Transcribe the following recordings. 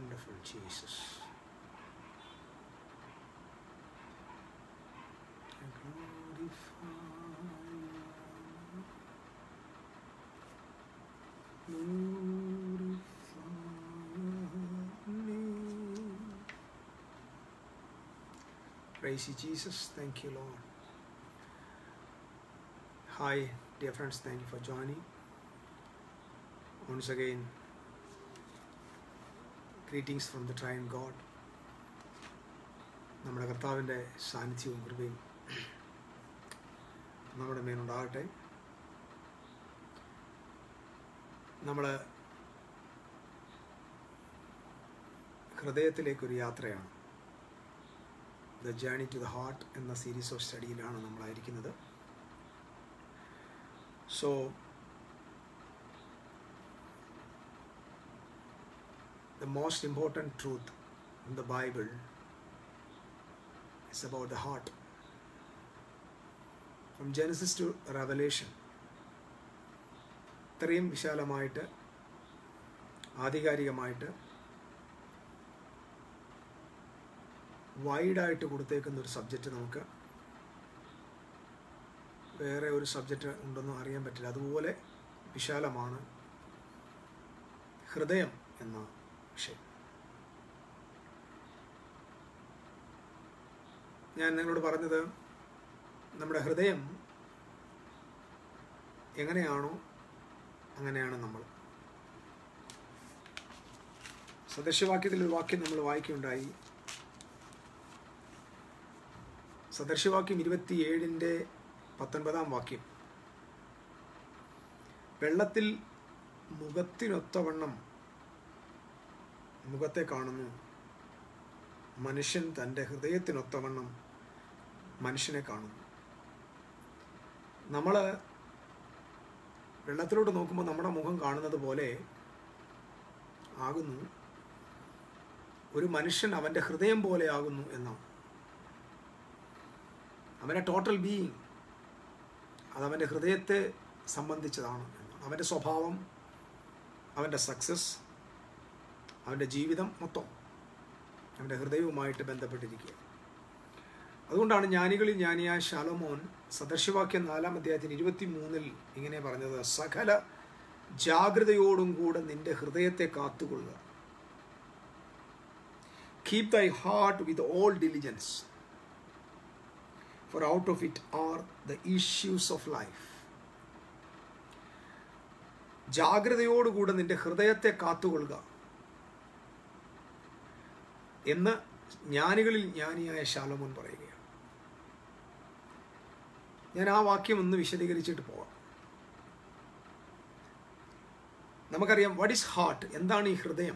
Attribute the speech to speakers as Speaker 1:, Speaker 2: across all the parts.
Speaker 1: Wonderful Jesus. I glorify you. Glorify your name. Praise you, Jesus. Thank you, Lord. Hi, dear friends. Thank you for joining. Once again, greetings from the triune God നമ്മുടെ കർത്താവിൻ്റെ സാന്നിധ്യവും കൃപയും നമ്മുടെ മേലുണ്ടാകട്ടെ നമ്മൾ ഹൃദയത്തിലേക്കൊരു യാത്രയാണ് the journey to the heart എന്ന സീരീസ് ഓഫ് സ്റ്റഡിയിലാണ് നമ്മളായിരിക്കുന്നത് so the most important truth in the Bible is about the heart. From Genesis to Revelation, ഇത്രയും വിശാലമായിട്ട് ആധികാരികമായിട്ട് വൈഡായിട്ട് കൊടുത്തേക്കുന്ന ഒരു സബ്ജക്റ്റ് നമുക്ക് വേറെ ഒരു സബ്ജക്റ്റ് ഉണ്ടെന്നും അറിയാൻ പറ്റില്ല അതുപോലെ വിശാലമാണ് ഹൃദയം എന്ന വിഷയം ഞാൻ നിങ്ങളോട് പറഞ്ഞത് നമ്മുടെ ഹൃദയം എങ്ങനെയാണോ അങ്ങനെയാണ് നമ്മൾ സദൃശ്യവാക്യത്തിൽ ഒരു വാക്യം നമ്മൾ വായിക്കുകയുണ്ടായി സദൃശ്യവാക്യം ഇരുപത്തിയേഴിൻ്റെ പത്തൊൻപതാം വാക്യം വെള്ളത്തിൽ മുഖത്തിനൊത്തവണ്ണം മുഖത്തെ കാണുന്നു മനുഷ്യൻ തൻ്റെ ഹൃദയത്തിനൊത്തവണ്ണം മനുഷ്യനെ കാണുന്നു നമ്മൾ വെള്ളത്തിലോട്ട് നോക്കുമ്പോൾ നമ്മുടെ മുഖം കാണുന്നത് പോലെ ആകുന്നു ഒരു മനുഷ്യൻ അവൻ്റെ ഹൃദയം പോലെ ആകുന്നു എന്നാണ് അവൻ്റെ ടോട്ടൽ ബീയിങ് അതവൻ്റെ ഹൃദയത്തെ സംബന്ധിച്ചതാണ് എന്നാണ് അവൻ്റെ സ്വഭാവം അവൻ്റെ സക്സസ് അവൻ്റെ ജീവിതം മൊത്തം അവൻ്റെ ഹൃദയവുമായിട്ട് ബന്ധപ്പെട്ടിരിക്കുക അതുകൊണ്ടാണ് ജ്ഞാനികളിൽ ജ്ഞാനിയായ ശാലമോൻ സദർശവാക്യം നാലാം അധ്യായത്തിന് ഇരുപത്തി മൂന്നിൽ ഇങ്ങനെ പറഞ്ഞത് സകല ജാഗ്രതയോടും കൂടെ നിന്റെ ഹൃദയത്തെ കാത്തുകൊള്ളുക keep thy heart with all diligence for out of it are the issues of life ജാഗ്രതയോടുകൂടെ നിന്റെ ഹൃദയത്തെ കാത്തുകൊള്ളുക എന്ന് ജ്ഞാനികളിൽ ജ്ഞാനിയായ ശാലമോൻ പറയുകയാണ് ഞാൻ ആ വാക്യം ഒന്ന് വിശദീകരിച്ചിട്ട് പോവാം നമുക്കറിയാം വട്ട് ഇസ് ഹാർട്ട് എന്താണ് ഈ ഹൃദയം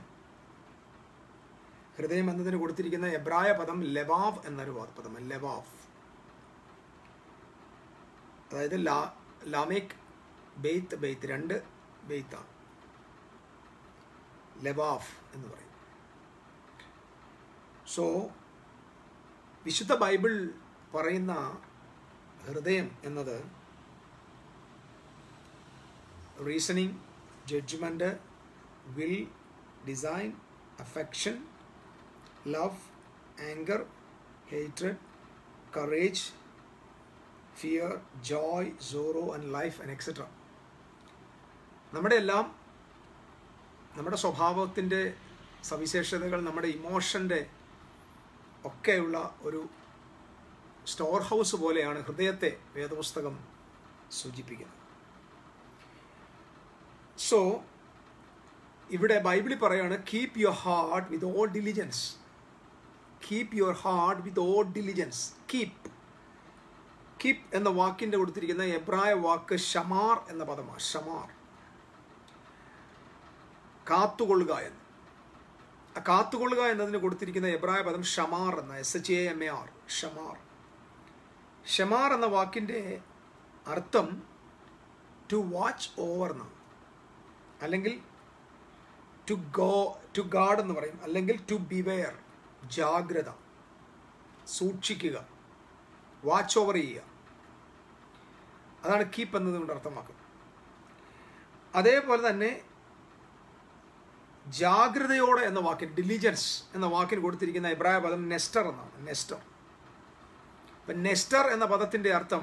Speaker 1: ഹൃദയം എന്നതിന് കൊടുത്തിരിക്കുന്ന എബ്രായ പദം ലെവാവ് എന്നൊരു പദം ലെവാവ് അതായത് ലാ ലാമേക് ബെയ്ത്ത് ബെയ്ത്ത് രണ്ട് ബെയ്ത്താണ് ലെവാഫ് എന്ന് പറയും സോ വിശുദ്ധ ബൈബിൾ പറയുന്ന ഹൃദയം എന്നത് reasoning judgment will desire affection love anger hatred courage fear joy sorrow and life and etcetera നമ്മുടെ എല്ലാം നമ്മുടെ സ്വഭാവത്തിൻ്റെ സവിശേഷതകൾ നമ്മുടെ ഇമോഷൻ്റെ ഒക്കെയുള്ള ഒരു സ്റ്റോർ ഹൗസ് പോലെയാണ് ഹൃദയത്തെ വേദപുസ്തകം സൂചിപ്പിക്കുന്നത് സോ ഇവിടെ ബൈബിളിൽ പറയാണ് keep your heart with all diligence keep your heart with all diligence keep keep എന്ന വാക്കിൻ്റെ കൊടുത്തിരിക്കുന്ന എബ്രായ വാക്ക് ഷമാർ എന്ന പദമാണ് ഷമാർ കാത്തുകൊള്ളുക എന്ന് ആ കാത്തുകൊള്ളുക എന്നതിന് കൊടുത്തിരിക്കുന്ന എബ്രായ പദം ഷമാർ എന്ന S H A M A R ഷമാർ ഷമാർ എന്ന വാക്കിൻ്റെ അർത്ഥം ടു വാച്ച് ഓവർ എന്നാണ് അല്ലെങ്കിൽ ടു ഗോ ടു ഗാഡ് എന്ന് പറയും അല്ലെങ്കിൽ ടു ബിവെയർ ജാഗ്രത സൂക്ഷിക്കുക വാച്ച് ഓവർ ചെയ്യുക അതാണ് കീപ്പ് എന്നതുകൊണ്ട് അർത്ഥമാക്കുന്നത് അതേപോലെ തന്നെ ജാഗ്രതയോടെ എന്ന വാക്കിന് ഡിലിജൻസ് എന്ന വാക്കിന് കൊടുത്തിരിക്കുന്ന എബ്രായ പദം നെസ്റ്റർ എന്നാണ് നെസ്റ്റർ ഇപ്പം നെസ്റ്റർ എന്ന പദത്തിൻ്റെ അർത്ഥം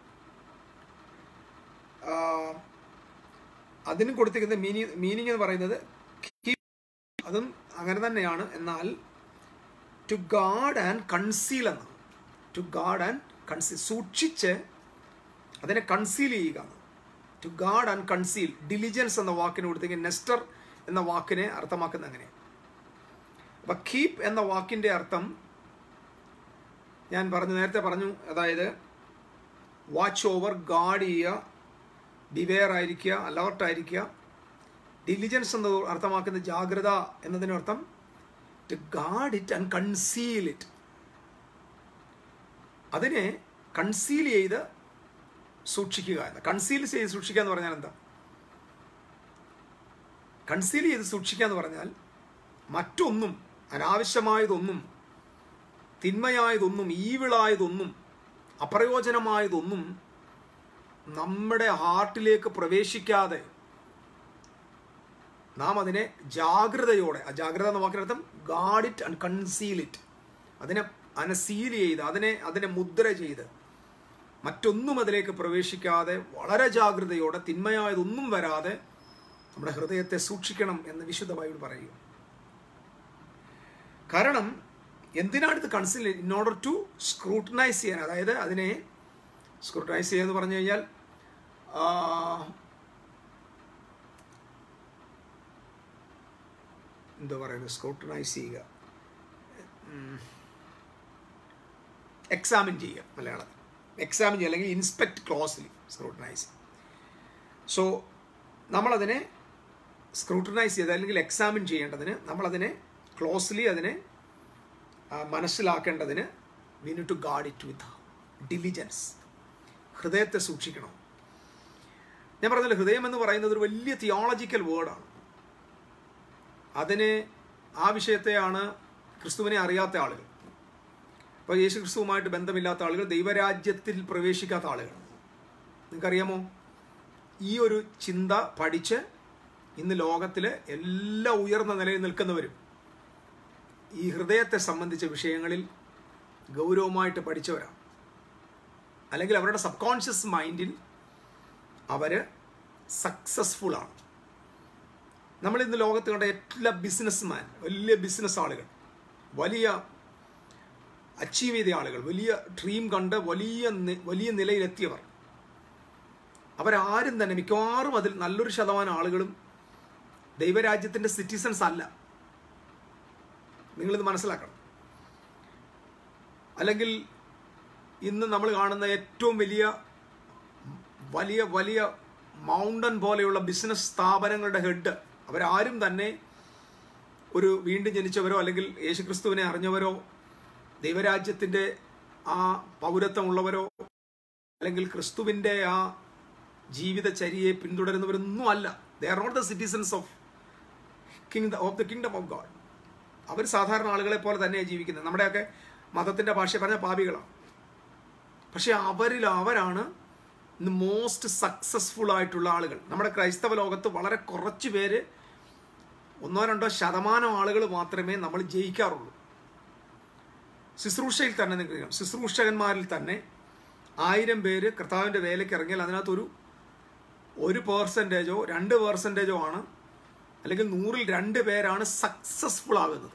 Speaker 1: ആ, അതിനും കൊടുത്തിരിക്കുന്ന മീനിങ് മീനിങ് എന്ന് പറയുന്നത് keep- അതും അങ്ങനെ തന്നെയാണ് എന്നാൽ ടു ഗാഡ് ആൻഡ് കൺസീൽ എന്നാണ് ടു ഗാഡ് ആൻഡ് കൺസീൽ സൂക്ഷിച്ച് അതിനെ കൺസീൽ ചെയ്യുക to guard and conceal diligence എന്ന വാക്കിന് കൊടുത്തെങ്കിൽ നെസ്റ്റർ എന്ന വാക്കിനെ അർത്ഥമാക്കുന്ന അങ്ങനെ അപ്പൊ കീപ് എന്ന വാക്കിന്റെ അർത്ഥം ഞാൻ പറഞ്ഞു നേരത്തെ പറഞ്ഞു അതായത് വാച്ച് ഓവർ ഗാഡ് ചെയ്യുക ബിവെയർ ആയിരിക്കുക അലർട്ട് ആയിരിക്കുക ഡിലിജൻസ് എന്ന് അർത്ഥമാക്കുന്ന ജാഗ്രത എന്നതിനർത്ഥം to guard it and conceal it അതിനെ കൺസീൽ ചെയ്ത് സൂക്ഷിക്കുക എന്ന് കൺസീൽ ചെയ്ത് സൂക്ഷിക്കുക എന്ന് പറഞ്ഞാൽ എന്താ കൺസീൽ ചെയ്ത് സൂക്ഷിക്കുക എന്ന് പറഞ്ഞാൽ മറ്റൊന്നും അനാവശ്യമായതൊന്നും തിന്മയായതൊന്നും ഈവിളായതൊന്നും അപ്രയോജനമായതൊന്നും നമ്മുടെ ഹാർട്ടിലേക്ക് പ്രവേശിക്കാതെ നാം അതിനെ ജാഗ്രതയോടെ ആ ജാഗ്രത എന്ന വാക്കിനർത്ഥം guard it and conceal it അതിനെ അതിനെ സീൽ ചെയ്ത് അതിനെ അതിനെ മുദ്ര ചെയ്ത് മറ്റൊന്നും അതിലേക്ക് പ്രവേശിക്കാതെ വളരെ ജാഗ്രതയോടെ തിന്മയായതൊന്നും വരാതെ നമ്മുടെ ഹൃദയത്തെ സൂക്ഷിക്കണം എന്ന് വിശുദ്ധ ബൈബിൾ പറയുക കാരണം എന്തിനാണ് ഇത് conceal in order to scrutinize ചെയ്യാൻ അതായത് അതിനെ സ്ക്രൂട്ടനൈസ് ചെയ്യുക എന്ന് പറഞ്ഞു കഴിഞ്ഞാൽ ആ, എന്താ പറയുന്നത് സ്ക്രൂട്ടനൈസ് ചെയ്യുക എക്സാമിൻ ചെയ്യുക മലയാളത്തിൽ എക്സാമിൻ ചെയ്യുക അല്ലെങ്കിൽ ഇൻസ്പെക്ട് ക്ലോസ്ലി സ്ക്രൂട്ടനൈസ് സോ നമ്മളതിനെ സ്ക്രൂട്ടനൈസ് ചെയ്ത് അല്ലെങ്കിൽ എക്സാമിൻ ചെയ്യേണ്ടതിന് നമ്മളതിനെ ക്ലോസ്ലി അതിനെ ആ, മനസ്സിലാക്കേണ്ടതിന് we need to guard it with diligence ഹൃദയത്തെ സൂക്ഷിക്കണം ഞാൻ പറഞ്ഞല്ലോ ഹൃദയം എന്ന് പറയുന്നത് ഒരു വലിയ തിയോളജിക്കൽ വേർഡാണ് അതിന് ആ വിഷയത്തെയാണ് ക്രിസ്തുവിനെ അറിയാത്ത ആളുകൾ അപ്പോൾ യേശു ക്രിസ്തുവുമായിട്ട് ബന്ധമില്ലാത്ത ആളുകൾ ദൈവരാജ്യത്തിൽ പ്രവേശിക്കാത്ത ആളുകൾ നിങ്ങൾക്കറിയാമോ ഈ ഒരു ചിന്ത പഠിച്ച് ഇന്ന് ലോകത്തിൽ എല്ലാ ഉയർന്ന നിലയിൽ നിൽക്കുന്നവരും ഈ ഹൃദയത്തെ സംബന്ധിച്ച വിഷയങ്ങളിൽ ഗൗരവമായിട്ട് പഠിച്ചവരാണ് അല്ലെങ്കിൽ അവരുടെ സബ് കോൺഷ്യസ് മൈൻഡിൽ അവർ സക്സസ്ഫുൾ ആണ് നമ്മൾ ഇന്ന് ലോകത്ത് കണ്ട എല്ലാ ബിസിനസ്മാൻ വലിയ ബിസിനസ് ആളുകൾ വലിയ അച്ചീവ് ചെയ്ത ആളുകൾ വലിയ ഡ്രീം കണ്ട് വലിയ നി- വലിയ നിലയിലെത്തിയവർ അവരാരും തന്നെ മിക്കവാറും അതിൽ നല്ലൊരു ശതമാനം ആളുകളും ദൈവരാജ്യത്തിൻ്റെ സിറ്റിസൺസ് അല്ല നിങ്ങളിത് മനസ്സിലാക്കണം അല്ലെങ്കിൽ ഇന്ന് നമ്മൾ കാണുന്ന ഏറ്റവും വലിയ വലിയ വലിയ മൗണ്ടൻ പോലെയുള്ള ബിസിനസ് സ്ഥാപനങ്ങളുടെ ഹെഡ് അവരാരും തന്നെ ഒരു വീണ്ടും ജനിച്ചവരോ അല്ലെങ്കിൽ യേശുക്രിസ്തുവിനെ അറിഞ്ഞവരോ ദൈവരാജ്യത്തിൻ്റെ ആ പൗരത്വമുള്ളവരോ അല്ലെങ്കിൽ ക്രിസ്തുവിൻ്റെ ആ ജീവിതചര്യയെ പിന്തുടരുന്നവരൊന്നും അല്ല they are not the citizens of king of the kingdom of God അവർ സാധാരണ ആളുകളെ പോലെ തന്നെയാണ് ജീവിക്കുന്നത് നമ്മുടെയൊക്കെ മതത്തിൻ്റെ ഭാഷ പറഞ്ഞ പാപികളാണ് പക്ഷെ അവരിൽ അവരാണ് ഇന്ന് മോസ്റ്റ് സക്സസ്ഫുൾ ആയിട്ടുള്ള ആളുകൾ നമ്മുടെ ക്രൈസ്തവ ലോകത്ത് വളരെ കുറച്ച് പേര് ഒന്നോ രണ്ടോ ശതമാനം ആളുകൾ മാത്രമേ നമ്മൾ ജയിക്കാറുള്ളൂ ശുശ്രൂഷയിൽ തന്നെ നിങ്ങൾക്ക് അറിയാം ശുശ്രൂഷകന്മാരിൽ തന്നെ ആയിരം പേര് കർത്താവിൻ്റെ വേലയ്ക്ക് ഇറങ്ങിയാൽ അതിനകത്തൊരു ഒരു പേഴ്സൻറ്റേജോ രണ്ട് പേഴ്സൻറ്റേജോ ആണ് അല്ലെങ്കിൽ നൂറിൽ രണ്ട് പേരാണ് സക്സസ്ഫുൾ ആകുന്നത്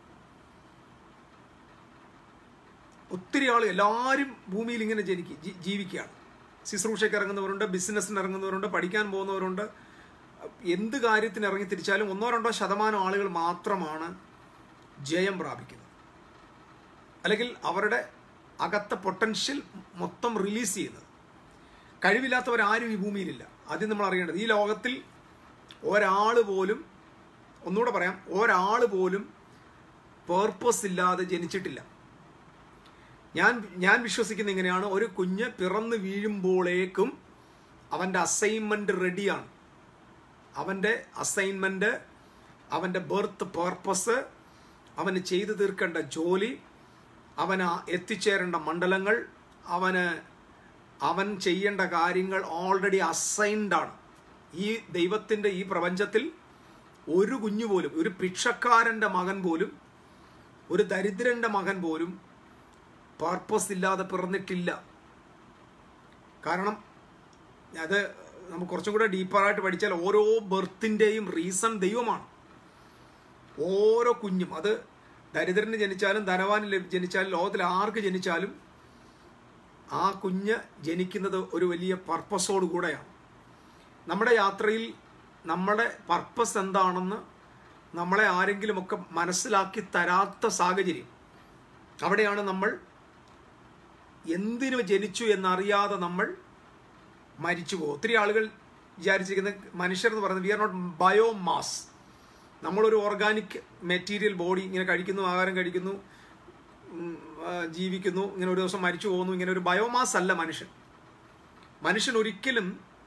Speaker 1: ഒത്തിരി ആൾ എല്ലാവരും ഭൂമിയിൽ ഇങ്ങനെ ജനിക്കും ജീ- ജീവിക്കുകയാണ് ശുശ്രൂഷയ്ക്ക് ഇറങ്ങുന്നവരുണ്ട് ബിസിനസ്സിന് ഇറങ്ങുന്നവരുണ്ട് പഠിക്കാൻ പോകുന്നവരുണ്ട് എന്ത് കാര്യത്തിന് ഇറങ്ങി തിരിച്ചാലും ഒന്നോ രണ്ടോ ശതമാനം ആളുകൾ മാത്രമാണ് ജയം പ്രാപിക്കുന്നത് അല്ലെങ്കിൽ അവരുടെ അകത്ത പൊട്ടൻഷ്യൽ മൊത്തം റിലീസ് ചെയ്യുന്നത് കഴിവില്ലാത്തവരാരും ഈ ഭൂമിയിലില്ല ആദ്യം നമ്മൾ അറിയേണ്ടത് ഈ ലോകത്തിൽ ഒരാൾ പോലും ഒന്നുകൂടെ പറയാം ഒരാൾ പോലും പേർപ്പസ് ഇല്ലാതെ ജനിച്ചിട്ടില്ല ഞാൻ ഞാൻ വിശ്വസിക്കുന്ന ഇങ്ങനെയാണ് ഒരു കുഞ്ഞ് പിറന്നു വീഴുമ്പോഴേക്കും അവൻ്റെ അസൈൻമെൻറ്റ് റെഡിയാണ് അവൻ്റെ അസൈൻമെൻറ്റ് അവൻ്റെ ബർത്ത് പേർപ്പസ് അവന് ചെയ്തു തീർക്കേണ്ട ജോലി അവന് എത്തിച്ചേരേണ്ട മണ്ഡലങ്ങൾ അവന് അവൻ ചെയ്യേണ്ട കാര്യങ്ങൾ ഓൾറെഡി അസൈൻഡ് ആണ് ഈ ദൈവത്തിൻ്റെ ഈ പ്രപഞ്ചത്തിൽ ഒരു കുഞ്ഞു പോലും ഒരു ഭിക്ഷക്കാരൻ്റെ മകൻ പോലും ഒരു ദരിദ്രൻ്റെ മകൻ പോലും പർപ്പസ് ഇല്ലാതെ പിറന്നിട്ടില്ല കാരണം അത് നമുക്ക് കുറച്ചും കൂടെ ഡീപ്പറായിട്ട് പഠിച്ചാൽ ഓരോ ബർത്തിൻ്റെയും റീസൺ ദൈവമാണ് ഓരോ കുഞ്ഞും അത് ദരിദ്രന് ജനിച്ചാലും ധനവാന് ജനിച്ചാലും ലോകത്തിൽ ആർക്ക് ജനിച്ചാലും ആ കുഞ്ഞ് ജനിക്കുന്നത് ഒരു വലിയ പർപ്പസോട് കൂടെയാണ് നമ്മുടെ യാത്രയിൽ നമ്മുടെ പർപ്പസ് എന്താണെന്ന് നമ്മളെ ആരെങ്കിലുമൊക്കെ മനസ്സിലാക്കി തരാത്ത സാഹചര്യം അവിടെയാണ് നമ്മൾ എന്തിനു ജനിച്ചു എന്നറിയാതെ നമ്മൾ മരിച്ചു പോകും ഒത്തിരി ആളുകൾ വിചാരിച്ചിരിക്കുന്ന മനുഷ്യർ എന്ന് പറയുന്നത് വി ആർ നോട്ട് ബയോമാസ് നമ്മളൊരു ഓർഗാനിക് മെറ്റീരിയൽ ബോഡി ഇങ്ങനെ കഴിക്കുന്നു ആഹാരം കഴിക്കുന്നു ജീവിക്കുന്നു ഇങ്ങനെ ഒരു ദിവസം മരിച്ചു പോകുന്നു ഇങ്ങനെ ഒരു ബയോമാസ് അല്ല മനുഷ്യൻ മനുഷ്യൻ ഒരിക്കലും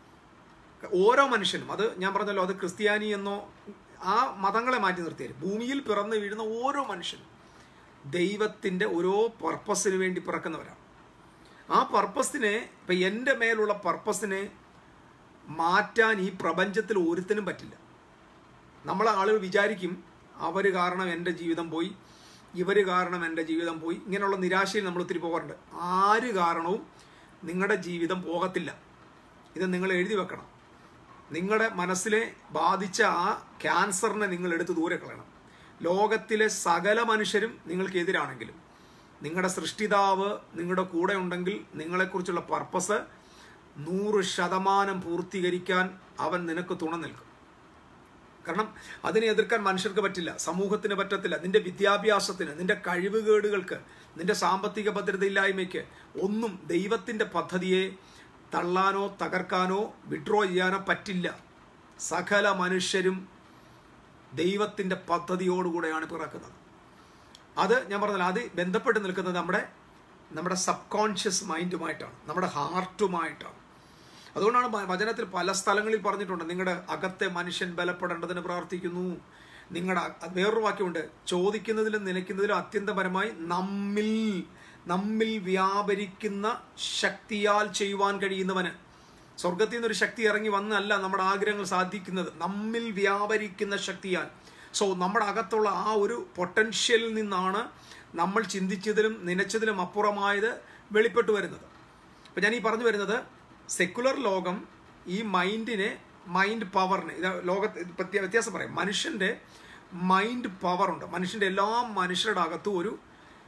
Speaker 1: ഓരോ മനുഷ്യനും അത് ഞാൻ പറഞ്ഞല്ലോ അത് ക്രിസ്ത്യാനി എന്നോ ആ മതങ്ങളെ മാറ്റി നിർത്തിയാൽ ഭൂമിയിൽ പിറന്നു വീഴുന്ന ഓരോ മനുഷ്യനും ദൈവത്തിൻ്റെ ഓരോ പർപ്പസിന് വേണ്ടി പിറക്കുന്നവരാണ് ആ പർപ്പസിനെ ഇപ്പം എൻ്റെ മേലുള്ള പർപ്പസിനെ മാറ്റാൻ ഈ പ്രപഞ്ചത്തിൽ ഒരുത്തിനും പറ്റില്ല നമ്മളെ ആളുകൾ വിചാരിക്കും അവർ കാരണം എൻ്റെ ജീവിതം പോയി ഇവർ കാരണം എൻ്റെ ജീവിതം പോയി ഇങ്ങനെയുള്ള നിരാശയിൽ നമ്മൾ ഒത്തിരി പോകാറുണ്ട് ആര് കാരണവും നിങ്ങളുടെ ജീവിതം പോകത്തില്ല ഇത് നിങ്ങൾ എഴുതി വെക്കണം നിങ്ങളുടെ മനസ്സിലെ ബാധിച്ച ആ ക്യാൻസറിനെ നിങ്ങൾ എടുത്ത് ദൂരെ കളയണം ലോകത്തിലെ സകല മനുഷ്യരും നിങ്ങൾക്കെതിരാണെങ്കിലും നിങ്ങളുടെ സൃഷ്ടിതാവ് നിങ്ങളുടെ കൂടെ ഉണ്ടെങ്കിൽ നിങ്ങളെക്കുറിച്ചുള്ള പർപ്പസ് നൂറ് ശതമാനം പൂർത്തീകരിക്കാൻ അവൻ നിനക്ക് തുണ നിൽക്കും കാരണം അതിനെ എതിർക്കാൻ മനുഷ്യർക്ക് പറ്റില്ല സമൂഹത്തിന് പറ്റത്തില്ല നിന്റെ വിദ്യാഭ്യാസത്തിന് നിന്റെ കഴിവുകേടുകൾക്ക് നിന്റെ സാമ്പത്തിക ഭദ്രതയില്ലായ്മയ്ക്ക് ഒന്നും ദൈവത്തിൻ്റെ പദ്ധതിയെ തള്ളാനോ തകർക്കാനോ വിഡ്രോ ചെയ്യാനോ പറ്റില്ല സകല മനുഷ്യരും ദൈവത്തിൻ്റെ പദ്ധതിയോടുകൂടെയാണ് പിറക്കുന്നത് അത് ഞാൻ പറഞ്ഞല്ലോ അത് ബന്ധപ്പെട്ട് നിൽക്കുന്നത് നമ്മുടെ നമ്മുടെ സബ് കോൺഷ്യസ് മൈൻഡുമായിട്ടാണ് നമ്മുടെ ഹാർട്ടുമായിട്ടാണ് അതുകൊണ്ടാണ് വചനത്തിൽ പല സ്ഥലങ്ങളിൽ പറഞ്ഞിട്ടുണ്ട് നിങ്ങളുടെ അകത്തെ മനുഷ്യൻ ബലപ്പെടേണ്ടതിന് പ്രാർത്ഥിക്കുന്നു നിങ്ങളുടെ വേറൊരു വാക്യമുണ്ട് ചോദിക്കുന്നതിലും നിലയ്ക്കുന്നതിലും അത്യന്തപരമായി നമ്മിൽ നമ്മിൽ വ്യാപരിക്കുന്ന ശക്തിയാൽ ചെയ്യുവാൻ കഴിയുന്നവന് സ്വർഗത്തിൽ നിന്നൊരു ശക്തി ഇറങ്ങി വന്നല്ല നമ്മുടെ ആഗ്രഹങ്ങൾ സാധിക്കുന്നത് നമ്മിൽ വ്യാപരിക്കുന്ന ശക്തിയാൽ സോ നമ്മുടെ അകത്തുള്ള ആ ഒരു പൊട്ടൻഷ്യലിൽ നിന്നാണ് നമ്മൾ ചിന്തിച്ചതിലും നനച്ചതിലും അപ്പുറമായത് വെളിപ്പെട്ടു വരുന്നത് അപ്പം ഞാൻ ഈ പറഞ്ഞു വരുന്നത് സെക്കുലർ ലോകം ഈ മൈൻഡിനെ മൈൻഡ് പവറിനെ ഇത് ലോകത്ത് വ്യത്യാസം പറയാം മനുഷ്യൻ്റെ മൈൻഡ് പവറുണ്ട് മനുഷ്യൻ്റെ എല്ലാ മനുഷ്യരുടെ അകത്തും ഒരു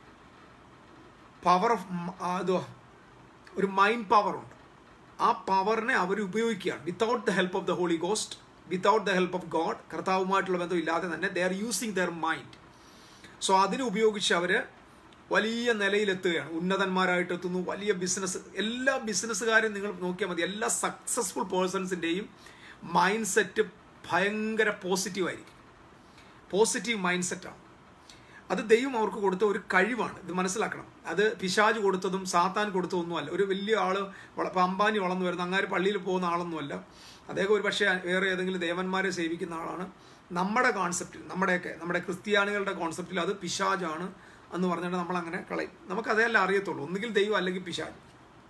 Speaker 1: പവർ ഓഫ് അത് ഒരു മൈൻഡ് പവറുണ്ട് ആ പവറിനെ അവർ ഉപയോഗിക്കുകയാണ് without the help of the Holy Ghost without the help of God കർത്താവുമായിട്ടുള്ള ബന്ധം ഇല്ലാതെ തന്നെ they are using their mind so അതിനെ ഉപയോഗിച്ച് അവർ വലിയ നിലയിലെത്തുകയാണ് ഉന്നതന്മാരായിട്ട് എത്തുന്നു വലിയ ബിസിനസ് എല്ലാ ബിസിനസ്സുകാരും നിങ്ങൾ നോക്കിയാൽ മതി എല്ലാ സക്സസ്ഫുൾ പേഴ്സൺസിൻ്റെയും മൈൻഡ് സെറ്റ് ഭയങ്കര പോസിറ്റീവ് ആയിരിക്കും പോസിറ്റീവ് മൈൻഡ് സെറ്റാണ് അത് ദൈവം അവർക്ക് കൊടുത്ത ഒരു കഴിവാണ് ഇത് മനസ്സിലാക്കണം അത് പിശാജ് കൊടുത്തതും സാത്താൻ കൊടുത്തതൊന്നുമല്ല ഒരു വലിയ ആള് ഇപ്പം അംബാനി വളർന്നു വരുന്ന അങ്ങാര് പള്ളിയിൽ പോകുന്ന ആളൊന്നുമല്ല അദ്ദേഹം ഒരു പക്ഷേ വേറെ ഏതെങ്കിലും ദേവന്മാരെ സേവിക്കുന്ന ആളാണ് നമ്മുടെ കോൺസെപ്റ്റിൽ നമ്മുടെയൊക്കെ നമ്മുടെ ക്രിസ്ത്യാനികളുടെ കോൺസെപ്റ്റിൽ അത് പിശാജാണ് എന്ന് പറഞ്ഞിട്ട് നമ്മൾ അങ്ങനെ കളയും നമുക്ക് അതല്ല അറിയത്തുള്ളൂ ഒന്നുകിൽ ദൈവം അല്ലെങ്കിൽ പിശാജ്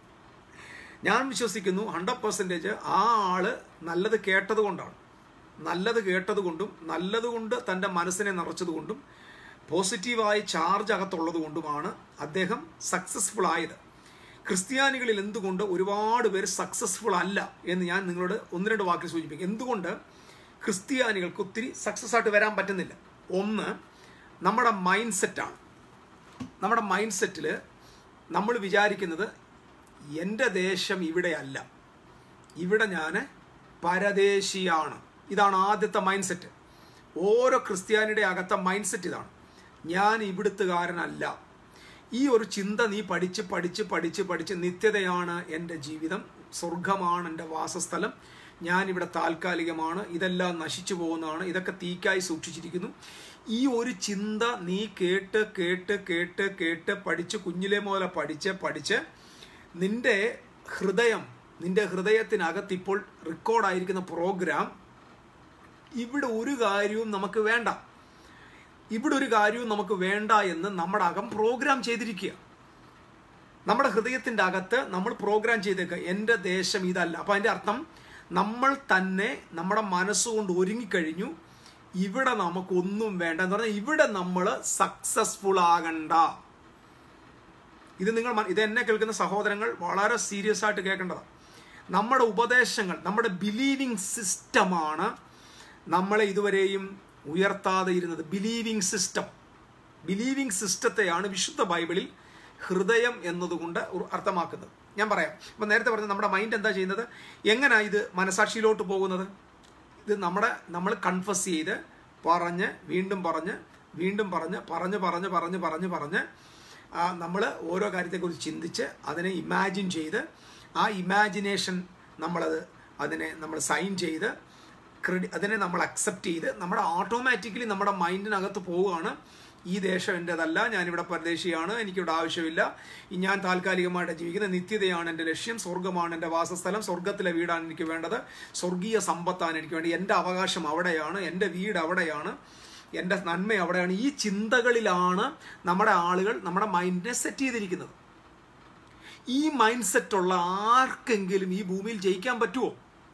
Speaker 1: ഞാൻ വിശ്വസിക്കുന്നു ഹൺഡ്രഡ് പെർസെൻറ്റേജ് ആ ആള് നല്ലത് കേട്ടത് കൊണ്ടാണ് നല്ലത് കേട്ടത് കൊണ്ടും നല്ലതുകൊണ്ട് തൻ്റെ മനസ്സിനെ നിറച്ചതുകൊണ്ടും പോസിറ്റീവായ ചാർജ് അകത്തുള്ളത് കൊണ്ടുമാണ് അദ്ദേഹം സക്സസ്ഫുൾ ആയത് ക്രിസ്ത്യാനികളിൽ എന്തുകൊണ്ട് ഒരുപാട് പേര് സക്സസ്ഫുൾ അല്ല എന്ന് ഞാൻ നിങ്ങളോട് ഒന്ന് രണ്ട് വാക്കിൽ സൂചിപ്പിക്കും എന്തുകൊണ്ട് ക്രിസ്ത്യാനികൾക്ക് ഒത്തിരി സക്സസ് ആയിട്ട് വരാൻ പറ്റുന്നില്ല ഒന്ന് നമ്മുടെ മൈൻഡ് സെറ്റാണ് നമ്മുടെ മൈൻഡ് സെറ്റിൽ നമ്മൾ വിചാരിക്കുന്നത് എൻ്റെ ദേശം ഇവിടെയല്ല ഇവിടെ ഞാൻ പരദേശിയാണ് ഇതാണ് ആദ്യത്തെ മൈൻഡ് സെറ്റ് ഓരോ ക്രിസ്ത്യാനിയുടെ അകത്തെ മൈൻഡ് സെറ്റ് ഇതാണ് ഞാൻ ഇവിടുത്തുകാരനല്ല ഈ ഒരു ചിന്ത നീ പഠിച്ച് പഠിച്ച് പഠിച്ച് പഠിച്ച് നിത്യതയാണ് എൻ്റെ ജീവിതം സ്വർഗമാണ് എൻ്റെ വാസസ്ഥലം ഞാനിവിടെ താൽക്കാലികമാണ് ഇതെല്ലാം നശിച്ചു പോകുന്നതാണ് ഇതൊക്കെ തീക്കായി സൂക്ഷിച്ചിരിക്കുന്നു ഈ ഒരു ചിന്ത നീ കേട്ട് കേട്ട് കേട്ട് കേട്ട് പഠിച്ച് കുഞ്ഞിലെ മുതൽ പഠിച്ച് പഠിച്ച് നിന്റെ ഹൃദയം നിന്റെ ഹൃദയത്തിനകത്ത് ഇപ്പോൾ റെക്കോർഡായിരിക്കുന്ന പ്രോഗ്രാം ഇവിടെ ഒരു കാര്യവും നമുക്ക് വേണ്ട ഇവിടെ ഒരു കാര്യവും നമുക്ക് വേണ്ട എന്ന് നമ്മുടെ അകം പ്രോഗ്രാം ചെയ്തിരിക്കുക നമ്മുടെ ഹൃദയത്തിൻ്റെ അകത്ത് നമ്മൾ പ്രോഗ്രാം ചെയ്തേക്കുക എൻ്റെ ദേശം ഇതല്ല അപ്പം അതിൻ്റെ അർത്ഥം നമ്മൾ തന്നെ നമ്മുടെ മനസ്സുകൊണ്ട് ഒരുങ്ങിക്കഴിഞ്ഞു ഇവിടെ നമുക്കൊന്നും വേണ്ട എന്ന് പറഞ്ഞാൽ ഇവിടെ നമ്മൾ സക്സസ്ഫുൾ ആകണ്ട ഇത് നിങ്ങൾ മ- ഇത് എന്നെ കേൾക്കുന്ന സഹോദരങ്ങൾ വളരെ സീരിയസ് ആയിട്ട് കേൾക്കേണ്ടതാണ് നമ്മുടെ ഉപദേശങ്ങൾ നമ്മുടെ ബിലീവിങ് സിസ്റ്റമാണ് നമ്മളെ ഇതുവരെയും ഉയർത്താതെ ഇരുന്നത് ബിലീവിങ് സിസ്റ്റം ബിലീവിങ് സിസ്റ്റത്തെയാണ് വിശുദ്ധ ബൈബിളിൽ ഹൃദയം എന്നതുകൊണ്ട് ഉ- അർത്ഥമാക്കുന്നത് ഞാൻ പറയാം ഇപ്പം നേരത്തെ പറഞ്ഞ നമ്മുടെ മൈൻഡ് എന്താ ചെയ്യുന്നത് എങ്ങനെയാണ് ഇത് മനസാക്ഷിയിലോട്ട് പോകുന്നത് ഇത് നമ്മുടെ നമ്മൾ കൺഫസ് ചെയ്ത് പറഞ്ഞ് വീണ്ടും പറഞ്ഞ് വീണ്ടും പറഞ്ഞ് പറഞ്ഞ് പറഞ്ഞ് പറഞ്ഞ് പറഞ്ഞ് പറഞ്ഞ് നമ്മൾ ഓരോ കാര്യത്തെക്കുറിച്ച് ചിന്തിച്ച് അതിനെ ഇമാജിൻ ചെയ്ത് ആ ഇമാജിനേഷൻ നമ്മളത് അതിനെ നമ്മൾ സൈൻ ചെയ്ത് ക്രെഡി അതിനെ നമ്മൾ അക്സെപ്റ്റ് ചെയ്ത് നമ്മുടെ ഓട്ടോമാറ്റിക്കലി നമ്മുടെ മൈൻഡിനകത്ത് പോവുകയാണ് ഈ ദേശം എൻ്റെതല്ല ഞാനിവിടെ പരദേശിയാണ് എനിക്കിവിടെ ആവശ്യമില്ല ഈ ഞാൻ താൽക്കാലികമായിട്ട് ജീവിക്കുന്ന നിത്യതയാണ് എൻ്റെ ലക്ഷ്യം സ്വർഗമാണ് എൻ്റെ വാസസ്ഥലം സ്വർഗത്തിലെ വീടാണ് എനിക്ക് വേണ്ടത് സ്വർഗീയ സമ്പത്താണ് എനിക്ക് വേണ്ടത് എൻ്റെ അവകാശം അവിടെയാണ് എൻ്റെ വീട് അവിടെയാണ് എൻ്റെ നന്മ അവിടെയാണ് ഈ ചിന്തകളിലാണ് നമ്മുടെ ആളുകൾ നമ്മുടെ മൈൻഡിനെ സെറ്റ് ചെയ്തിരിക്കുന്നത് ഈ മൈൻഡ് സെറ്റുള്ള ആർക്കെങ്കിലും ഈ ഭൂമിയിൽ ജയിക്കാൻ പറ്റുമോ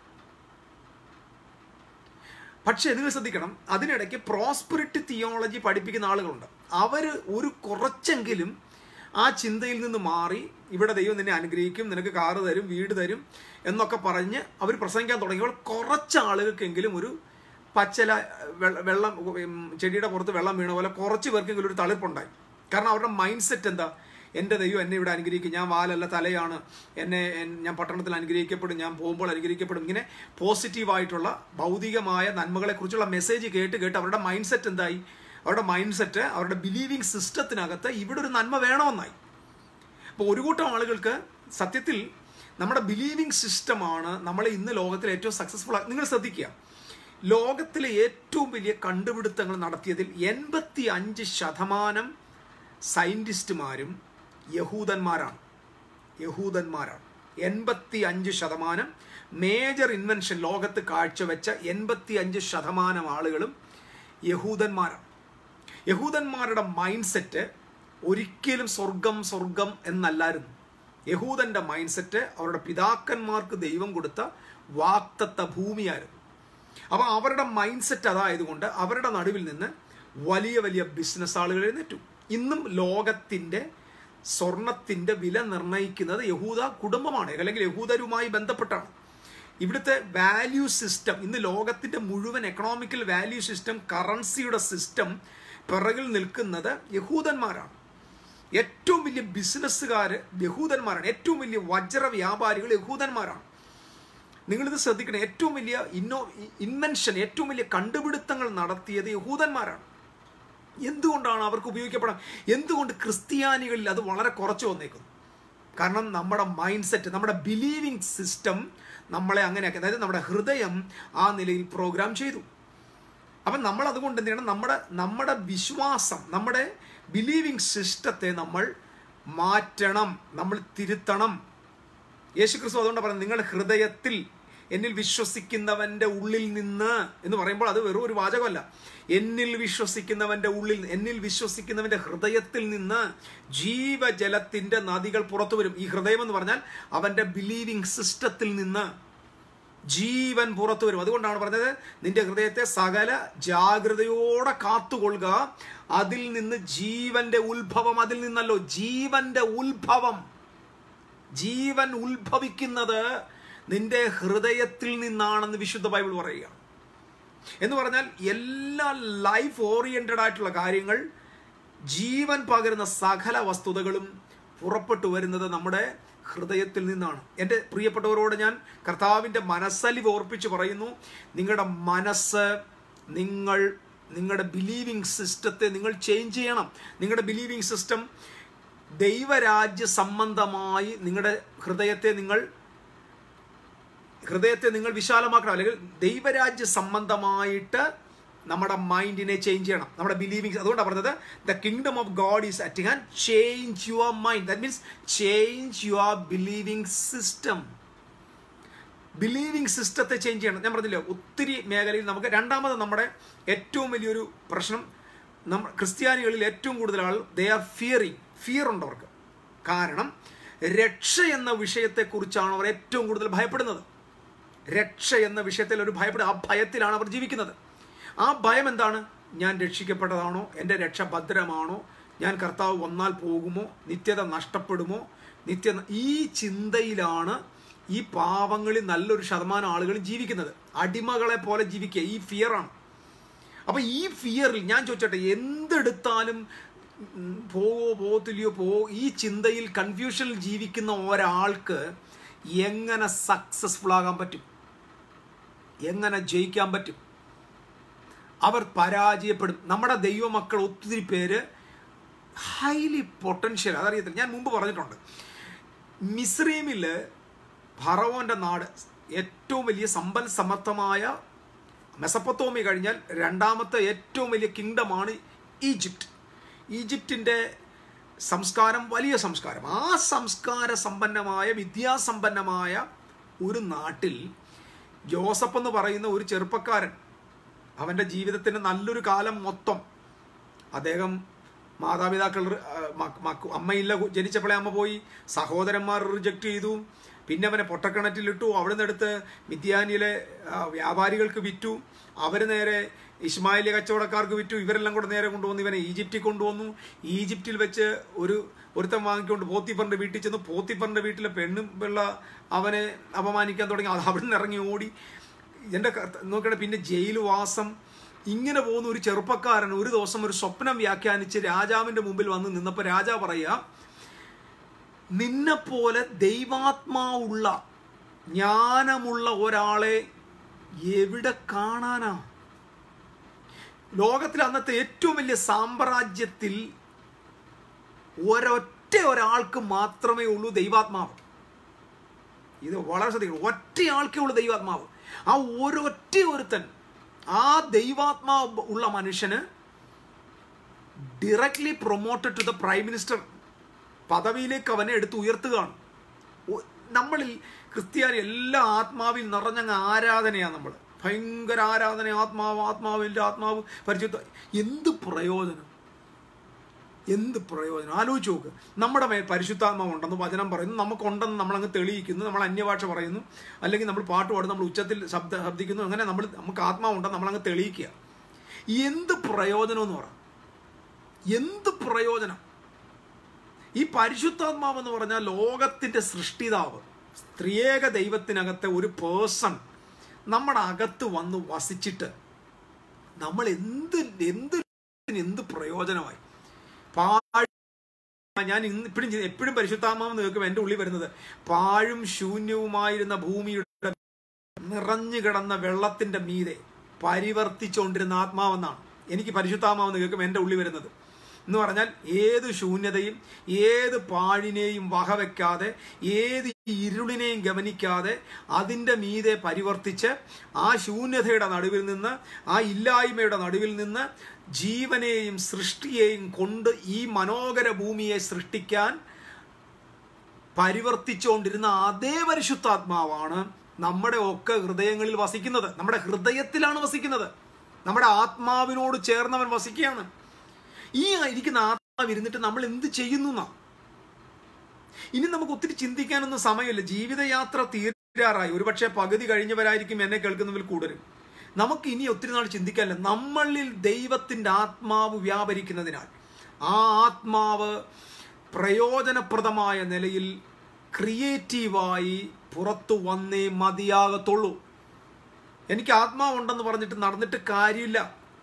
Speaker 1: പക്ഷേ നിങ്ങൾ ശ്രദ്ധിക്കണം അതിനിടയ്ക്ക് പ്രോസ്പെറിറ്റി തിയോളജി പഠിപ്പിക്കുന്ന ആളുകളുണ്ട് അവർ ഒരു കുറച്ചെങ്കിലും ആ ചിന്തയിൽ നിന്ന് മാറി ഇവിടെ ദൈവം നിന്നെ അനുഗ്രഹിക്കും നിനക്ക് കാറ് തരും വീട് തരും എന്നൊക്കെ പറഞ്ഞ് അവർ പ്രസംഗിക്കാൻ തുടങ്ങിയപ്പോൾ കുറച്ച് ആളുകൾക്കെങ്കിലും ഒരു പച്ചല വെള്ള- വെള്ളം ഉം, ചെടിയുടെ പുറത്ത് വെള്ളം വീണ പോലെ കുറച്ച് പേർക്കെങ്കിലും ഒരു തളിർപ്പുണ്ടായി കാരണം അവരുടെ മൈൻഡ് സെറ്റ് എന്താ എൻ്റെ ദൈവം എന്നെ ഇവിടെ അനുഗ്രഹിക്കും ഞാൻ വാലല്ല തലയാണ് എന്നെ എൻ- ഞാൻ പട്ടണത്തിൽ അനുഗ്രഹിക്കപ്പെടും ഞാൻ പോകുമ്പോൾ അനുഗ്രഹിക്കപ്പെടും ഇങ്ങനെ പോസിറ്റീവായിട്ടുള്ള ഭൗതികമായ നന്മകളെക്കുറിച്ചുള്ള മെസ്സേജ് കേട്ട് കേട്ട് അവരുടെ മൈൻഡ് സെറ്റ് എന്തായി അവരുടെ മൈൻഡ് സെറ്റ് അവരുടെ ബിലീവിങ് സിസ്റ്റത്തിനകത്ത് ഇവിടെ ഒരു നന്മ വേണമെന്നായി അപ്പോൾ ഒരു കൂട്ടം ആളുകൾക്ക് സത്യത്തിൽ നമ്മുടെ ബിലീവിങ് സിസ്റ്റമാണ് നമ്മളെ ഇന്ന് ലോകത്തിലെ ഏറ്റവും സക്സസ്ഫുൾ നിങ്ങൾ ശ്രദ്ധിക്കുക ലോകത്തിലെ ഏറ്റവും വലിയ കണ്ടുപിടുത്തങ്ങൾ നടത്തിയതിൽ എൺപത്തി അഞ്ച് ശതമാനം സയൻറ്റിസ്റ്റുമാരും യഹൂദന്മാരാണ് യഹൂദന്മാരാണ് എൺപത്തി അഞ്ച് ശതമാനം മേജർ ഇൻവെൻഷൻ ലോകത്ത് കാഴ്ചവെച്ച എൺപത്തി അഞ്ച് ശതമാനം ആളുകളും യഹൂദന്മാരാണ് യഹൂദന്മാരുടെ മൈൻഡ് സെറ്റ് ഒരിക്കലും സ്വർഗം സ്വർഗം എന്നല്ലായിരുന്നു യഹൂദന്റെ മൈൻഡ് സെറ്റ് അവരുടെ പിതാക്കന്മാർക്ക് ദൈവം കൊടുത്ത വാക്തത്വ ഭൂമിയായിരുന്നു അപ്പോൾ അവരുടെ മൈൻഡ് സെറ്റ് അതായതുകൊണ്ട് അവരുടെ നടുവിൽ നിന്ന് വലിയ വലിയ ബിസിനസ് ആളുകൾ എഴുന്നേറ്റു ഇന്നും ലോകത്തിൻ്റെ സ്വർണത്തിൻ്റെ വില നിർണ്ണയിക്കുന്നത് യഹൂദ കുടുംബമാണ് അല്ലെങ്കിൽ യഹൂദരുമായി ബന്ധപ്പെട്ടാണ് ഇവിടുത്തെ വാല്യൂ സിസ്റ്റം ഇന്ന് ലോകത്തിൻ്റെ മുഴുവൻ എക്കണോമിക്കൽ വാല്യൂ സിസ്റ്റം കറൻസിയുടെ സിസ്റ്റം പിറകിൽ നിൽക്കുന്നത് യഹൂദന്മാരാണ് ഏറ്റവും വലിയ ബിസിനസ്സുകാർ യഹൂദന്മാരാണ് ഏറ്റവും വലിയ വജ്ര വ്യാപാരികൾ യഹൂദന്മാരാണ് നിങ്ങളിത് ശ്രദ്ധിക്കണം ഏറ്റവും വലിയ ഇന്നോ ഇൻവെൻഷൻ ഏറ്റവും വലിയ കണ്ടുപിടുത്തങ്ങൾ നടത്തിയത് യഹൂദന്മാരാണ് എന്തുകൊണ്ടാണ് അവർക്ക് ഉപയോഗിക്കപ്പെടാൻ എന്തുകൊണ്ട് ക്രിസ്ത്യാനികളിൽ അത് വളരെ കുറച്ച് വന്നേക്കുന്നു കാരണം നമ്മുടെ മൈൻഡ് സെറ്റ് നമ്മുടെ ബിലീവിങ് സിസ്റ്റം നമ്മളെ അങ്ങനെയാക്കി അതായത് നമ്മുടെ ഹൃദയം ആ നിലയിൽ പ്രോഗ്രാം ചെയ്തു അപ്പം നമ്മൾ അതുകൊണ്ട് എന്ത് ചെയ്യണം നമ്മുടെ നമ്മുടെ വിശ്വാസം നമ്മുടെ ബിലീവിങ് സിസ്റ്റത്തെ നമ്മൾ മാറ്റണം നമ്മൾ തിരുത്തണം യേശു ക്രിസ്തു അതുകൊണ്ട് പറയുന്നത് നിങ്ങളുടെ ഹൃദയത്തിൽ എന്നിൽ വിശ്വസിക്കുന്നവന്റെ ഉള്ളിൽ നിന്ന് എന്ന് പറയുമ്പോൾ അത് വെറും ഒരു വാചകമല്ല എന്നിൽ വിശ്വസിക്കുന്നവന്റെ ഉള്ളിൽ എന്നിൽ വിശ്വസിക്കുന്നവന്റെ ഹൃദയത്തിൽ നിന്ന് ജീവജലത്തിന്റെ നദികൾ പുറത്തു വരും ഈ ഹൃദയം എന്ന് പറഞ്ഞാൽ അവന്റെ ബിലീവിംഗ് സിസ്റ്റത്തിൽ നിന്ന് ജീവൻ പുറത്തു വരും അതുകൊണ്ടാണ് പറഞ്ഞത് നിന്റെ ഹൃദയത്തെ സകല ജാഗ്രതയോടെ കാത്തുകൊള്ളുക അതിൽ നിന്ന് ജീവന്റെ ഉത്ഭവം അതിൽ നിന്നല്ലോ ജീവന്റെ ഉത്ഭവം ജീവൻ ഉത്ഭവിക്കുന്നത് നിന്റെ ഹൃദയത്തിൽ നിന്നാണെന്ന് വിശുദ്ധ ബൈബിൾ പറയുക എന്ന് പറഞ്ഞാൽ എല്ലാ ലൈഫ് ഓറിയന്റഡ് ആയിട്ടുള്ള കാര്യങ്ങൾ ജീവൻ പകരുന്ന സകല വസ്തുതകളും പുറപ്പെട്ടു വരുന്നത് നമ്മുടെ ഹൃദയത്തിൽ നിന്നാണ് എൻ്റെ പ്രിയപ്പെട്ടവരോട് ഞാൻ കർത്താവിൻ്റെ മനസ്സലിവ് ഓർപ്പിച്ച് പറയുന്നു നിങ്ങളുടെ മനസ്സ് നിങ്ങൾ നിങ്ങളുടെ ബിലീവിംഗ് സിസ്റ്റത്തെ നിങ്ങൾ ചേഞ്ച് ചെയ്യണം നിങ്ങളുടെ ബിലീവിംഗ് സിസ്റ്റം ദൈവരാജ്യ സംബന്ധമായി നിങ്ങളുടെ ഹൃദയത്തെ നിങ്ങൾ ഹൃദയത്തെ നിങ്ങൾ വിശാലമാക്കണം അല്ലെങ്കിൽ ദൈവരാജ്യ സംബന്ധമായിട്ട് നമ്മുടെ മൈൻഡിനെ ചേഞ്ച് ചെയ്യണം നമ്മുടെ ബിലീവിങ് അതുകൊണ്ടാണ് പറഞ്ഞത് the kingdom of God is at hand change your mind that means change your believing system believing സിസ്റ്റത്തെ ചേഞ്ച് ചെയ്യണം ഞാൻ പറഞ്ഞില്ല ഒത്തിരി മേഖലയിൽ നമുക്ക് രണ്ടാമത് നമ്മുടെ ഏറ്റവും വലിയൊരു പ്രശ്നം നമ്മ ക്രിസ്ത്യാനികളിൽ ഏറ്റവും കൂടുതൽ ആൾ ദേ ആർ ഫിയറിങ് ഫിയർ ഉണ്ട് അവർക്ക് കാരണം രക്ഷ എന്ന വിഷയത്തെക്കുറിച്ചാണ് അവർ ഏറ്റവും കൂടുതൽ ഭയപ്പെടുന്നത് രക്ഷ എന്ന വിഷയത്തിൽ ഒരു ഭയപ്പെടുക ആ ഭയത്തിലാണ് അവർ ജീവിക്കുന്നത് ആ ഭയം എന്താണ് ഞാൻ രക്ഷിക്കപ്പെട്ടതാണോ എൻ്റെ രക്ഷ ഭദ്രമാണോ ഞാൻ കർത്താവ് വന്നാൽ പോകുമോ നിത്യത നഷ്ടപ്പെടുമോ നിത്യ ഈ ചിന്തയിലാണ് ഈ പാവങ്ങളിൽ നല്ലൊരു ശതമാനം ആളുകൾ ജീവിക്കുന്നത് അടിമകളെ പോലെ ജീവിക്കുക ഈ ഫിയറാണ് അപ്പൊ ഈ ഫിയറിൽ ഞാൻ ചോദിച്ചോട്ടെ എന്തെടുത്താലും ഉം, പോവോ പോകത്തില്ലയോ പോവോ ഈ ചിന്തയിൽ കൺഫ്യൂഷനിൽ ജീവിക്കുന്ന ഒരാൾക്ക് എങ്ങനെ സക്സസ്ഫുൾ ആകാൻ പറ്റും എങ്ങനെ ജയിക്കാൻ പറ്റും അവർ പരാജയപ്പെടും നമ്മുടെ ദൈവമക്കൾ ഒത്തിരി പേര് ഹൈലി പൊട്ടൻഷ്യൽ അതറിയത്തില്ല ഞാൻ മുമ്പ് പറഞ്ഞിട്ടുണ്ട് മിസ്രീമിൽ ഫറവോന്റെ നാട് ഏറ്റവും വലിയ സമ്പൽ സമർത്ഥമായ മെസപ്പത്തോമി കഴിഞ്ഞാൽ രണ്ടാമത്തെ ഏറ്റവും വലിയ കിങ്ഡമാണ് ഈജിപ്റ്റ് ഈജിപ്തിൻ്റെ സംസ്കാരം വലിയ സംസ്കാരം ആ സംസ്കാര സമ്പന്നമായ വിദ്യാസമ്പന്നമായ ഒരു നാട്ടിൽ ജോസഫ് എന്ന് പറയുന്ന ഒരു ചെറുപ്പക്കാരൻ അവൻ്റെ ജീവിതത്തിൻ്റെ നല്ലൊരു കാലം മൊത്തം അദ്ദേഹം മാതാപിതാക്കൾ ആ, മക്ക- മക്ക- അമ്മയില്ല ജനിച്ചപ്പോഴേ അമ്മ പോയി സഹോദരന്മാർ റിജക്റ്റ് ചെയ്തു പിന്നെ അവനെ പൊട്ടക്കിണറ്റിലിട്ടു അവിടുന്ന് എടുത്ത് മിഥ്യാനിയിലെ ആ, വ്യാപാരികൾക്ക് വിറ്റു അവർ നേരെ ഇസ്മായിലി കച്ചവടക്കാർക്ക് വിറ്റു ഇവരെല്ലാം കൂടെ നേരെ കൊണ്ടുവന്നു ഇവനെ ഈജിപ്തിൽ കൊണ്ടുവന്നു ഈജിപ്തിൽ വെച്ച് ഒരു ഒരുത്തൻ വാങ്ങിക്കൊണ്ട് പോത്തിഫറിന്റെ വീട്ടിൽ ചെന്നു പോത്തിഫറിന്റെ വീട്ടിലെ പെണ്ണും പിള്ള അവനെ അപമാനിക്കാൻ തുടങ്ങി അത് അവിടുന്ന് ഇറങ്ങി ഓടി എൻ്റെ നോക്കണേ പിന്നെ ജയിൽ വാസം ഇങ്ങനെ പോകുന്ന ഒരു ചെറുപ്പക്കാരൻ ഒരു ദിവസം ഒരു സ്വപ്നം വ്യാഖ്യാനിച്ച് രാജാവിന്റെ മുമ്പിൽ വന്ന് നിന്നപ്പോൾ രാജാവ് പറയാ നിന്നെപ്പോലെ ദൈവാത്മാവുള്ള ജ്ഞാനമുള്ള ഒരാളെ എവിടെ കാണാനാ ലോകത്തിലെ അന്നത്തെ ഏറ്റവും വലിയ സാമ്രാജ്യത്തിൽ ഒരൊറ്റ ഒരാൾക്ക് മാത്രമേ ഉള്ളൂ ദൈവാത്മാവ് ഇത് വളരെ ശ്രദ്ധിക്കണം ഒറ്റയാൾക്കേ ഉള്ളൂ ദൈവാത്മാവ് ആ ഒരൊറ്റ ഒരുത്തൻ ആ ദൈവാത്മാവ് ഉള്ള മനുഷ്യന് directly promoted to the prime minister പദവിയിലേക്ക് അവനെ എടുത്ത് ഉയർത്തുകയാണ് ഒ- നമ്മളിൽ ക്രിസ്ത്യാനി എല്ലാ ആത്മാവിൽ നിറഞ്ഞങ്ങ് ആരാധനയാണ് നമ്മൾ ഭയങ്കര ആരാധന ആത്മാവ് ആത്മാവിൻ്റെ ആത്മാവ് പരിചുദ്ധ എന്ത് പ്രയോജനം എന്ത് പ്രയോജനം ആലോചിച്ച് നോക്ക് നമ്മുടെ മേൽ പരിശുദ്ധാത്മാവ് ഉണ്ടെന്ന് വചനം പറയുന്നു നമുക്കുണ്ടെന്ന് നമ്മളങ്ങ് തെളിയിക്കുന്നു നമ്മൾ അന്യഭാഷ പറയുന്നു അല്ലെങ്കിൽ നമ്മൾ പാട്ട് പാടുന്നു നമ്മൾ ഉച്ചത്തിൽ ശബ്ദ ശബ്ദിക്കുന്നു അങ്ങനെ നമ്മൾ നമുക്ക് ആത്മാവുണ്ടെന്ന് നമ്മളങ്ങ് തെളിയിക്കുക എന്ത് പ്രയോജനം എന്ന് പറ എന്ത് പ്രയോജനം ഈ പരിശുദ്ധാത്മാവ് എന്ന് പറഞ്ഞാൽ ലോകത്തിന്റെ സൃഷ്ടിതാവ് സ്ത്രീയേക ദൈവത്തിനകത്തെ ഒരു പേഴ്സൺ നമ്മുടെ അകത്ത് വന്ന് വസിച്ചിട്ട് നമ്മൾ എന്ത് എന്ത് എന്ത് പ്രയോജനമായി പാഴ് ഞാൻ ഇന്ന് ഇപ്പോഴും ചെയ്ത് എപ്പോഴും പരിശുദ്ധാത്മാവെന്ന് കേൾക്കും എൻ്റെ ഉള്ളിൽ വരുന്നത് പാഴും ശൂന്യവുമായിരുന്ന ഭൂമിയുടെ നിറഞ്ഞു കിടന്ന വെള്ളത്തിന്റെ മീതെ പരിവർത്തിച്ചുകൊണ്ടിരുന്ന ആത്മാവെന്നാണ് എനിക്ക് പരിശുദ്ധാത്മാവെന്ന് കേൾക്കും എൻ്റെ ഉള്ളിൽ വരുന്നത് എന്ന് പറഞ്ഞാൽ ഏത് ശൂന്യതയും ഏത് പാഴിനെയും വകവെക്കാതെ ഏത് ഇരുളിനെയും ഗമനിക്കാതെ അതിൻ്റെ മീതെ പരിവർത്തിച്ച് ആ ശൂന്യതയുടെ നടുവിൽ നിന്ന് ആ ഇല്ലായ്മയുടെ നടുവിൽ നിന്ന് ജീവനെയും സൃഷ്ടിയെയും കൊണ്ട് ഈ മനോഹര ഭൂമിയെ സൃഷ്ടിക്കാൻ പരിവർത്തിച്ചുകൊണ്ടിരുന്ന അതേ പരിശുദ്ധാത്മാവാണ് നമ്മുടെ ഒക്കെ ഹൃദയങ്ങളിൽ വസിക്കുന്നത് നമ്മുടെ ഹൃദയത്തിലാണ് വസിക്കുന്നത് നമ്മുടെ ആത്മാവിനോട് ചേർന്നവൻ വസിക്കുകയാണ് ഈ ഇരിക്കുന്ന ആത്മാവ് ഇരുന്നിട്ട് നമ്മൾ എന്ത് ചെയ്യുന്നു എന്നാ ഇനി നമുക്ക് ഒത്തിരി ചിന്തിക്കാനൊന്നും സമയമില്ല ജീവിതയാത്ര തീരാറായി ഒരുപക്ഷെ പകുതി കഴിഞ്ഞവരായിരിക്കും എന്നെ കേൾക്കുന്നതിൽ കൂടുതലും നമുക്ക് ഇനി ഒത്തിരി നാൾ ചിന്തിക്കാനില്ല നമ്മളിൽ ദൈവത്തിന്റെ ആത്മാവ് വ്യാപരിക്കുന്നതിനാൽ ആ ആത്മാവ് പ്രയോജനപ്രദമായ നിലയിൽ ക്രിയേറ്റീവായി പുറത്തു വന്നേ മതിയാകത്തുള്ളൂ എനിക്ക് ആത്മാവുണ്ടെന്ന് പറഞ്ഞിട്ട് നടന്നിട്ട് കാര്യമില്ല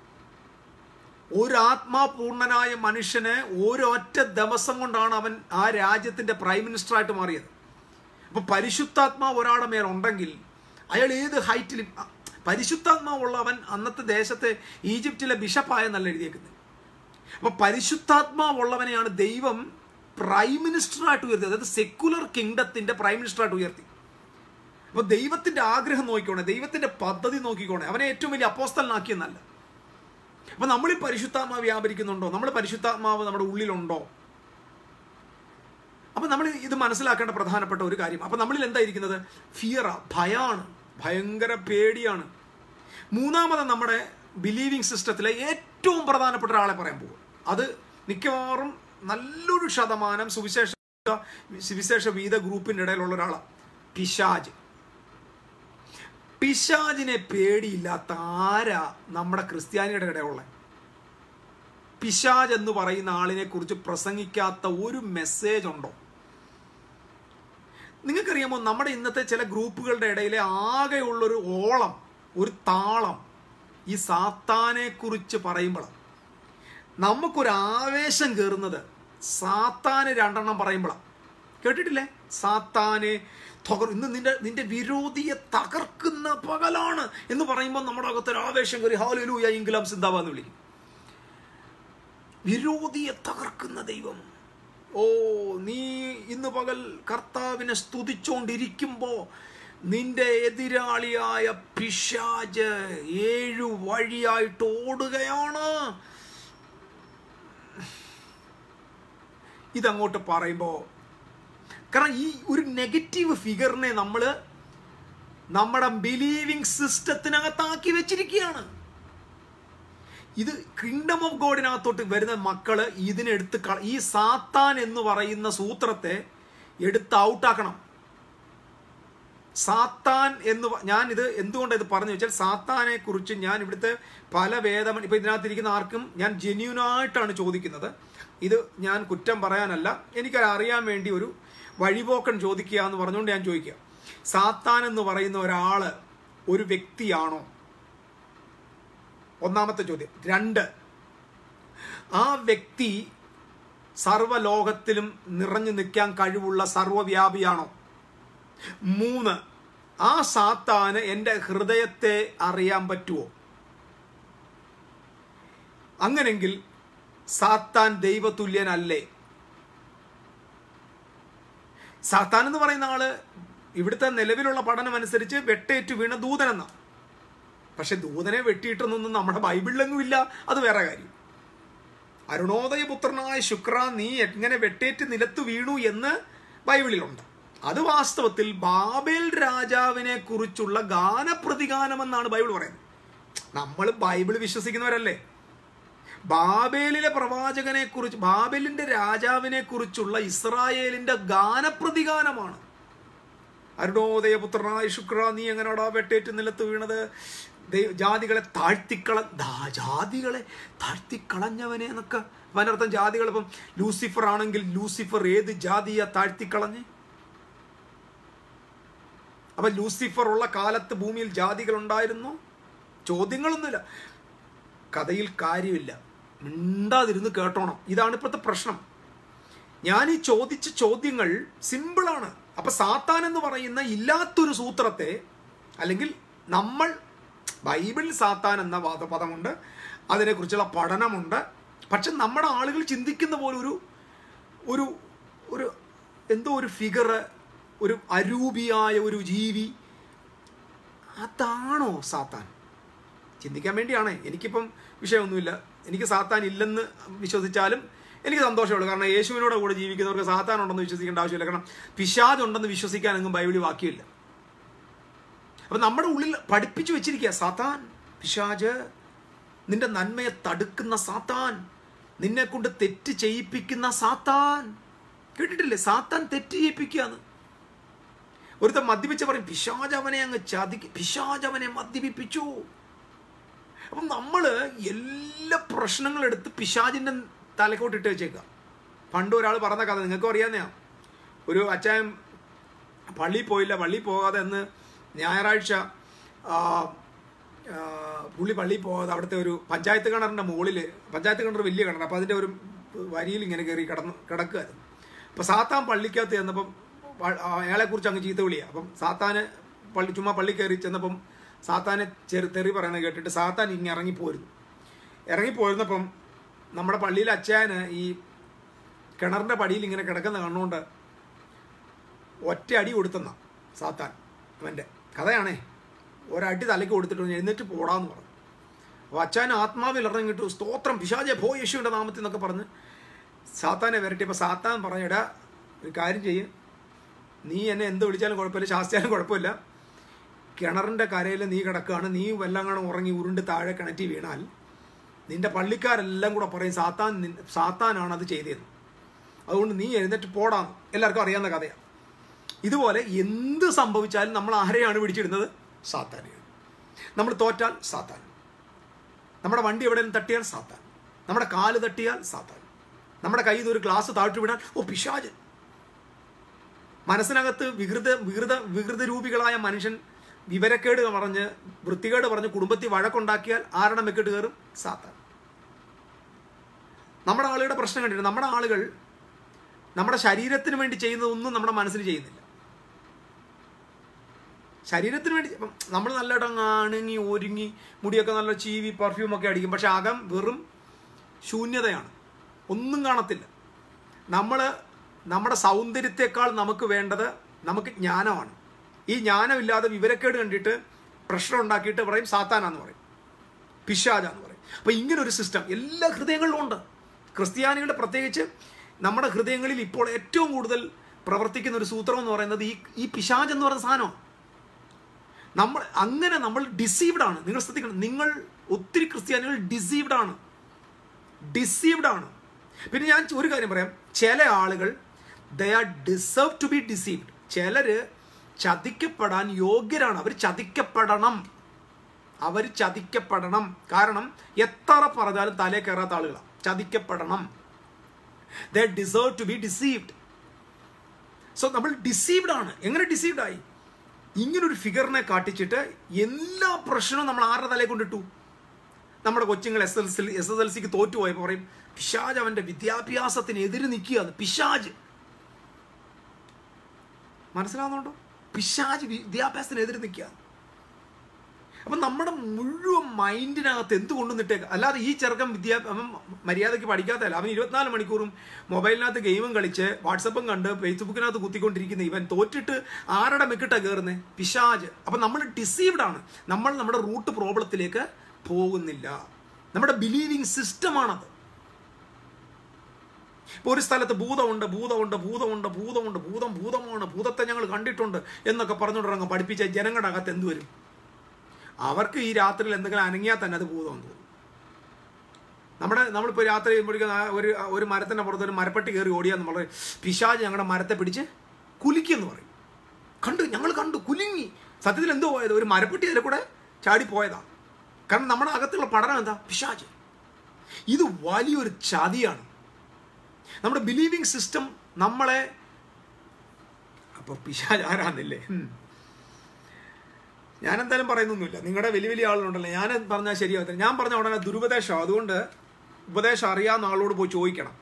Speaker 1: ഒരു ആത്മാപൂർണനായ മനുഷ്യന് ഒരൊറ്റ ദിവസം കൊണ്ടാണ് അവൻ ആ രാജ്യത്തിന്റെ പ്രൈം മിനിസ്റ്റർ ആയിട്ട് മാറിയത് അപ്പൊ പരിശുദ്ധാത്മാവ് ഒരാളുടെ മേലുണ്ടെങ്കിൽ അയാൾ ഏത് ഹൈറ്റിലും പരിശുദ്ധാത്മാവുള്ളവൻ അന്നത്തെ ദേശത്തെ ഈജിപ്തിലെ ബിഷപ്പായെന്നല്ല എഴുതിയേക്കുന്നത് അപ്പൊ പരിശുദ്ധാത്മാവുള്ളവനെയാണ് ദൈവം പ്രൈം മിനിസ്റ്ററായിട്ട് ഉയർത്തി അതായത് സെക്കുലർ കിങ്ഡത്തിന്റെ പ്രൈം മിനിസ്റ്ററായിട്ട് ഉയർത്തി അപ്പൊ ദൈവത്തിന്റെ ആഗ്രഹം നോക്കിക്കോണേ ദൈവത്തിന്റെ പദ്ധതി നോക്കിക്കോണേ അവനെ ഏറ്റവും വലിയ അപ്പോസ്തലനാക്കിയെന്നല്ല അപ്പൊ നമ്മൾ ഈ പരിശുദ്ധാത്മാവ് വ്യാപരിക്കുന്നുണ്ടോ നമ്മൾ പരിശുദ്ധാത്മാവ് നമ്മുടെ ഉള്ളിലുണ്ടോ അപ്പൊ നമ്മൾ ഇത് മനസ്സിലാക്കേണ്ട പ്രധാനപ്പെട്ട ഒരു കാര്യം അപ്പൊ നമ്മളിൽ എന്തായിരിക്കുന്നത് ഫിയറ ഭയാണ് ഭയങ്കര പേടിയാണ് മൂന്നാമത് നമ്മുടെ ബിലീവിംഗ് സിസ്റ്റത്തിലെ ഏറ്റവും പ്രധാനപ്പെട്ട ഒരാളെ പറയാൻ പോകും അത് മിക്കവാറും നല്ലൊരു ശതമാനം സുവിശേഷ സുവിശേഷ വീത ഗ്രൂപ്പിന്റെ ഇടയിലുള്ള ഒരാളാണ് പിശാജ് പിശാചിനെ പേടിയില്ലാത്ത ആരാ നമ്മുടെ ക്രിസ്ത്യാനിയുടെ ഇടയുള്ള പിശാജ് എന്ന് പറയുന്ന ആളിനെ കുറിച്ച് പ്രസംഗിക്കാത്ത ഒരു മെസ്സേജ് ഉണ്ടോ നിങ്ങൾക്കറിയാമോ നമ്മുടെ ഇന്നത്തെ ചില ഗ്രൂപ്പുകളുടെ ഇടയിലെ ആകെയുള്ളൊരു ഓളം ഒരു താളം ഈ സാത്താനെ കുറിച്ച് പറയുമ്പോഴാണ് നമുക്കൊരു ആവേശം കയറുന്നത് സാത്താന് രണ്ടെണ്ണം പറയുമ്പോഴാണ് കേട്ടിട്ടില്ലേ സാത്താനെ തകർ ഇന്ന് നിന്റെ നിന്റെ വിരോധിയെ തകർക്കുന്ന പകലാണ് എന്ന് പറയുമ്പോൾ നമ്മുടെ അകത്തൊരു ആവേശം കയറി ഹാലുലൂയ ഇംഗ്ലാം സിന്താബാന്ന് വിളിക്കും വിരോധിയെ തകർക്കുന്ന ദൈവം ഓ നീ ഇന്ന് പകൽ കർത്താവിനെ സ്തുതിച്ചുകൊണ്ടിരിക്കുമ്പോ നിന്റെ എതിരാളിയായ പിശാജ് ഏഴു വഴിയായിട്ട് ഓടുകയാണ് ഇതങ്ങോട്ട് പറയുമ്പോൾ കാരണം ഈ ഒരു നെഗറ്റീവ് ഫിഗറിനെ നമ്മൾ നമ്മുടെ ബിലീവിങ് സിസ്റ്റത്തിനകത്താക്കി വെച്ചിരിക്കുകയാണ് ഇത് കിങ്ഡം ഓഫ് ഗോഡിനകത്തോട്ട് വരുന്ന മക്കള് ഇതിനെടുത്ത് കള- ഈ സാത്താൻ എന്ന് പറയുന്ന സൂത്രത്തെ എടുത്ത് ഔട്ടാക്കണം സാത്താൻ എന്ന് പ- ഞാൻ ഇത് എന്തുകൊണ്ട് ഇത് പറഞ്ഞു വെച്ചാൽ സാത്താനെ കുറിച്ച് ഞാൻ ഇവിടുത്തെ പല വേദമ ഇപ്പൊ ഇതിനകത്തിരിക്കുന്ന ആർക്കും ഞാൻ ജെന്യൂനായിട്ടാണ് ചോദിക്കുന്നത് ഇത് ഞാൻ കുറ്റം പറയാനല്ല എനിക്കത് അറിയാൻ വേണ്ടി ഒരു വഴിപോക്കൻ ചോദിക്കുക എന്ന് പറഞ്ഞുകൊണ്ട് ഞാൻ ചോദിക്കുക സാത്താൻ എന്ന് പറയുന്ന ഒരാള് ഒരു വ്യക്തിയാണോ ഒന്നാമത്തെ ചോദ്യം രണ്ട് ആ വ്യക്തി സർവ്വലോകത്തിലും നിറഞ്ഞു നിൽക്കാൻ കഴിവുള്ള സർവ്വവ്യാപിയാണോ മൂന്ന് ആ സാത്താന് എൻ്റെ ഹൃദയത്തെ അറിയാൻ പറ്റുമോ അങ്ങനെങ്കിൽ സാത്താൻ ദൈവതുല്യനല്ലേ സാത്താൻ എന്ന് പറയുന്ന ആള് ഇവിടുത്തെ നിലവിലുള്ള പഠനം അനുസരിച്ച് വെട്ടേറ്റു വീണ ദൂതനെന്ന പക്ഷെ ദൂതനെ വെട്ടിയിട്ടൊന്നും നമ്മുടെ ബൈബിളിലെങ്ങും ഇല്ല അത് വേറെ കാര്യം അരുണോദയ പുത്രനായ ശുക്ര നീ എങ്ങനെ വെട്ടേറ്റ് നിലത്ത് വീണു എന്ന് ബൈബിളിലുണ്ട് അത് വാസ്തവത്തിൽ ബാബേൽ രാജാവിനെ കുറിച്ചുള്ള ഗാനപ്രതിഗാനം എന്നാണ് ബൈബിൾ പറയുന്നത് നമ്മൾ ബൈബിൾ വിശ്വസിക്കുന്നവരല്ലേ ബാബേലിലെ പ്രവാചകനെ കുറിച്ച് ബാബേലിന്റെ രാജാവിനെ കുറിച്ചുള്ള ഇസ്രായേലിന്റെ ഗാനപ്രതിഗാനമാണ് അരുണോദയ പുത്രനായ ശുക്ര നീ എങ്ങനെയാടാ വെട്ടേറ്റ് നിലത്ത് വീണത് ദൈ- ജാതികളെ താഴ്ത്തിക്കള ദാ- ജാതികളെ താഴ്ത്തിക്കളഞ്ഞവനെ എന്നൊക്കെ അതിനർത്ഥം ജാതികൾ ഇപ്പം ലൂസിഫർ ആണെങ്കിൽ ലൂസിഫർ ഏത് ജാതിയാ താഴ്ത്തിക്കളഞ്ഞ് അപ്പൊ ലൂസിഫർ ഉള്ള കാലത്ത് ഭൂമിയിൽ ജാതികൾ ഉണ്ടായിരുന്നു ചോദ്യങ്ങളൊന്നുമില്ല കഥയിൽ കാര്യമില്ല മിണ്ടാതിരുന്ന് കേട്ടോണം ഇതാണ് ഇപ്പോഴത്തെ പ്രശ്നം ഞാൻ ഈ ചോദിച്ച ചോദ്യങ്ങൾ സിമ്പിളാണ് അപ്പൊ സാത്താൻ എന്ന് പറയുന്ന ഇല്ലാത്തൊരു സൂത്രത്തെ അല്ലെങ്കിൽ നമ്മൾ ബൈബിളിൽ സാത്താൻ എന്ന വാദ പദമുണ്ട് അതിനെക്കുറിച്ചുള്ള പഠനമുണ്ട് പക്ഷെ നമ്മുടെ ആളുകൾ ചിന്തിക്കുന്ന പോലെ ഒരു ഒരു ഒരു എന്തോ ഒരു ഫിഗർ ഒരു അരൂപിയായ ഒരു ജീവി അതാണോ സാത്താൻ ചിന്തിക്കാൻ വേണ്ടിയാണ് എനിക്കിപ്പം വിഷയമൊന്നുമില്ല എനിക്ക് സാത്താൻ ഇല്ലെന്ന് വിശ്വസിച്ചാലും എനിക്ക് സന്തോഷമുള്ളൂ കാരണം യേശുവിനോട് കൂടെ ജീവിക്കുന്നവർക്ക് സാത്താൻ ഉണ്ടെന്ന് വിശ്വസിക്കേണ്ട ആവശ്യമില്ല കാരണം പിശാജ് ഉണ്ടെന്ന് വിശ്വസിക്കാനൊന്നും ബൈബിളിൽ വാക്കിയില്ല അപ്പൊ നമ്മുടെ ഉള്ളിൽ പഠിപ്പിച്ചു വെച്ചിരിക്കുക സാത്താൻ പിശാജ് നിന്റെ നന്മയെ തടുക്കുന്ന സാത്താൻ നിന്നെ കൊണ്ട് തെറ്റ് ചെയ്യിപ്പിക്കുന്ന സാത്താൻ കേട്ടിട്ടില്ലേ സാത്താൻ തെറ്റ് ചെയ്യിപ്പിക്കുകയാണ് ഒരുത്തൻ മദ്യപിച്ച് പറയും പിശാജ് അവനെ അങ്ങ് ചതിക്ക് പിശാജ് അവനെ മദ്യപിപ്പിച്ചു അപ്പം നമ്മൾ എല്ലാ പ്രശ്നങ്ങളും എടുത്ത് പിശാജിന്റെ തലക്കോട്ട് ഇട്ട് വെച്ചേക്കുക പണ്ട് ഒരാൾ പറഞ്ഞ കഥ നിങ്ങൾക്കും അറിയാവുന്നതാ ഒരു അച്ചായൻ പള്ളിയിൽ പോയില്ല പള്ളിയിൽ പോകാതെ എന്ന് ഞായറാഴ്ച ആ, ആ, പുള്ളി പള്ളിയിൽ പോകാതെ അവിടുത്തെ ഒരു പഞ്ചായത്ത് കിണറിൻ്റെ മുകളിൽ പഞ്ചായത്ത് കിണർ വലിയ കിണർ അപ്പോൾ അതിൻ്റെ ഒരു വരിയിൽ ഇങ്ങനെ കയറി കിടന്ന് കിടക്കുകയായിരുന്നു അപ്പോൾ സാത്താൻ പള്ളിക്കകത്ത് ചെന്നപ്പം പ- ആ, അയാളെക്കുറിച്ച് അങ്ങ് ചീത്ത വിളിയാണ് അപ്പം സാത്താന് പള്ളി ചുമ്മാ പള്ളി കയറി ചെന്നപ്പം സാത്താനെ ചെറു തെറി പറയുന്നത് കേട്ടിട്ട് സാത്താൻ ഇങ്ങ് ഇറങ്ങിപ്പോയിരുന്നു ഇറങ്ങിപ്പോയിരുന്നപ്പം നമ്മുടെ പള്ളിയിൽ അച്ചായന് ഈ കിണറിൻ്റെ പടിയിൽ ഇങ്ങനെ കിടക്കുന്ന കണ്ണുകൊണ്ട് ഒറ്റ അടി കൊടുത്തെന്ന സാത്താൻ അവൻ്റെ കഥയാണേ ഒരടി തലയ്ക്ക് കൊടുത്തിട്ട് ഒന്ന് എഴുന്നേറ്റ് പോടാന്ന് പറഞ്ഞു അപ്പോൾ അച്ഛൻ ആത്മാവിൽ ഇറങ്ങിയിട്ട് സ്തോത്രം പിശാചെ പോ യേശുവിൻ്റെ നാമത്തിൽ എന്നൊക്കെ പറഞ്ഞ് സാത്താനെ വരട്ടിയപ്പോൾ സാത്താൻ പറഞ്ഞിടാ ഒരു കാര്യം ചെയ്യും നീ എന്നെ എന്ത് വിളിച്ചാലും കുഴപ്പമില്ല ശാസ്ത്രിയാലും കുഴപ്പമില്ല കിണറിൻ്റെ കരയിൽ നീ കിടക്കുകയാണ് നീ വല്ലം കാണും ഉറങ്ങി ഉരുണ്ട് താഴെ കിണറ്റി വീണാൽ നിന്റെ പള്ളിക്കാരെല്ലാം കൂടെ പറയും സാത്താൻ നിൻ- സാത്താനാണ് അത് ചെയ്തത് അതുകൊണ്ട് നീ എഴുന്നേറ്റ് പോടാന്ന് എല്ലാവർക്കും അറിയാവുന്ന കഥയാണ് ഇതുപോലെ എന്ത് സംഭവിച്ചാലും നമ്മൾ ആരെയാണ് പിടിച്ചിടുന്നത് സാത്താനെയാണ് നമ്മൾ തോറ്റാൽ സാത്താൻ നമ്മുടെ വണ്ടി എവിടെയും തട്ടിയാൽ സാത്താൻ നമ്മുടെ കാല് തട്ടിയാൽ സാത്താൻ നമ്മുടെ കയ്യിൽ നിന്ന് ഒരു ഗ്ലാസ് താഴ്ത്തി വിടാൻ ഓ പിശാജ് മനസ്സിനകത്ത് വികൃത വികൃത വികൃത രൂപികളായ മനുഷ്യൻ വിവരക്കേട് പറഞ്ഞ് വൃത്തികേട് പറഞ്ഞ് കുടുംബത്തിൽ വഴക്കുണ്ടാക്കിയാൽ ആരുടെ മെക്കിട്ട് കയറും സാത്താൻ നമ്മുടെ ആളുകളുടെ പ്രശ്നം കണ്ടിട്ട് നമ്മുടെ ആളുകൾ നമ്മുടെ ശരീരത്തിന് വേണ്ടി ചെയ്യുന്നതൊന്നും നമ്മുടെ മനസ്സിൽ ചെയ്യുന്നില്ല ശരീരത്തിന് വേണ്ടി ഇപ്പം നമ്മൾ നല്ലതായിട്ട് അങ്ങ് അണുങ്ങി ഒരുങ്ങി മുടിയൊക്കെ നല്ല ചീവി പെർഫ്യൂം ഒക്കെ അടിക്കും പക്ഷെ അകം വെറും ശൂന്യതയാണ് ഒന്നും കാണത്തില്ല നമ്മൾ നമ്മുടെ സൗന്ദര്യത്തെക്കാൾ നമുക്ക് വേണ്ടത് നമുക്ക് ജ്ഞാനമാണ് ഈ ജ്ഞാനമില്ലാതെ വിവരക്കേട് കണ്ടിട്ട് പ്രശ്നം ഉണ്ടാക്കിയിട്ട് പറയും സാത്താനാന്ന് പറയും പിശാജാന്ന് പറയും അപ്പോൾ ഇങ്ങനെ ഒരു സിസ്റ്റം എല്ലാ ഹൃദയങ്ങളിലും ഉണ്ട് ക്രിസ്ത്യാനികളുടെ പ്രത്യേകിച്ച് നമ്മുടെ ഹൃദയങ്ങളിൽ ഇപ്പോൾ ഏറ്റവും കൂടുതൽ പ്രവർത്തിക്കുന്ന ഒരു സൂത്രം എന്ന് പറയുന്നത് ഈ ഈ പിശാജ് എന്ന് പറയുന്ന സാധനമാണ് നമ്മൾ അങ്ങനെ നമ്മൾ ഡിസീവ്ഡ് ആണ് നിങ്ങൾ ശ്രദ്ധിക്കണം നിങ്ങൾ ഒത്തിരി ക്രിസ്ത്യാനികൾ ഡിസീവ്ഡ് ആണ് ഡിസീവ്ഡ് ആണ് പിന്നെ ഞാൻ ഒരു കാര്യം പറയാം ചില ആളുകൾ they are deserve to be deceived ചിലര് ചതിക്കപ്പെടാൻ യോഗ്യരാണ് അവർ ചതിക്കപ്പെടണം അവർ ചതിക്കപ്പെടണം കാരണം എത്ര പറഞ്ഞാലും തലേ കയറാത്ത ആളുകളാണ് ചതിക്കപ്പെടണം they deserve to be deceived so നമ്മൾ ഡിസീവ്ഡ് ആണ് എങ്ങനെ ഡിസീവ്ഡ് ആയി ഇങ്ങനൊരു ഫിഗറിനെ കാട്ടിച്ചിട്ട് എല്ലാ പ്രശ്നവും നമ്മൾ ആരുടെ തലയെ കൊണ്ടിട്ടു നമ്മുടെ കൊച്ചുങ്ങൾ S L C S S L സിക്ക് തോറ്റുപോയപ്പോൾ പറയും പിശാജ് അവന്റെ വിദ്യാഭ്യാസത്തിന് എതിര് നിൽക്കുകയാണ് പിശാജ് മനസ്സിലാവുന്നുണ്ടോ പിശാജ് വിദ്യാഭ്യാസത്തിന് എതിര് നിൽക്കുക അപ്പം നമ്മുടെ മുഴുവൻ മൈൻഡിനകത്ത് എന്ത് കൊണ്ടുവന്നിട്ടേക്ക് അല്ലാതെ ഈ ചെറുക്കൻ വിദ്യാ അവൻ മര്യാദയ്ക്ക് പഠിക്കാത്തല്ല അവൻ ഇരുപത്തിനാല് മണിക്കൂറും മൊബൈലിനകത്ത് ഗെയിമും കളിച്ച് വാട്സപ്പും കണ്ട് ഫേസ്ബുക്കിനകത്ത് കുത്തിക്കൊണ്ടിരിക്കുന്ന ഇവൻ തോറ്റിട്ട് ആരുടെ മെക്കിട്ടാ കയറുന്നത് പിശാജ് അപ്പം നമ്മൾ ഡിസീവ്ഡ് ആണ് നമ്മൾ നമ്മുടെ റൂട്ട് പ്രോബ്ലത്തിലേക്ക് പോകുന്നില്ല നമ്മുടെ ബിലീവിങ് സിസ്റ്റമാണത് ഇപ്പോൾ ഒരു സ്ഥലത്ത് ഭൂതമുണ്ട് ഭൂതമുണ്ട് ഭൂതമുണ്ട് ഭൂതമുണ്ട് ഭൂതം ഭൂതമാണ് ഭൂതത്തെ ഞങ്ങൾ കണ്ടിട്ടുണ്ട് എന്നൊക്കെ പറഞ്ഞുകൊണ്ടിറങ്ങും പഠിപ്പിച്ച ജനങ്ങളുടെ അകത്ത് എന്ത് വരും അവർക്ക് ഈ രാത്രിയിൽ എന്തെങ്കിലും അനങ്ങിയാൽ തന്നെ അത് ഭൂതമെന്ന് തോന്നും നമ്മുടെ നമ്മളിപ്പോൾ രാത്രി ചെയ്യുമ്പോഴേക്കും ഒരു ഒരു മരത്തിൻ്റെ പുറത്ത് ഒരു മരപ്പെട്ടി കയറി ഓടിയാന്ന് നമ്മൾ പിശാജ് ഞങ്ങളുടെ മരത്തെ പിടിച്ച് കുലുക്കിയെന്ന് പറയും കണ്ടു ഞങ്ങൾ കണ്ടു കുലുങ്ങി സത്യത്തിൽ എന്തോ പോയത് ഒരു മരപ്പെട്ടി അതിൽ കൂടെ ചാടി പോയതാണ് കാരണം നമ്മുടെ അകത്തുള്ള പഠനം എന്താ പിശാജ് ഇത് വലിയൊരു ചതിയാണ് നമ്മുടെ ബിലീവിങ് സിസ്റ്റം നമ്മളെ അപ്പോൾ പിശാജ് ആരാന്നില്ലേ ഞാൻ എന്തായാലും പറയുന്നൊന്നുമില്ല നിങ്ങളുടെ വലിയ വലിയ ആളുകളുണ്ടല്ലോ ഞാൻ പറഞ്ഞാൽ ശരിയാകത്തില്ല ഞാൻ പറഞ്ഞ ഉടനെ ദുരുപദേശം അതുകൊണ്ട് ഉപദേശം അറിയാവുന്ന ആളോട് പോയി ചോദിക്കണം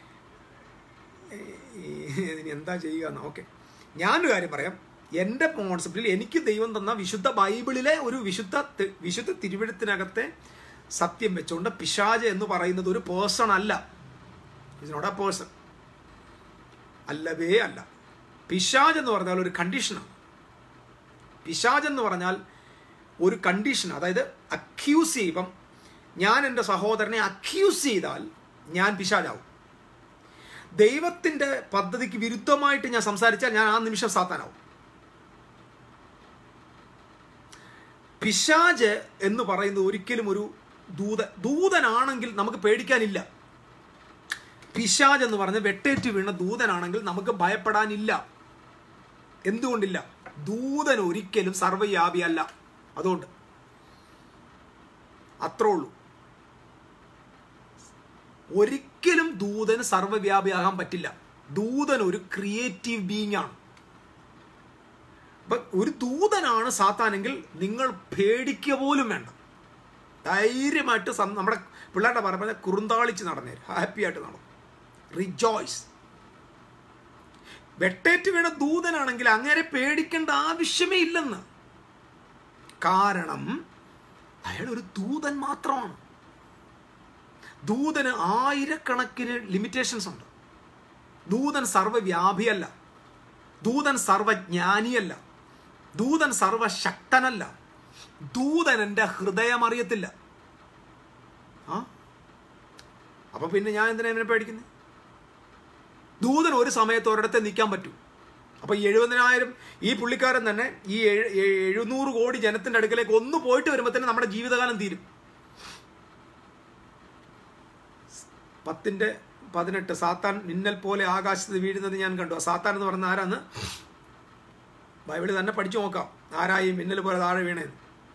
Speaker 1: ഇനി എന്താ ചെയ്യുക എന്ന് ഓക്കെ ഞാനൊരു കാര്യം പറയാം എൻ്റെ കോൺസെപ്റ്റിൽ എനിക്ക് ദൈവം തന്ന വിശുദ്ധ ബൈബിളിലെ ഒരു വിശുദ്ധ വിശുദ്ധ തിരുവഴുത്തിനകത്തെ സത്യം വെച്ചുകൊണ്ട് പിശാജ് എന്ന് പറയുന്നത് ഒരു പേഴ്സൺ അല്ല ഇസ് നോട്ട് എ പേഴ്സൺ അല്ലവേ അല്ല പിശാജ് എന്ന് പറഞ്ഞാൽ ഒരു കണ്ടീഷനാണ് പിശാജ് എന്ന് പറഞ്ഞാൽ ഒരു കണ്ടീഷൻ അതായത് അക്യൂസ് ചെയ്യും ഞാൻ എൻ്റെ സഹോദരനെ അക്യൂസ് ചെയ്താൽ ഞാൻ പിശാജാവും ദൈവത്തിൻ്റെ പദ്ധതിക്ക് വിരുദ്ധമായിട്ട് ഞാൻ സംസാരിച്ചാൽ ഞാൻ ആ നിമിഷം സാത്താനാവും പിശാജ് എന്ന് പറയുന്നത് ഒരിക്കലും ഒരു ദൂത ദൂതനാണെങ്കിൽ നമുക്ക് പേടിക്കാനില്ല പിശാജ് എന്ന് പറഞ്ഞ വെട്ടേറ്റ് വീണ ദൂതനാണെങ്കിൽ നമുക്ക് ഭയപ്പെടാനില്ല എന്തുകൊണ്ടില്ല ദൂതൻ ഒരിക്കലും സർവ്വവ്യാപിയല്ല അതുകൊണ്ട് അത്രേ ഉള്ളൂ ഒരിക്കലും ദൂതന് സർവ്വവ്യാപിയാകാൻ പറ്റില്ല ദൂതൻ ഒരു ക്രിയേറ്റീവ് ബീങ് ആണ് ഒരു ദൂതനാണ് സാത്താനെങ്കിൽ നിങ്ങൾ പേടിക്കുക പോലും വേണ്ട ധൈര്യമായിട്ട് നമ്മുടെ പിള്ളേരുടെ പറഞ്ഞ കുറുന്താളിച്ച് നടന്നേരും ഹാപ്പി ആയിട്ട് നടന്നു റിജോയ്സ് വെട്ടേറ്റ് വീണ ദൂതനാണെങ്കിൽ അങ്ങനെ പേടിക്കേണ്ട ആവശ്യമേ ഇല്ലെന്ന് കാരണം അയാൾ ഒരു ദൂതൻ മാത്രമാണ് ദൂതന് ആയിരക്കണക്കിന് ലിമിറ്റേഷൻസ് ഉണ്ട് ദൂതൻ സർവ്വവ്യാപിയല്ല ദൂതൻ സർവജ്ഞാനിയല്ല ദൂതൻ സർവശക്തനല്ല ദൂതൻ എൻ്റെ ഹൃദയം അറിയത്തില്ല ആ അപ്പൊ പിന്നെ ഞാൻ എന്തിനാ എന്നെ പേടിക്കുന്നത് ദൂതൻ ഒരു സമയത്ത് ഒരിടത്ത് നിൽക്കാൻ പറ്റൂ അപ്പൊ ഈ എഴുപതിനായിരം ഈ പുള്ളിക്കാരൻ തന്നെ ഈ എഴുന്നൂറ് കോടി ജനത്തിന്റെ അടുക്കലേക്ക് ഒന്ന് പോയിട്ട് വരുമ്പോൾ തന്നെ നമ്മുടെ ജീവിതകാലം തീരും പത്തിന്റെ പതിനെട്ട് സാത്താൻ മിന്നൽ പോലെ ആകാശത്ത് വീഴുന്നത് ഞാൻ കണ്ടു ആ സാത്താൻ എന്ന് പറഞ്ഞ ആരാന്ന് ബൈബിളിൽ തന്നെ പഠിച്ചു നോക്കാം ആരായി മിന്നൽ പോലെ താഴെ വീണേന്ന്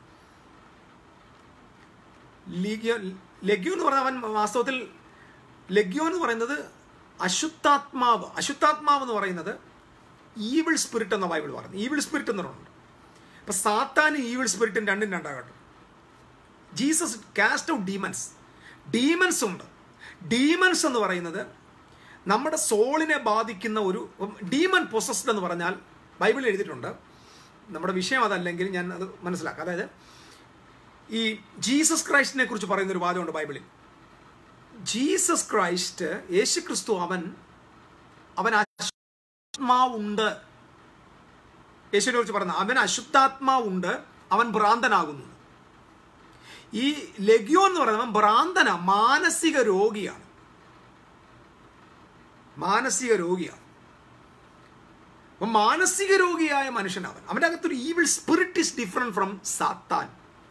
Speaker 1: ലീഗ്യോ ലഗ്യോ എന്ന് പറഞ്ഞാൽ അവൻ വാസ്തവത്തിൽ ലഗ്യോ എന്ന് പറയുന്നത് അശുദ്ധാത്മാവ് അശുദ്ധാത്മാവ് എന്ന് പറയുന്നത് ഈവിൾ സ്പിരിറ്റ് എന്ന ബൈബിൾ പറയുന്നത് ഈവിൾ സ്പിരിറ്റ് എന്ന് പറയുന്നുണ്ട് അപ്പൊ സാത്താനും ഈവിൾ സ്പിരിറ്റും രണ്ടും രണ്ടാകട്ടെ Jesus cast out demons demons ഉണ്ട് ഡീമൻസ് എന്ന് പറയുന്നത് നമ്മുടെ സോളിനെ ബാധിക്കുന്ന ഒരു ഡീമൺ പൊസസ്ഡ് എന്ന് പറഞ്ഞാൽ ബൈബിളിൽ എഴുതിയിട്ടുണ്ട് നമ്മുടെ വിഷയം അതല്ലെങ്കിൽ ഞാൻ അത് മനസ്സിലാക്കാം അതായത് ഈ ജീസസ് ക്രൈസ്റ്റിനെ കുറിച്ച് പറയുന്ന ഒരു വാദമുണ്ട് ബൈബിളിൽ ജീസസ് ക്രൈസ്റ്റ് യേശു ക്രിസ്തു അവൻ അവൻ അശുദ്ധാത്മാവുണ്ട് യേശുവിനെ കുറിച്ച് പറയുന്നത് അവൻ അശുദ്ധാത്മാവുണ്ട് അവൻ ഭ്രാന്തനാകുന്നു ഈ ലഗ്യോ എന്ന് പറയുന്നത് അവൻ ഭ്രാന്തന മാനസിക രോഗിയാണ് മാനസിക രോഗിയാണ് അപ്പൊ മാനസിക രോഗിയായ മനുഷ്യനവൻ അവൻ്റെ അകത്തൊരു evil spirit is different from സാത്താൻ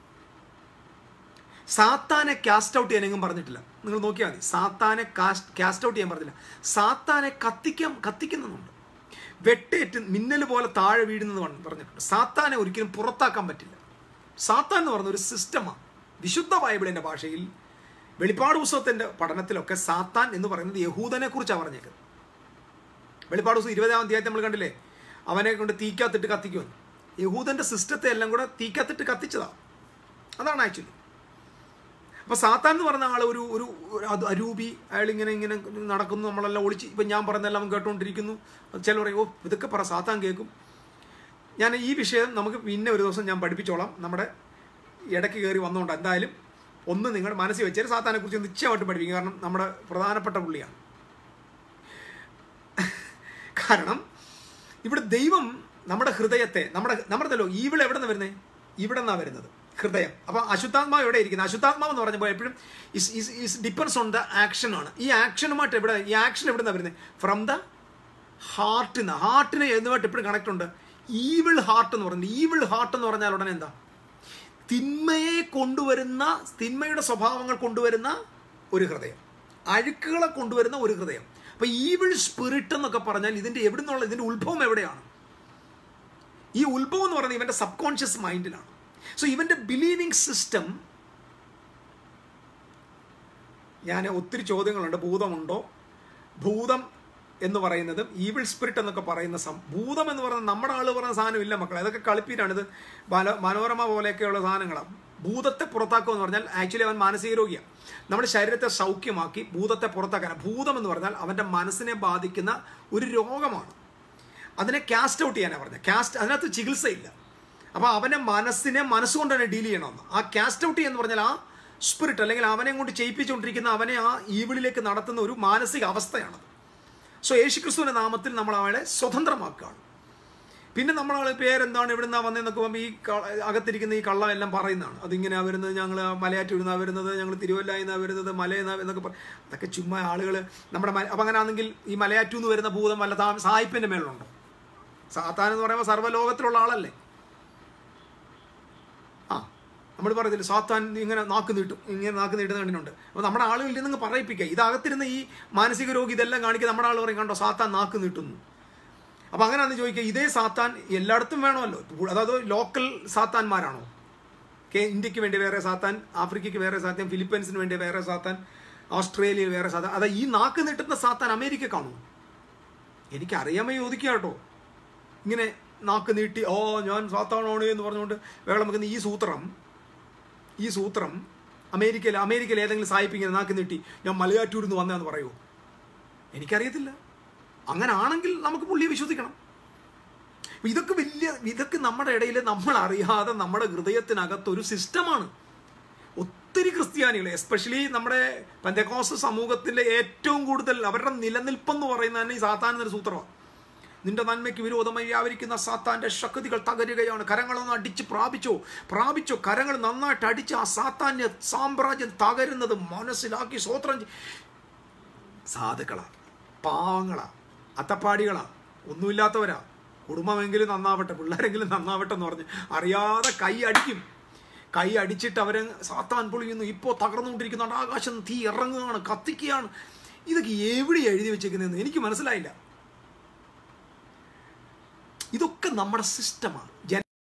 Speaker 1: സാത്താനെ കാസ്റ്റ് ഔട്ട് ചെയ്യാനെങ്കിലും പറഞ്ഞിട്ടില്ല നിങ്ങൾ നോക്കിയാൽ മതി സാത്താനെ കാസ്റ്റ് ഔട്ട് ചെയ്യാൻ പറഞ്ഞില്ല സാത്താനെ കത്തിക്കാൻ കത്തിക്കുന്നുണ്ട് വെട്ടേറ്റ് മിന്നൽ പോലെ താഴെ വീഴുന്നത് പറഞ്ഞിട്ടുണ്ട് സാത്താനെ ഒരിക്കലും പുറത്താക്കാൻ പറ്റില്ല സാത്താൻ എന്ന് പറഞ്ഞ ഒരു സിസ്റ്റമാണ് വിശുദ്ധ ബൈബിളിന്റെ ഭാഷയിൽ വെളിപ്പാട് പുസ്തകത്തിന്റെ പഠനത്തിലൊക്കെ സാത്താൻ എന്ന് പറയുന്നത് യഹൂദനെ കുറിച്ചാണ് പറഞ്ഞേക്കുന്നത് വെളിപ്പാട് പുസ്തകം ഇരുപതാം അധ്യായത്തിൽ നമ്മൾ കണ്ടില്ലേ അവനെ കൊണ്ട് തീക്കാത്തിട്ട് കത്തിക്കുമെന്ന് യഹൂദന്റെ സിസ്റ്റത്തെ എല്ലാം കൂടെ തീക്കാത്തിട്ട് കത്തിച്ചതാണ് അതാണ് ആക്ച്വലി അപ്പൊ സാത്താൻ എന്ന് പറഞ്ഞ ആൾ ഒരു ഒരു അരൂപി അയാൾ ഇങ്ങനെ ഇങ്ങനെ നടക്കുന്നു നമ്മളെല്ലാം ഒളിച്ച് ഇപ്പം ഞാൻ പറഞ്ഞെല്ലാം കേട്ടുകൊണ്ടിരിക്കുന്നു ചില പറയും ഓ ഇതൊക്കെ പറ സാത്താൻ കേൾക്കും ഞാൻ ഈ വിഷയം നമുക്ക് പിന്നെ ഒരു ദിവസം ഞാൻ പഠിപ്പിച്ചോളാം നമ്മുടെ ഇടയ്ക്ക് കയറി വന്നുകൊണ്ട് എന്തായാലും ഒന്ന് നിങ്ങളുടെ മനസ്സിൽ വെച്ചാൽ സാത്താനെ കുറിച്ച് നിശ്ചയമായിട്ട് പഠിപ്പിക്കും കാരണം നമ്മുടെ പ്രധാനപ്പെട്ട പുള്ളിയാണ് കാരണം ഇവിടെ ദൈവം നമ്മുടെ ഹൃദയത്തെ നമ്മുടെ നമ്മുടെ ഈവിൾ എവിടെ നിന്ന് വരുന്നത് ഇവിടെ നിന്നാണ് വരുന്നത് ഹൃദയം അപ്പൊ അശുദ്ധാത്മാവ് എവിടെ ഇരിക്കുന്നത് അശുദ്ധാത്മാവ് എന്ന് പറഞ്ഞപ്പോൾ എപ്പോഴും is depends on the action ആണ് ഈ ആക്ഷനുമായിട്ട് എവിടെ ഈ ആക്ഷൻ എവിടെ നിന്നാണ് വരുന്നത് ഫ്രം ദ ഹാർട്ടിൽ നിന്ന് ഹാർട്ടിന് എന്നുമായിട്ട് എപ്പോഴും കണക്ട് ഉണ്ട് ഈവിൾ ഹാർട്ട് എന്ന് പറയുന്നത് ഈവിൾ ഹാർട്ട് എന്ന് പറഞ്ഞാൽ ഉടനെ എന്താ തിന്മയെ കൊണ്ടുവരുന്ന തിന്മയുടെ സ്വഭാവങ്ങൾ കൊണ്ടുവരുന്ന ഒരു ഹൃദയം അഴുക്കുകളെ കൊണ്ടുവരുന്ന ഒരു ഹൃദയം അപ്പൊ ഈവിൾ സ്പിരിറ്റ് എന്നൊക്കെ പറഞ്ഞാൽ ഇതിന്റെ എവിടെ നിന്നുള്ള ഇതിന്റെ ഉത്ഭവം എവിടെയാണ് ഈ ഉത്ഭവം എന്ന് പറയുന്നത് ഇവന്റെ സബ് കോൺഷ്യസ് മൈൻഡിലാണ് സോ ഇവന്റെ ബിലീവിംഗ് സിസ്റ്റം ഞാൻ ഒത്തിരി ചോദ്യങ്ങളുണ്ട് ഭൂതമുണ്ടോ ഭൂതം എന്ന് പറയുന്നതും ഈവിൾ സ്പിരിറ്റ് എന്നൊക്കെ പറയുന്ന സം ഭൂതം എന്ന് പറയുന്നത് നമ്മുടെ ആള് പറയുന്ന സാധനം ഇല്ല മക്കളെ അതൊക്കെ കളിപ്പീരാണ് ഇത് ബാല മനോരമ പോലെയൊക്കെയുള്ള സാധനങ്ങളാണ് ഭൂതത്തെ പുറത്താക്കുക എന്ന് പറഞ്ഞാൽ ആക്ച്വലി അവൻ മാനസിക രോഗിയാണ് നമ്മുടെ ശരീരത്തെ സൗഖ്യമാക്കി ഭൂതത്തെ പുറത്താക്കാൻ ഭൂതം എന്ന് പറഞ്ഞാൽ അവൻ്റെ മനസ്സിനെ ബാധിക്കുന്ന ഒരു രോഗമാണ് അതിനെ കാസ്റ്റ് ഔട്ട് ചെയ്യാനാണ് പറഞ്ഞത് കാസ്റ്റ് അതിനകത്ത് ചികിത്സയില്ല അപ്പോൾ അവനെ മനസ്സിനെ മനസ്സുകൊണ്ട് തന്നെ ഡീൽ ചെയ്യണമെന്ന് ആ കാസ്റ്റ് ഔട്ട് എന്ന് പറഞ്ഞാൽ ആ സ്പിരിറ്റ് അല്ലെങ്കിൽ അവനെ കൊണ്ട് ചെയ്യിപ്പിച്ചുകൊണ്ടിരിക്കുന്ന അവനെ ആ ഈവിളിലേക്ക് നടത്തുന്ന ഒരു മാനസിക അവസ്ഥയാണ് സോ യേശുക്രിസ്തുവിന്റെ നാമത്തിൽ നമ്മൾ അവളെ സ്വതന്ത്രമാക്കുകയാണ് പിന്നെ നമ്മളാൾ പേരെന്താണ് എവിടെ നിന്നാണ് വന്നതെന്നൊക്കെ പോകുമ്പോൾ ഈ അകത്തിരിക്കുന്ന ഈ കള്ളം എല്ലാം പറയുന്നതാണ് അതിങ്ങനെ വരുന്നത് ഞങ്ങൾ മലയാറ്റൂർ നിന്നാണ് വരുന്നത് ഞങ്ങൾ തിരുവല്ലായിൽ നിന്നാണ് വരുന്നത് മലയെന്നാ എന്നൊക്കെ പറയും അതൊക്കെ ചുമ്മാ ആളുകൾ നമ്മുടെ അപ്പം അങ്ങനെ ആണെങ്കിൽ ഈ മലയാറ്റൂർ നിന്ന് വരുന്ന ഭൂതം വല്ല താ സായിപ്പിൻ്റെ മേളിലുണ്ടോ സാത്താൻ എന്ന് പറയുമ്പോൾ സർവ്വലോകത്തിലുള്ള ആളല്ലേ ആ നമ്മൾ പറയത്തില്ല സാത്താൻ ഇങ്ങനെ നാക്ക് നീട്ടും ഇങ്ങനെ നാക്ക് നീട്ടുന്ന കണ്ടിട്ടുണ്ട് അപ്പോൾ നമ്മുടെ ആളുകളിൽ നിന്ന് പറയിപ്പിക്കുക ഇതകത്തിരുന്ന ഈ മാനസിക രോഗി ഇതെല്ലാം കാണിക്കുക നമ്മുടെ ആൾ പറയും കണ്ടോ സാത്താൻ നാക്ക് നീട്ടുന്നു അപ്പം അങ്ങനെയാണെന്ന് ചോദിക്കുക ഇതേ സാത്താൻ എല്ലായിടത്തും വേണമല്ലോ അതായത് ലോക്കൽ സാത്താന്മാരാണോ കെ ഇന്ത്യക്ക് വേണ്ടി വേറെ സാത്താൻ ആഫ്രിക്കയ്ക്ക് വേറെ സാത്താൻ ഫിലിപ്പീൻസിന് വേണ്ടി വേറെ സാത്താൻ ഓസ്ട്രേലിയ വേറെ സാത്താൻ അതാ ഈ നാക്ക് നീട്ടുന്ന സാത്താൻ അമേരിക്ക കാണുമോ എനിക്കറിയാമേ ചോദിക്കുക കേട്ടോ ഇങ്ങനെ നാക്ക് നീട്ടി ഓ ഞാൻ സാത്താണോണേ എന്ന് പറഞ്ഞുകൊണ്ട് വേളം വെക്കുന്ന ഈ സൂത്രം ഈ സൂത്രം അമേരിക്കയിൽ അമേരിക്കയിൽ ഏതെങ്കിലും സായിപ്പ് ഇങ്ങനെ നാക്ക് നീട്ടി ഞാൻ മലയാറ്റൂരിൽ നിന്ന് വന്നതെന്ന് പറയുമോ എനിക്കറിയത്തില്ല അങ്ങനെ ആണെങ്കിൽ നമുക്ക് പുള്ളിയെ വിശ്വസിക്കണം ഇതൊക്കെ വലിയ ഇതൊക്കെ നമ്മുടെ ഇടയിൽ നമ്മൾ അറിയാതെ നമ്മുടെ ഹൃദയത്തിനകത്ത് ഒരു സിസ്റ്റമാണ് ഒത്തിരി ക്രിസ്ത്യാനികൾ എസ്പെഷ്യലി നമ്മുടെ പന്തക്കോസ് സമൂഹത്തിലെ ഏറ്റവും കൂടുതൽ അവരുടെ നിലനിൽപ്പെന്ന് പറയുന്നത് തന്നെ ഈ സാത്താൻ എന്നൊരു സൂത്രമാണ് നിന്റെ നന്മയ്ക്ക് വിരോധമായി വ്യാപരിക്കുന്ന സാത്താന്റെ ശക്തികൾ തകരുകയാണ് കരങ്ങളൊന്ന് അടിച്ച് പ്രാപിച്ചോ പ്രാപിച്ചോ കരങ്ങൾ നന്നായിട്ട് അടിച്ച് ആ സാത്താന്യ സാമ്രാജ്യം തകരുന്നത് മനസ്സിലാക്കി സ്വോത്രം സാധുക്കളാ പാവങ്ങളാ അത്തപ്പാടികളാ ഒന്നുമില്ലാത്തവരാ കുടുംബമെങ്കിലും നന്നാവട്ടെ പിള്ളേരെങ്കിലും നന്നാവട്ടെ എന്ന് പറഞ്ഞ് അറിയാതെ കൈ അടിക്കും കൈ അടിച്ചിട്ട് അവരെ സാത്താൻ പൊളിയുന്നു ഇപ്പോൾ തകർന്നുകൊണ്ടിരിക്കുന്നുണ്ട് ആകാശം തീ ഇറങ്ങുകയാണ് കത്തിക്കുകയാണ് ഇതൊക്കെ എവിടെ എഴുതി വെച്ചേക്കുന്നതെന്ന് എനിക്ക് മനസ്സിലായില്ല ഇതൊക്കെ നമ്മുടെ സിസ്റ്റമാണ്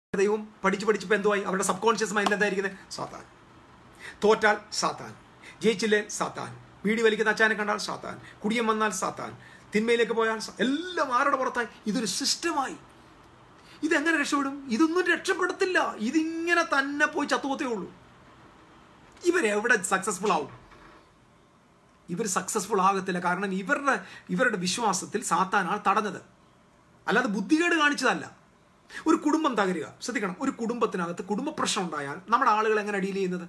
Speaker 1: ദൈവം പഠിച്ച് പഠിച്ചപ്പോൾ എന്തുവായി അവരുടെ സബ് കോൺഷ്യസ് മൈൻഡ് എന്തായിരിക്കുന്നത് സാത്താൻ തോറ്റാൽ സാത്താൻ ജയിച്ചില്ലേ സാത്താൻ വീടി വലിക്കുന്ന അച്ചാനെ കണ്ടാൽ സാത്താൻ കുടിയം വന്നാൽ സാത്താൻ തിന്മയിലേക്ക് പോയാൽ സാ- എല്ലാം ആരുടെ പുറത്തായി ഇതൊരു സിസ്റ്റമായി ഇതെങ്ങനെ രക്ഷപ്പെടും ഇതൊന്നും രക്ഷപ്പെടത്തില്ല ഇതിങ്ങനെ തന്നെ പോയി ചത്തുപോത്തേ ഉള്ളൂ ഇവരെവിടെ സക്സസ്ഫുൾ ആവും ഇവർ സക്സസ്ഫുൾ ആകത്തില്ല കാരണം ഇവരുടെ ഇവരുടെ വിശ്വാസത്തിൽ സാത്താനാണ് തടഞ്ഞത് അല്ലാതെ ബുദ്ധികേട് കാണിച്ചതല്ല ഒരു കുടുംബം തകരുക ശ്രദ്ധിക്കണം ഒരു കുടുംബത്തിനകത്ത് കുടുംബ പ്രശ്നം ഉണ്ടായാൽ നമ്മുടെ ആളുകൾ എങ്ങനെ ഡീൽ ചെയ്യുന്നത്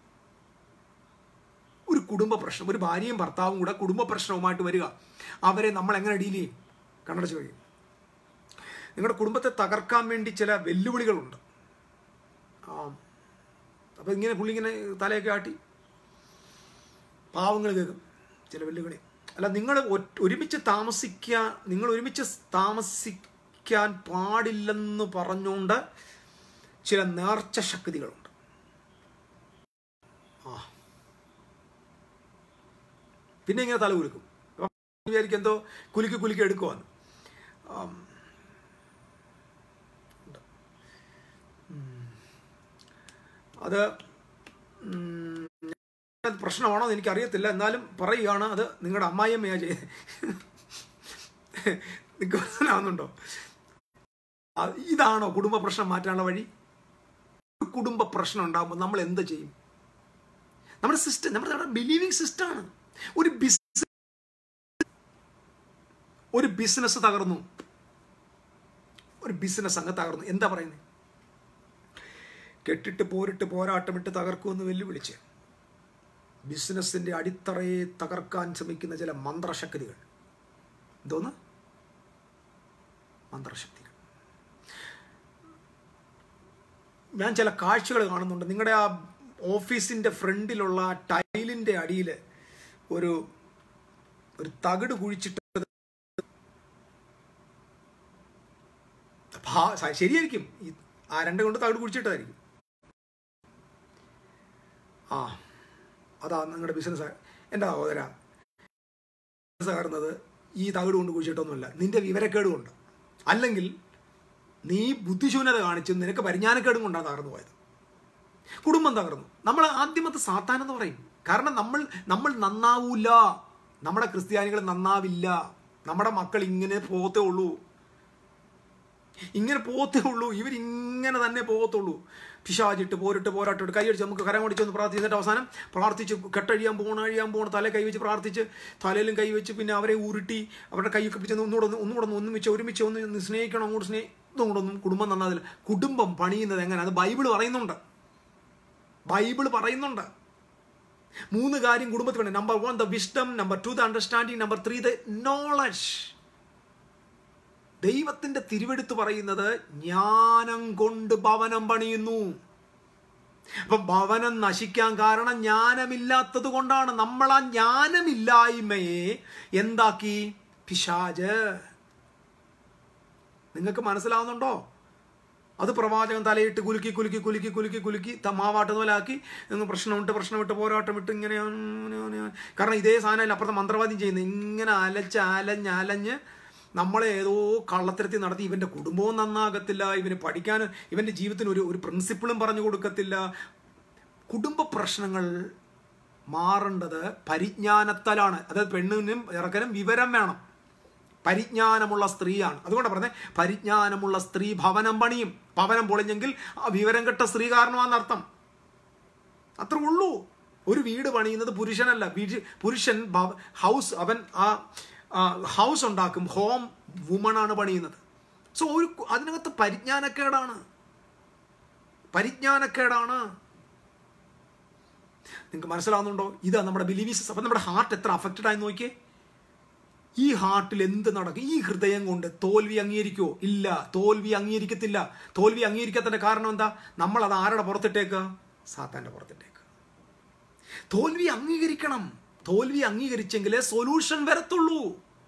Speaker 1: ഒരു കുടുംബ പ്രശ്നം ഒരു ഭാര്യയും ഭർത്താവും കൂടെ കുടുംബ പ്രശ്നവുമായിട്ട് വരിക അവരെ നമ്മൾ എങ്ങനെ ഡീൽ ചെയ്യും കണ്ണടച്ച് കഴിയും നിങ്ങളുടെ കുടുംബത്തെ തകർക്കാൻ വേണ്ടി ചില വെല്ലുവിളികളുണ്ട് ആ അപ്പോൾ ഇങ്ങനെ പുള്ളി ഇങ്ങനെ തലയൊക്കെ ആട്ടി പാവങ്ങൾ കേൾക്കും ചില വെല്ലുവിളി അല്ല നിങ്ങൾ ഒ- ഒരുമിച്ച് താമസിക്കാൻ നിങ്ങൾ ഒരുമിച്ച് താമസിക്കാൻ പാടില്ലെന്ന് പറഞ്ഞുകൊണ്ട് ചില നേർച്ച ശക്തികളുണ്ട് ആ പിന്നെ ഇങ്ങനെ തല കുലുക്കും അപ്പം വിചാരിക്കും എന്തോ കുലുക്കി കുലുക്കി എടുക്കുവാന്ന് ആം. ഉണ്ട്. ഉം. അത് ഉം, അത് പ്രശ്നമാണോ എന്ന് എനിക്കറിയത്തില്ല എന്നാലും പറയുകയാണ് അത് നിങ്ങളുടെ അമ്മായിയമ്മയാ ചെയ്ത് നിങ്ങൾക്ക് മനസ്സിലാവുന്നുണ്ടോ ആ, ഇതാണോ കുടുംബ പ്രശ്നം മാറ്റാനുള്ള വഴി ഒരു കുടുംബ പ്രശ്നം ഉണ്ടാകുമ്പോൾ നമ്മൾ എന്ത് ചെയ്യും നമ്മുടെ സിസ്റ്റം നമ്മുടെ നമ്മുടെ ബിലീവിങ് സിസ്റ്റമാണ് ഒരു ബിസിനസ് ഒരു ബിസിനസ് തകർന്നു ഒരു ബിസിനസ് അങ്ങ് തകർന്നു എന്താ പറയുന്നത് കെട്ടിട്ട് പോരിട്ട് പോരാട്ടമിട്ട് തകർക്കുമെന്ന് വെല്ലുവിളിച്ച് ബിസിനസിന്റെ അടിത്തറയെ തകർക്കാൻ ശ്രമിക്കുന്ന ചില മന്ത്രശക്തികൾ എന്തോന്ന് മന്ത്രശക്തികൾ ഞാൻ ചില കാഴ്ചകൾ കാണുന്നുണ്ട് നിങ്ങളുടെ ആ ഓഫീസിന്റെ ഫ്രണ്ടിലുള്ള ആ ടൈലിന്റെ അടിയിൽ ഒരു ഒരു തകിട് കുഴിച്ചിട്ട് ഭാ- സ- ശരിയായിരിക്കും ഈ ആ രണ്ട് കൊണ്ട് തകിട് കുഴിച്ചിട്ടതായിരിക്കും ആ അതാ നിങ്ങളുടെ ബിസിനസ് എൻ്റെ സഹോദര ബിസിനസ് കയറുന്നത് ഈ തകിട് കൊണ്ട് കുഴിച്ചിട്ടൊന്നുമല്ല നിന്റെ വിവരക്കേട് കൊണ്ട് അല്ലെങ്കിൽ നീ ബുദ്ധിശൂന്യത കാണിച്ചും നിനക്ക് പരിജ്ഞാനക്കേടും കൊണ്ടാണ് തകർന്നു പോയത് കുടുംബം തകർന്നു നമ്മൾ ആദ്യമത്തെ സാത്താൻ എന്ന് പറയും കാരണം നമ്മൾ നമ്മൾ നന്നാവൂല നമ്മുടെ ക്രിസ്ത്യാനികൾ നന്നാവില്ല നമ്മുടെ മക്കൾ ഇങ്ങനെ പോകത്തേ ഉള്ളൂ ഇങ്ങനെ പോകത്തേ ഉള്ളൂ ഇവരിങ്ങനെ തന്നെ പോകത്തുള്ളൂ പിശാചിട്ട് പോരിട്ട് പോരാട്ടിട്ട് കൈയടിച്ച് നമുക്ക് കരം കൊടിച്ചൊന്ന് പ്രാർത്ഥിച്ചിട്ട് അവസാനം പ്രാർത്ഥിച്ച് കെട്ടഴിയാൻ പോകണം അഴിയാൻ പോകണം തല കൈവച്ച് പ്രാർത്ഥിച്ച് തലയിലും കൈവച്ച് പിന്നെ അവരെ ഉരുട്ടി അവരുടെ കൈയൊക്കെ പിടിച്ച് ഒന്നുകൂടെ ഒന്ന് ഒന്നുകൂടെ ഒന്ന് ഒന്നുമിച്ച് ഒരുമിച്ച് ഒന്ന് ഒന്ന് സ്നേഹിക്കണം അങ്ങോട്ട് സ്നേഹി ഇതും കൂടെ ഒന്നും കുടുംബം നന്നാതില്ല കുടുംബം പണിയുന്നത് എങ്ങനെ അത് ബൈബിൾ പറയുന്നുണ്ട് ബൈബിൾ പറയുന്നുണ്ട് മൂന്ന് കാര്യം കുടുംബത്തിൽ വേണം number one the wisdom number two the understanding number three the knowledge ദൈവത്തിന്റെ തിരുവെടുത്ത് പറയുന്നത് ജ്ഞാനം കൊണ്ട് ഭവനം പണിയുന്നു അപ്പൊ ഭവനം നശിക്കാൻ കാരണം ജ്ഞാനമില്ലാത്തത് കൊണ്ടാണ് നമ്മൾ ആ ജ്ഞാനമില്ലായ്മയെ എന്താക്കി പിശാജ് നിങ്ങൾക്ക് മനസ്സിലാവുന്നുണ്ടോ അത് പ്രവാചകൻ തലയിട്ട് കുലുക്കി കുലുക്കി കുലുക്കി കുലുക്കി കുലുക്കി മാവാട്ടുന്നോലാക്കി അങ്ങ് പ്രശ്നമിട്ട് പ്രശ്നമിട്ട് പോരാട്ടം ഇട്ട് ഇങ്ങനെ അങ്ങനെ, അങ്ങനെ. കാരണം ഇതേ സാധനം അപ്പുറത്തെ മന്ത്രവാദം ചെയ്യുന്നത് ഇങ്ങനെ അലച്ച് അലഞ്ഞ് അലഞ്ഞ് നമ്മളെ ഏതോ കള്ളത്തരത്തിൽ നടത്തി ഇവന്റെ കുടുംബവും നന്നാകത്തില്ല ഇവന് പഠിക്കാൻ ഇവന്റെ ജീവിതത്തിന് ഒരു ഒരു പ്രിൻസിപ്പിളും പറഞ്ഞു കൊടുക്കത്തില്ല കുടുംബ പ്രശ്നങ്ങൾ മാറേണ്ടത് പരിജ്ഞാനത്താലാണ് അതായത് പെണ്ണിനും ഇറക്കനും വിവരം വേണം പരിജ്ഞാനമുള്ള സ്ത്രീയാണ് അതുകൊണ്ട് പറഞ്ഞത് പരിജ്ഞാനമുള്ള സ്ത്രീ ഭവനം പണിയും ഭവനം പൊളിഞ്ഞെങ്കിൽ ആ വിവരം കെട്ട സ്ത്രീ കാരണമാണെന്ന് അർത്ഥം അത്ര ഉള്ളൂ ഒരു വീട് പണിയുന്നത് പുരുഷനല്ല വീട് പുരുഷൻ ഭവ- ഹൗസ് അവൻ ആ ആ, ഹൗസ് ഉണ്ടാക്കും ഹോം വുമണാണ് പണിയുന്നത് സോ ഒരു കു- അതിനകത്ത് പരിജ്ഞാനക്കേടാണ് പരിജ്ഞാനക്കേടാണ് നിങ്ങൾക്ക് മനസ്സിലാവുന്നുണ്ടോ ഇതാ നമ്മുടെ ബിലീവീസ് അപ്പം നമ്മുടെ ഹാർട്ട് എത്ര അഫക്റ്റഡ് ആയി നോക്കിയേ ഈ ഹാർട്ടിൽ എന്ത് നടക്കും ഈ ഹൃദയം കൊണ്ട് തോൽവി അംഗീകരിക്കുമോ ഇല്ല തോൽവി അംഗീകരിക്കത്തില്ല തോൽവി അംഗീകരിക്കാത്തതിന്റെ കാരണം എന്താ നമ്മൾ അത് ആരുടെ പുറത്തിട്ടേക്ക് സാത്താന്റെ പുറത്തിട്ടേക്ക് തോൽവി അംഗീകരിക്കണം തോൽവി അംഗീകരിച്ചെങ്കിലേ സൊല്യൂഷൻ വരത്തുള്ളൂ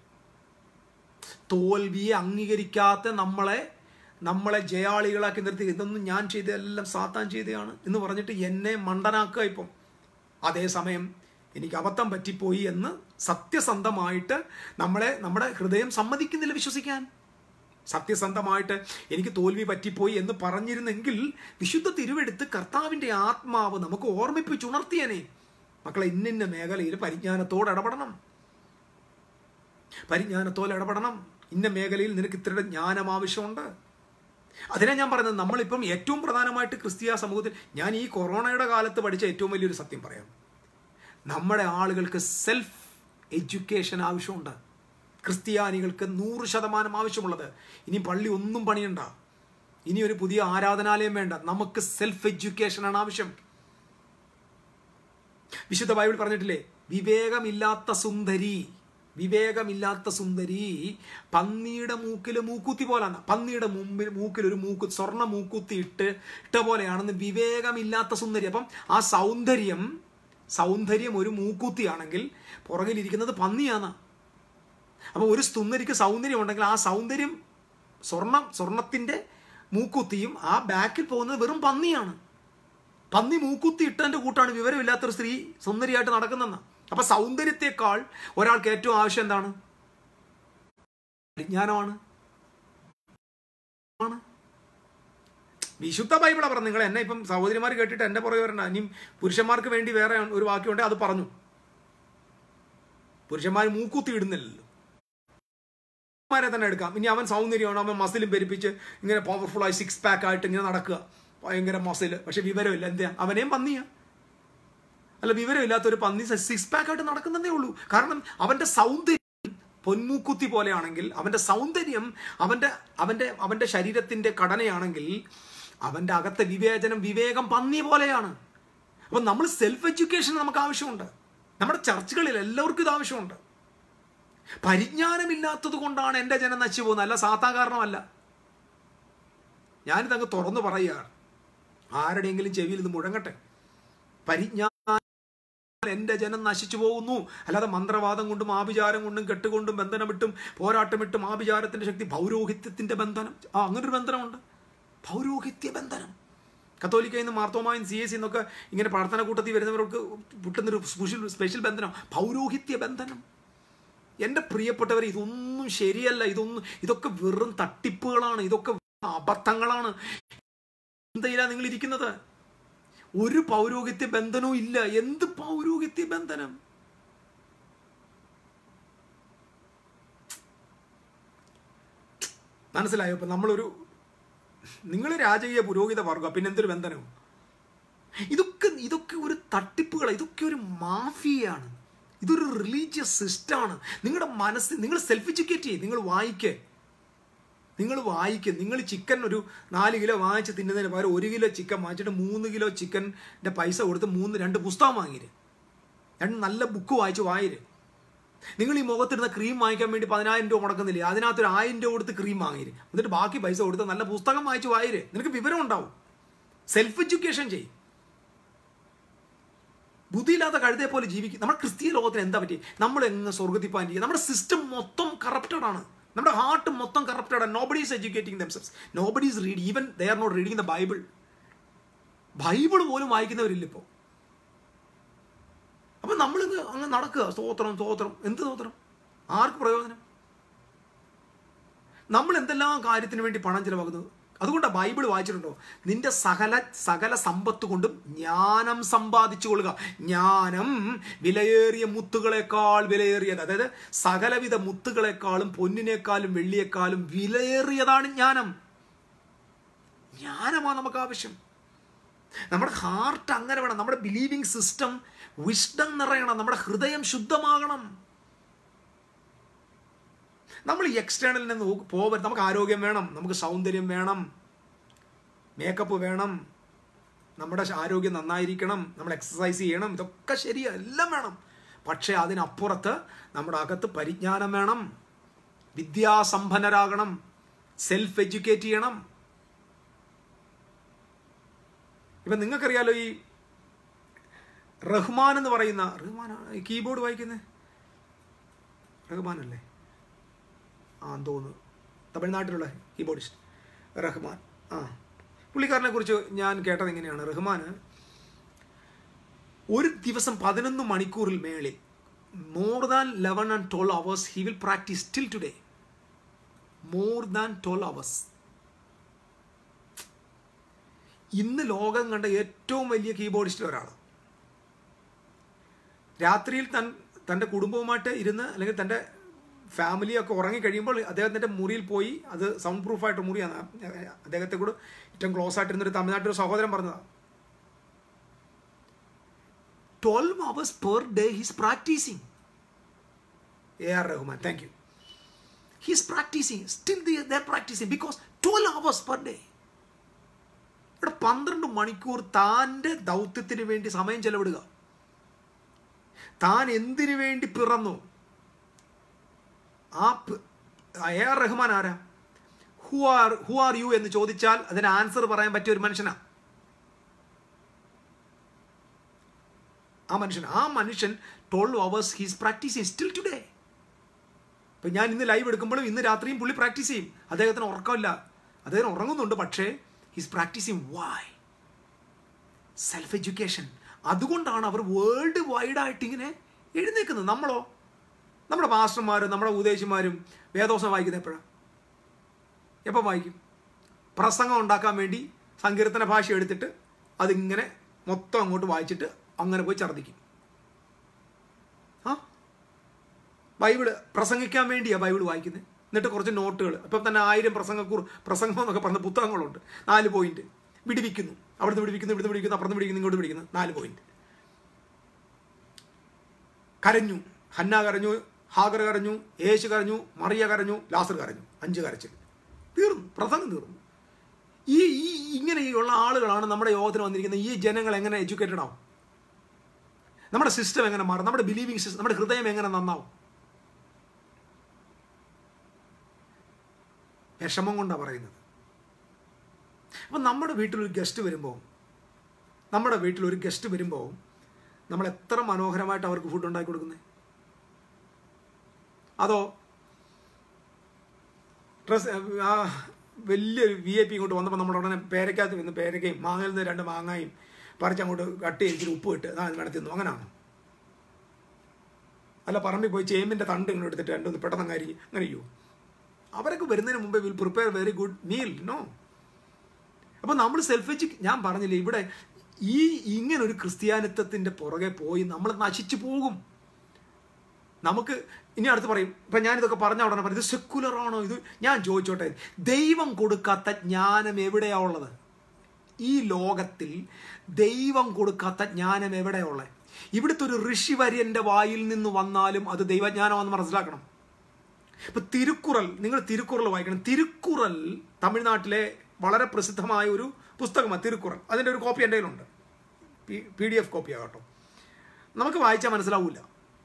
Speaker 1: തോൽവിയെ അംഗീകരിക്കാത്ത നമ്മളെ നമ്മളെ ജയാളികളാക്കി നിർത്തി ഇതൊന്നും ഞാൻ ചെയ്തതെല്ലാം സാത്താൻ ചെയ്തതാണ് എന്ന് പറഞ്ഞിട്ട് എന്നെ മണ്ടനാക്കുക ഇപ്പം അതേസമയം എനിക്ക് അബദ്ധം പറ്റിപ്പോയി എന്ന് സത്യസന്ധമായിട്ട് നമ്മളെ നമ്മുടെ ഹൃദയം സമ്മതിക്കുന്നില്ല വിശ്വസിക്കാൻ സത്യസന്ധമായിട്ട് എനിക്ക് തോൽവി പറ്റിപ്പോയി എന്ന് പറഞ്ഞിരുന്നെങ്കിൽ വിശുദ്ധ തിരുവെടുത്ത് കർത്താവിൻ്റെ ആത്മാവ് നമുക്ക് ഓർമ്മിപ്പിച്ചുണർത്തിയനെ മക്കളെ ഇന്നിന്ന മേഖലയിൽ പരിജ്ഞാനത്തോട് ഇടപെടണം പരിജ്ഞാനത്തോടെ ഇടപെടണം ഇന്ന മേഖലയിൽ നിനക്ക് ഇത്രയുടെ ജ്ഞാനം ആവശ്യമുണ്ട് അതിനാ ഞാൻ പറയുന്നത് നമ്മളിപ്പം ഏറ്റവും പ്രധാനമായിട്ട് ക്രിസ്തീയ സമൂഹത്തിൽ ഞാൻ ഈ കൊറോണയുടെ കാലത്ത് പഠിച്ച ഏറ്റവും വലിയൊരു സത്യം പറയാം നമ്മുടെ ആളുകൾക്ക് സെൽഫ് എഡ്യൂക്കേഷൻ ആവശ്യമുണ്ട് ക്രിസ്ത്യാനികൾക്ക് നൂറ് ശതമാനം ആവശ്യമുള്ളത് ഇനി പള്ളി ഒന്നും പണിയണ്ട ഇനി ഒരു പുതിയ ആരാധനാലയം വേണ്ട നമുക്ക് സെൽഫ് എഡ്യൂക്കേഷനാണ് ആവശ്യം വിശുദ്ധ ബൈബിൾ പറഞ്ഞിട്ടില്ലേ വിവേകമില്ലാത്ത സുന്ദരി വിവേകമില്ലാത്ത സുന്ദരി പന്നിയുടെ മൂക്കിൽ മൂക്കുത്തി പോലാണ് പന്നിയുടെ മുമ്പിൽ മൂക്കിൽ ഒരു മൂക്ക് സ്വർണ്ണ മൂക്കുത്തി ഇട്ട് ഇട്ട പോലെയാണെന്ന് വിവേകമില്ലാത്ത സുന്ദരി അപ്പം ആ സൗന്ദര്യം സൗന്ദര്യം ഒരു മൂക്കുത്തിയാണെങ്കിൽ പുറകിലിരിക്കുന്നത് പന്നിയാണ് അപ്പോൾ ഒരു സുന്ദരിക്ക് സൗന്ദര്യം ഉണ്ടെങ്കിൽ ആ സൗന്ദര്യം സ്വർണം സ്വർണത്തിൻ്റെ മൂക്കുത്തിയും ആ ബാക്കിൽ പോകുന്നത് വെറും പന്നിയാണ് പന്നി മൂക്കുത്തി ഇട്ടതിൻ്റെ കൂട്ടാണ് വിവരമില്ലാത്തൊരു സ്ത്രീ സുന്ദരിയായിട്ട് നടക്കുന്നെന്ന് അപ്പൊ സൗന്ദര്യത്തെക്കാൾ ഒരാൾക്ക് ഏറ്റവും ആവശ്യം എന്താണ് വിജ്ഞാനമാണ് ആണ് വിശുദ്ധ ബൈബിളാ പറഞ്ഞു നിങ്ങൾ എന്നെ ഇപ്പം സഹോദരിമാർ കേട്ടിട്ട് എന്റെ പുറകെ വരണ്ട ഇനിയും പുരുഷന്മാർക്ക് വേണ്ടി വേറെ ഒരു വാക്യമുണ്ട് അത് പറഞ്ഞു പുരുഷന്മാർ മൂക്കുത്തി ഇടുന്നില്ലല്ലോ മാരെ തന്നെ എടുക്കാം ഇനി അവൻ സൗന്ദര്യമാണ് അവൻ മസിലും പെരുപ്പിച്ച് ഇങ്ങനെ പവർഫുൾ ആയി സിക്സ് പാക്ക് ആയിട്ട് ഇങ്ങനെ നടക്കുക ഭയങ്കര മസിൽ പക്ഷെ വിവരമില്ല എന്താ അവനെയും പന്നിയാ അല്ല വിവരമില്ലാത്ത ഒരു പന്നി സിക്സ് പാക്ക് ആയിട്ട് നടക്കുന്നതേ ഉള്ളൂ കാരണം അവന്റെ സൗന്ദര്യം പൊന്മൂക്കുത്തി പോലെയാണെങ്കിൽ അവന്റെ സൗന്ദര്യം അവന്റെ അവന്റെ അവന്റെ ശരീരത്തിന്റെ ഘടനയാണെങ്കിൽ അവന്റെ അകത്തെ വിവേചനം വിവേകം പന്നി പോലെയാണ് അപ്പൊ നമ്മൾ സെൽഫ് എഡ്യൂക്കേഷൻ നമുക്ക് ആവശ്യമുണ്ട് നമ്മുടെ ചർച്ചകളിൽ എല്ലാവർക്കും ഇത് ആവശ്യമുണ്ട് പരിജ്ഞാനമില്ലാത്തത് കൊണ്ടാണ് എൻ്റെ ജനം നശിച്ചു പോകുന്നത് അല്ല സാത്താ കാരണമല്ല ഞാനിതങ്ങ് തുറന്നു പറയുകയാണ് ആരുടെയെങ്കിലും ചെവിയിൽ ഇത് മുഴങ്ങട്ടെ പരിജ്ഞാനം എന്റെ ജനം നശിച്ചു പോകുന്നു അല്ലാതെ മന്ത്രവാദം കൊണ്ടും ആഭിചാരം കൊണ്ടും കെട്ടുകൊണ്ടും ബന്ധനമിട്ടും പോരാട്ടമിട്ടും ആഭിചാരത്തിന്റെ ശക്തി പൗരോഹിത്യത്തിന്റെ ബന്ധനം ആ അങ്ങനൊരു ബന്ധനമുണ്ട് പൗരോഹിത്യ ബന്ധനം കത്തോലിക്കയിൽ നിന്ന് മാർത്തോമായും സി എസ് എന്നൊക്കെ ഇങ്ങനെ പ്രാർത്ഥന കൂട്ടത്തിൽ വരുന്നവർക്ക് കിട്ടുന്നൊരു സ്പെഷ്യൽ സ്പെഷ്യൽ ബന്ധനം പൗരോഹിത്യ ബന്ധനം എൻ്റെ പ്രിയപ്പെട്ടവർ ഇതൊന്നും ശരിയല്ല ഇതൊന്നും ഇതൊക്കെ വെറും തട്ടിപ്പുകളാണ് ഇതൊക്കെ അബദ്ധങ്ങളാണ് ചിന്തയിലാണ് നിങ്ങൾ ഇരിക്കുന്നത് ഒരു പൗരോഹിത്യ ബന്ധനവും ഇല്ല എന്ത് പൗരോഹിത്യ ബന്ധനം മനസ്സിലായോ ഇപ്പൊ നമ്മളൊരു നിങ്ങൾ രാജകീയ പുരോഹിത വർഗം പിന്നെ എന്തൊരു ബന്ധനവും ഇതൊക്കെ ഇതൊക്കെ ഒരു തട്ടിപ്പുകൾ ഇതൊക്കെ ഒരു മാഫിയാണ് ഇതൊരു റിലീജിയസ് സിസ്റ്റമാണ് നിങ്ങളുടെ മനസ്സ് നിങ്ങൾ സെൽഫ് എഡ്യൂക്കേറ്റ് ചെയ്യും നിങ്ങൾ വായിക്കേ നിങ്ങൾ വായിക്കും നിങ്ങൾ ചിക്കൻ ഒരു നാല് കിലോ വാങ്ങിച്ച് തിന്നുന്നതിന് പകരം ഒരു കിലോ ചിക്കൻ വാങ്ങിച്ചിട്ട് മൂന്ന് കിലോ ചിക്കൻ്റെ പൈസ കൊടുത്ത് മൂന്ന് രണ്ട് പുസ്തകം വാങ്ങിര് രണ്ട് നല്ല ബുക്ക് വായിച്ച് വായിര് നിങ്ങൾ ഈ മുഖത്തിരുന്ന ക്രീം വാങ്ങിക്കാൻ വേണ്ടി പതിനായിരം രൂപ മുടക്കുന്നില്ലേ അതിനകത്തൊരു ആയിരം രൂപ കൊടുത്ത് ക്രീം വാങ്ങിര് എന്നിട്ട് ബാക്കി പൈസ കൊടുത്ത് നല്ല പുസ്തകം വായിച്ച് വായിര് നിനക്ക് വിവരം ഉണ്ടാവും സെൽഫ് എഡ്യൂക്കേഷൻ ചെയ്യും ബുദ്ധിയില്ലാത്ത കഴുതയെ പോലെ ജീവിക്കും നമ്മുടെ ക്രിസ്തീയ ലോകത്തിന് എന്താ പറ്റി നമ്മൾ എങ്ങ് സ്വർഗത്തിൽ പോകാൻ ചെയ്യുക നമ്മുടെ സിസ്റ്റം മൊത്തം കറപ്റ്റഡ് ആണ് നമ്മുടെ ഹാർട്ട് മൊത്തം കറപ്റ്റഡ് ആണ് nobody is educating themselves nobody is read even they are not reading the Bible Bible പോലും വായിക്കുന്നവരില്ല ഇപ്പോൾ അപ്പൊ നമ്മൾ അങ്ങ് നടക്കുക സ്തോത്രം സ്തോത്രം എന്ത് സ്തോത്രം ആർക്ക് പ്രയോജനം നമ്മൾ എന്തെല്ലാം കാര്യത്തിന് വേണ്ടി പണം ചിലവാക്കുന്നത് അതുകൊണ്ടാണ് ബൈബിൾ വായിച്ചിട്ടുണ്ടോ നിന്റെ സകല സകല സമ്പത്ത് കൊണ്ടും ജ്ഞാനം സമ്പാദിച്ചു കൊള്ളുക ജ്ഞാനം വിലയേറിയ മുത്തുകളെക്കാൾ വിലയേറിയത് അതായത് സകലവിധ മുത്തുകളെക്കാളും പൊന്നിനേക്കാളും വെള്ളിയേക്കാളും വിലയേറിയതാണ് ജ്ഞാനം ജ്ഞാനമാണ് നമുക്ക് ആവശ്യം നമ്മുടെ ഹാർട്ട് അങ്ങനെ വേണം നമ്മുടെ ബിലീവിംഗ് സിസ്റ്റം വിഷ്ഡം നിറയണം നമ്മുടെ ഹൃദയം ശുദ്ധമാകണം നമ്മൾ ഈ എക്സ്റ്റേണലിൽ നിന്ന് പോകരുത് നമുക്ക് ആരോഗ്യം വേണം നമുക്ക് സൗന്ദര്യം വേണം മേക്കപ്പ് വേണം നമ്മുടെ ആരോഗ്യം നന്നായിരിക്കണം നമ്മൾ എക്സസൈസ് ചെയ്യണം ഇതൊക്കെ ശരിയാ എല്ലാം വേണം പക്ഷേ അതിനപ്പുറത്ത് നമ്മുടെ അകത്ത് പരിജ്ഞാനം വേണം വിദ്യാസമ്പന്നരാകണം സെൽഫ് എഡ്യൂക്കേറ്റ് ചെയ്യണം ഇപ്പം നിങ്ങൾക്കറിയാലോ ഈ റഹ്മാൻ എന്ന് പറയുന്ന റഹ്മാൻ ഈ കീബോർഡ് വായിക്കുന്നത് റഹ്മാൻ അല്ലേ ആ തോന്നുന്നു തമിഴ്നാട്ടിലുള്ള കീബോർഡിസ്റ്റ് റഹ്മാൻ ആ പുള്ളിക്കാരനെ കുറിച്ച് ഞാൻ കേട്ടത് എങ്ങനെയാണ് റഹ്മാൻ ഒരു ദിവസം പതിനൊന്ന് മണിക്കൂറിൽ മേളിൽ more than eleven and twelve hours he will practice still today more than twelve hours ഇന്ന് ലോകം കണ്ട ഏറ്റവും വലിയ കീബോർഡിസ്റ്റിൽ ഒരാൾ രാത്രിയിൽ തൻ തൻ്റെ കുടുംബവുമായിട്ട് ഇരുന്ന് അല്ലെങ്കിൽ തൻ്റെ ഫാമിലിയൊക്കെ ഉറങ്ങി കഴിയുമ്പോൾ അദ്ദേഹത്തിൻ്റെ മുറിയിൽ പോയി അത് സൗണ്ട് പ്രൂഫായിട്ട് മുറിയാണ് അദ്ദേഹത്തെ കൂടെ ഏറ്റവും ക്ലോസ് ആയിട്ടിരുന്നൊരു തമിഴ്നാട്ടിലൊരു സഹോദരൻ പറഞ്ഞതാണ് twelve hours per day he's practicing A R Rahman thank you he's practicing still the their practicing because twelve hours per day ഇവിടെ പന്ത്രണ്ട് മണിക്കൂർ താൻ്റെ ദൗത്യത്തിന് വേണ്ടി സമയം ചെലവിടുക താൻ എന്തിനു വേണ്ടി പിറന്നു ആ എ ആർ റഹ്മാൻ ആരാ who are who are you എന്ന് ചോദിച്ചാൽ അതിന് ആൻസർ പറയാൻ പറ്റിയ ഒരു മനുഷ്യനാണ് ആ മനുഷ്യൻ ആ മനുഷ്യൻ twelve hours he's practice still today ഇപ്പം ഞാൻ ഇന്ന് ലൈവ് എടുക്കുമ്പോഴും ഇന്ന് രാത്രിയും പുള്ളി പ്രാക്ടീസ് ചെയ്യും അദ്ദേഹത്തിന് ഉറക്കമില്ല അദ്ദേഹം ഉറങ്ങുന്നുണ്ട് പക്ഷേ he's practicing why self education അതുകൊണ്ടാണ് അവർ വേൾഡ് വൈഡ് ആയിട്ട് ഇങ്ങനെ എഴുന്നേക്കുന്നത് നമ്മളോ നമ്മുടെ മാസ്റ്റർമാരും നമ്മുടെ ഉപദേശിമാരും വേദോസം വായിക്കുന്നത് എപ്പോഴാണ് എപ്പോൾ വായിക്കും പ്രസംഗം ഉണ്ടാക്കാൻ വേണ്ടി സങ്കീർത്തന ഭാഷ എടുത്തിട്ട് അതിങ്ങനെ മൊത്തം അങ്ങോട്ട് വായിച്ചിട്ട് അങ്ങനെ പോയി ഛർദ്ദിക്കും ആ ബൈബിള് പ്രസംഗിക്കാൻ വേണ്ടിയാണ് ബൈബിൾ വായിക്കുന്നത് എന്നിട്ട് കുറച്ച് നോട്ടുകൾ അപ്പം തന്നെ ആയിരം പ്രസംഗക്കൂർ പ്രസംഗം എന്നൊക്കെ പറഞ്ഞ പുസ്തകങ്ങളുണ്ട് നാല് പോയിന്റ് വിടിവിക്കുന്നു അവിടുന്ന് വിടിവിക്കുന്നു ഇവിടുന്ന് വിടിക്കുന്നു അപ്പുറത്ത് വിടിക്കുന്നു ഇങ്ങോട്ട് വിടിക്കുന്നു നാല് പോയിന്റ് കരഞ്ഞു ഹന്ന കരഞ്ഞു ഹാഗർ കരഞ്ഞു യേശു കരഞ്ഞു മറിയ കരഞ്ഞു ലാസർ കരഞ്ഞു അഞ്ച് കരച്ചിൽ തീർന്നു പ്രസംഗം തീർന്നു ഈ ഈ ഇങ്ങനെയുള്ള ആളുകളാണ് നമ്മുടെ യോഗത്തിന് വന്നിരിക്കുന്നത് ഈ ജനങ്ങൾ എങ്ങനെ എഡ്യൂക്കേറ്റഡ് ആവും നമ്മുടെ സിസ്റ്റം എങ്ങനെ മാറും നമ്മുടെ ബിലീവിങ് സിസ്റ്റം നമ്മുടെ ഹൃദയം എങ്ങനെ നന്നാവും വിഷമം കൊണ്ടാണ് പറയുന്നത് അപ്പം നമ്മുടെ വീട്ടിലൊരു ഗസ്റ്റ് വരുമ്പോൾ നമ്മുടെ വീട്ടിൽ ഒരു ഗസ്റ്റ് വരുമ്പോൾ നമ്മൾ എത്ര മനോഹരമായിട്ട് അവർക്ക് ഫുഡ് ഉണ്ടാക്കി കൊടുക്കുന്നത് അതോ ഡ്രസ് ആ വലിയ വി ഐ പി ഇങ്ങോട്ട് വന്നപ്പോൾ നമ്മുടെ ഉടനെ പേരക്കകത്ത് വന്ന് പേരക്കയും മാങ്ങയിൽ നിന്ന് രണ്ട് മാങ്ങയും പറിച്ച് അങ്ങോട്ട് കട്ട് ചെയ്തിട്ട് ഉപ്പ് ഇട്ട് ആ വേണം തിന്നു അങ്ങനെയാണോ അല്ല പറമ്പിൽ പോയി ചേമ്പിൻ്റെ തണ്ട് ഇങ്ങോട്ട് എടുത്തിട്ട് രണ്ടൊന്ന് പെട്ടെന്ന് അരി അങ്ങനെ ചെയ്യൂ അവരൊക്കെ വരുന്നതിന് മുമ്പേ will prepare very good meal no അപ്പോൾ നമ്മൾ സെൽഫ് എജു ഞാൻ പറഞ്ഞില്ലേ ഇവിടെ ഈ ഇങ്ങനൊരു ക്രിസ്ത്യാനിത്വത്തിൻ്റെ പുറകെ പോയി നമ്മൾ നശിച്ചു പോകും നമുക്ക് ഇനി അടുത്ത് പറയും ഇപ്പം ഞാനിതൊക്കെ പറഞ്ഞ ഉടനെ പറയും ഇത് സെക്കുലർ ആണോ ഇത് ഞാൻ ചോദിച്ചോട്ടെ ദൈവം കൊടുക്കാത്ത ജ്ഞാനം എവിടെയാ ഉള്ളത് ഈ ലോകത്തിൽ ദൈവം കൊടുക്കാത്ത ജ്ഞാനം എവിടെയാ ഉള്ളത് ഇവിടുത്തെ ഒരു ഋഷിവര്യന്റെ വായിൽ നിന്ന് വന്നാലും അത് ദൈവജ്ഞാനമാണെന്ന് മനസ്സിലാക്കണം ഇപ്പൊ തിരുക്കുറൽ നിങ്ങൾ തിരുക്കുറൽ വായിക്കണം തിരുക്കുറൽ തമിഴ്നാട്ടിലെ വളരെ പ്രസിദ്ധമായ ഒരു പുസ്തകമാണ് തിരുക്കുറൽ അതിൻ്റെ ഒരു കോപ്പി എൻ്റെ കയ്യിലുണ്ട് പി ഡി എഫ് കോപ്പിയാണ് കേട്ടോ നമുക്ക് വായിച്ചാൽ മനസ്സിലാവില്ല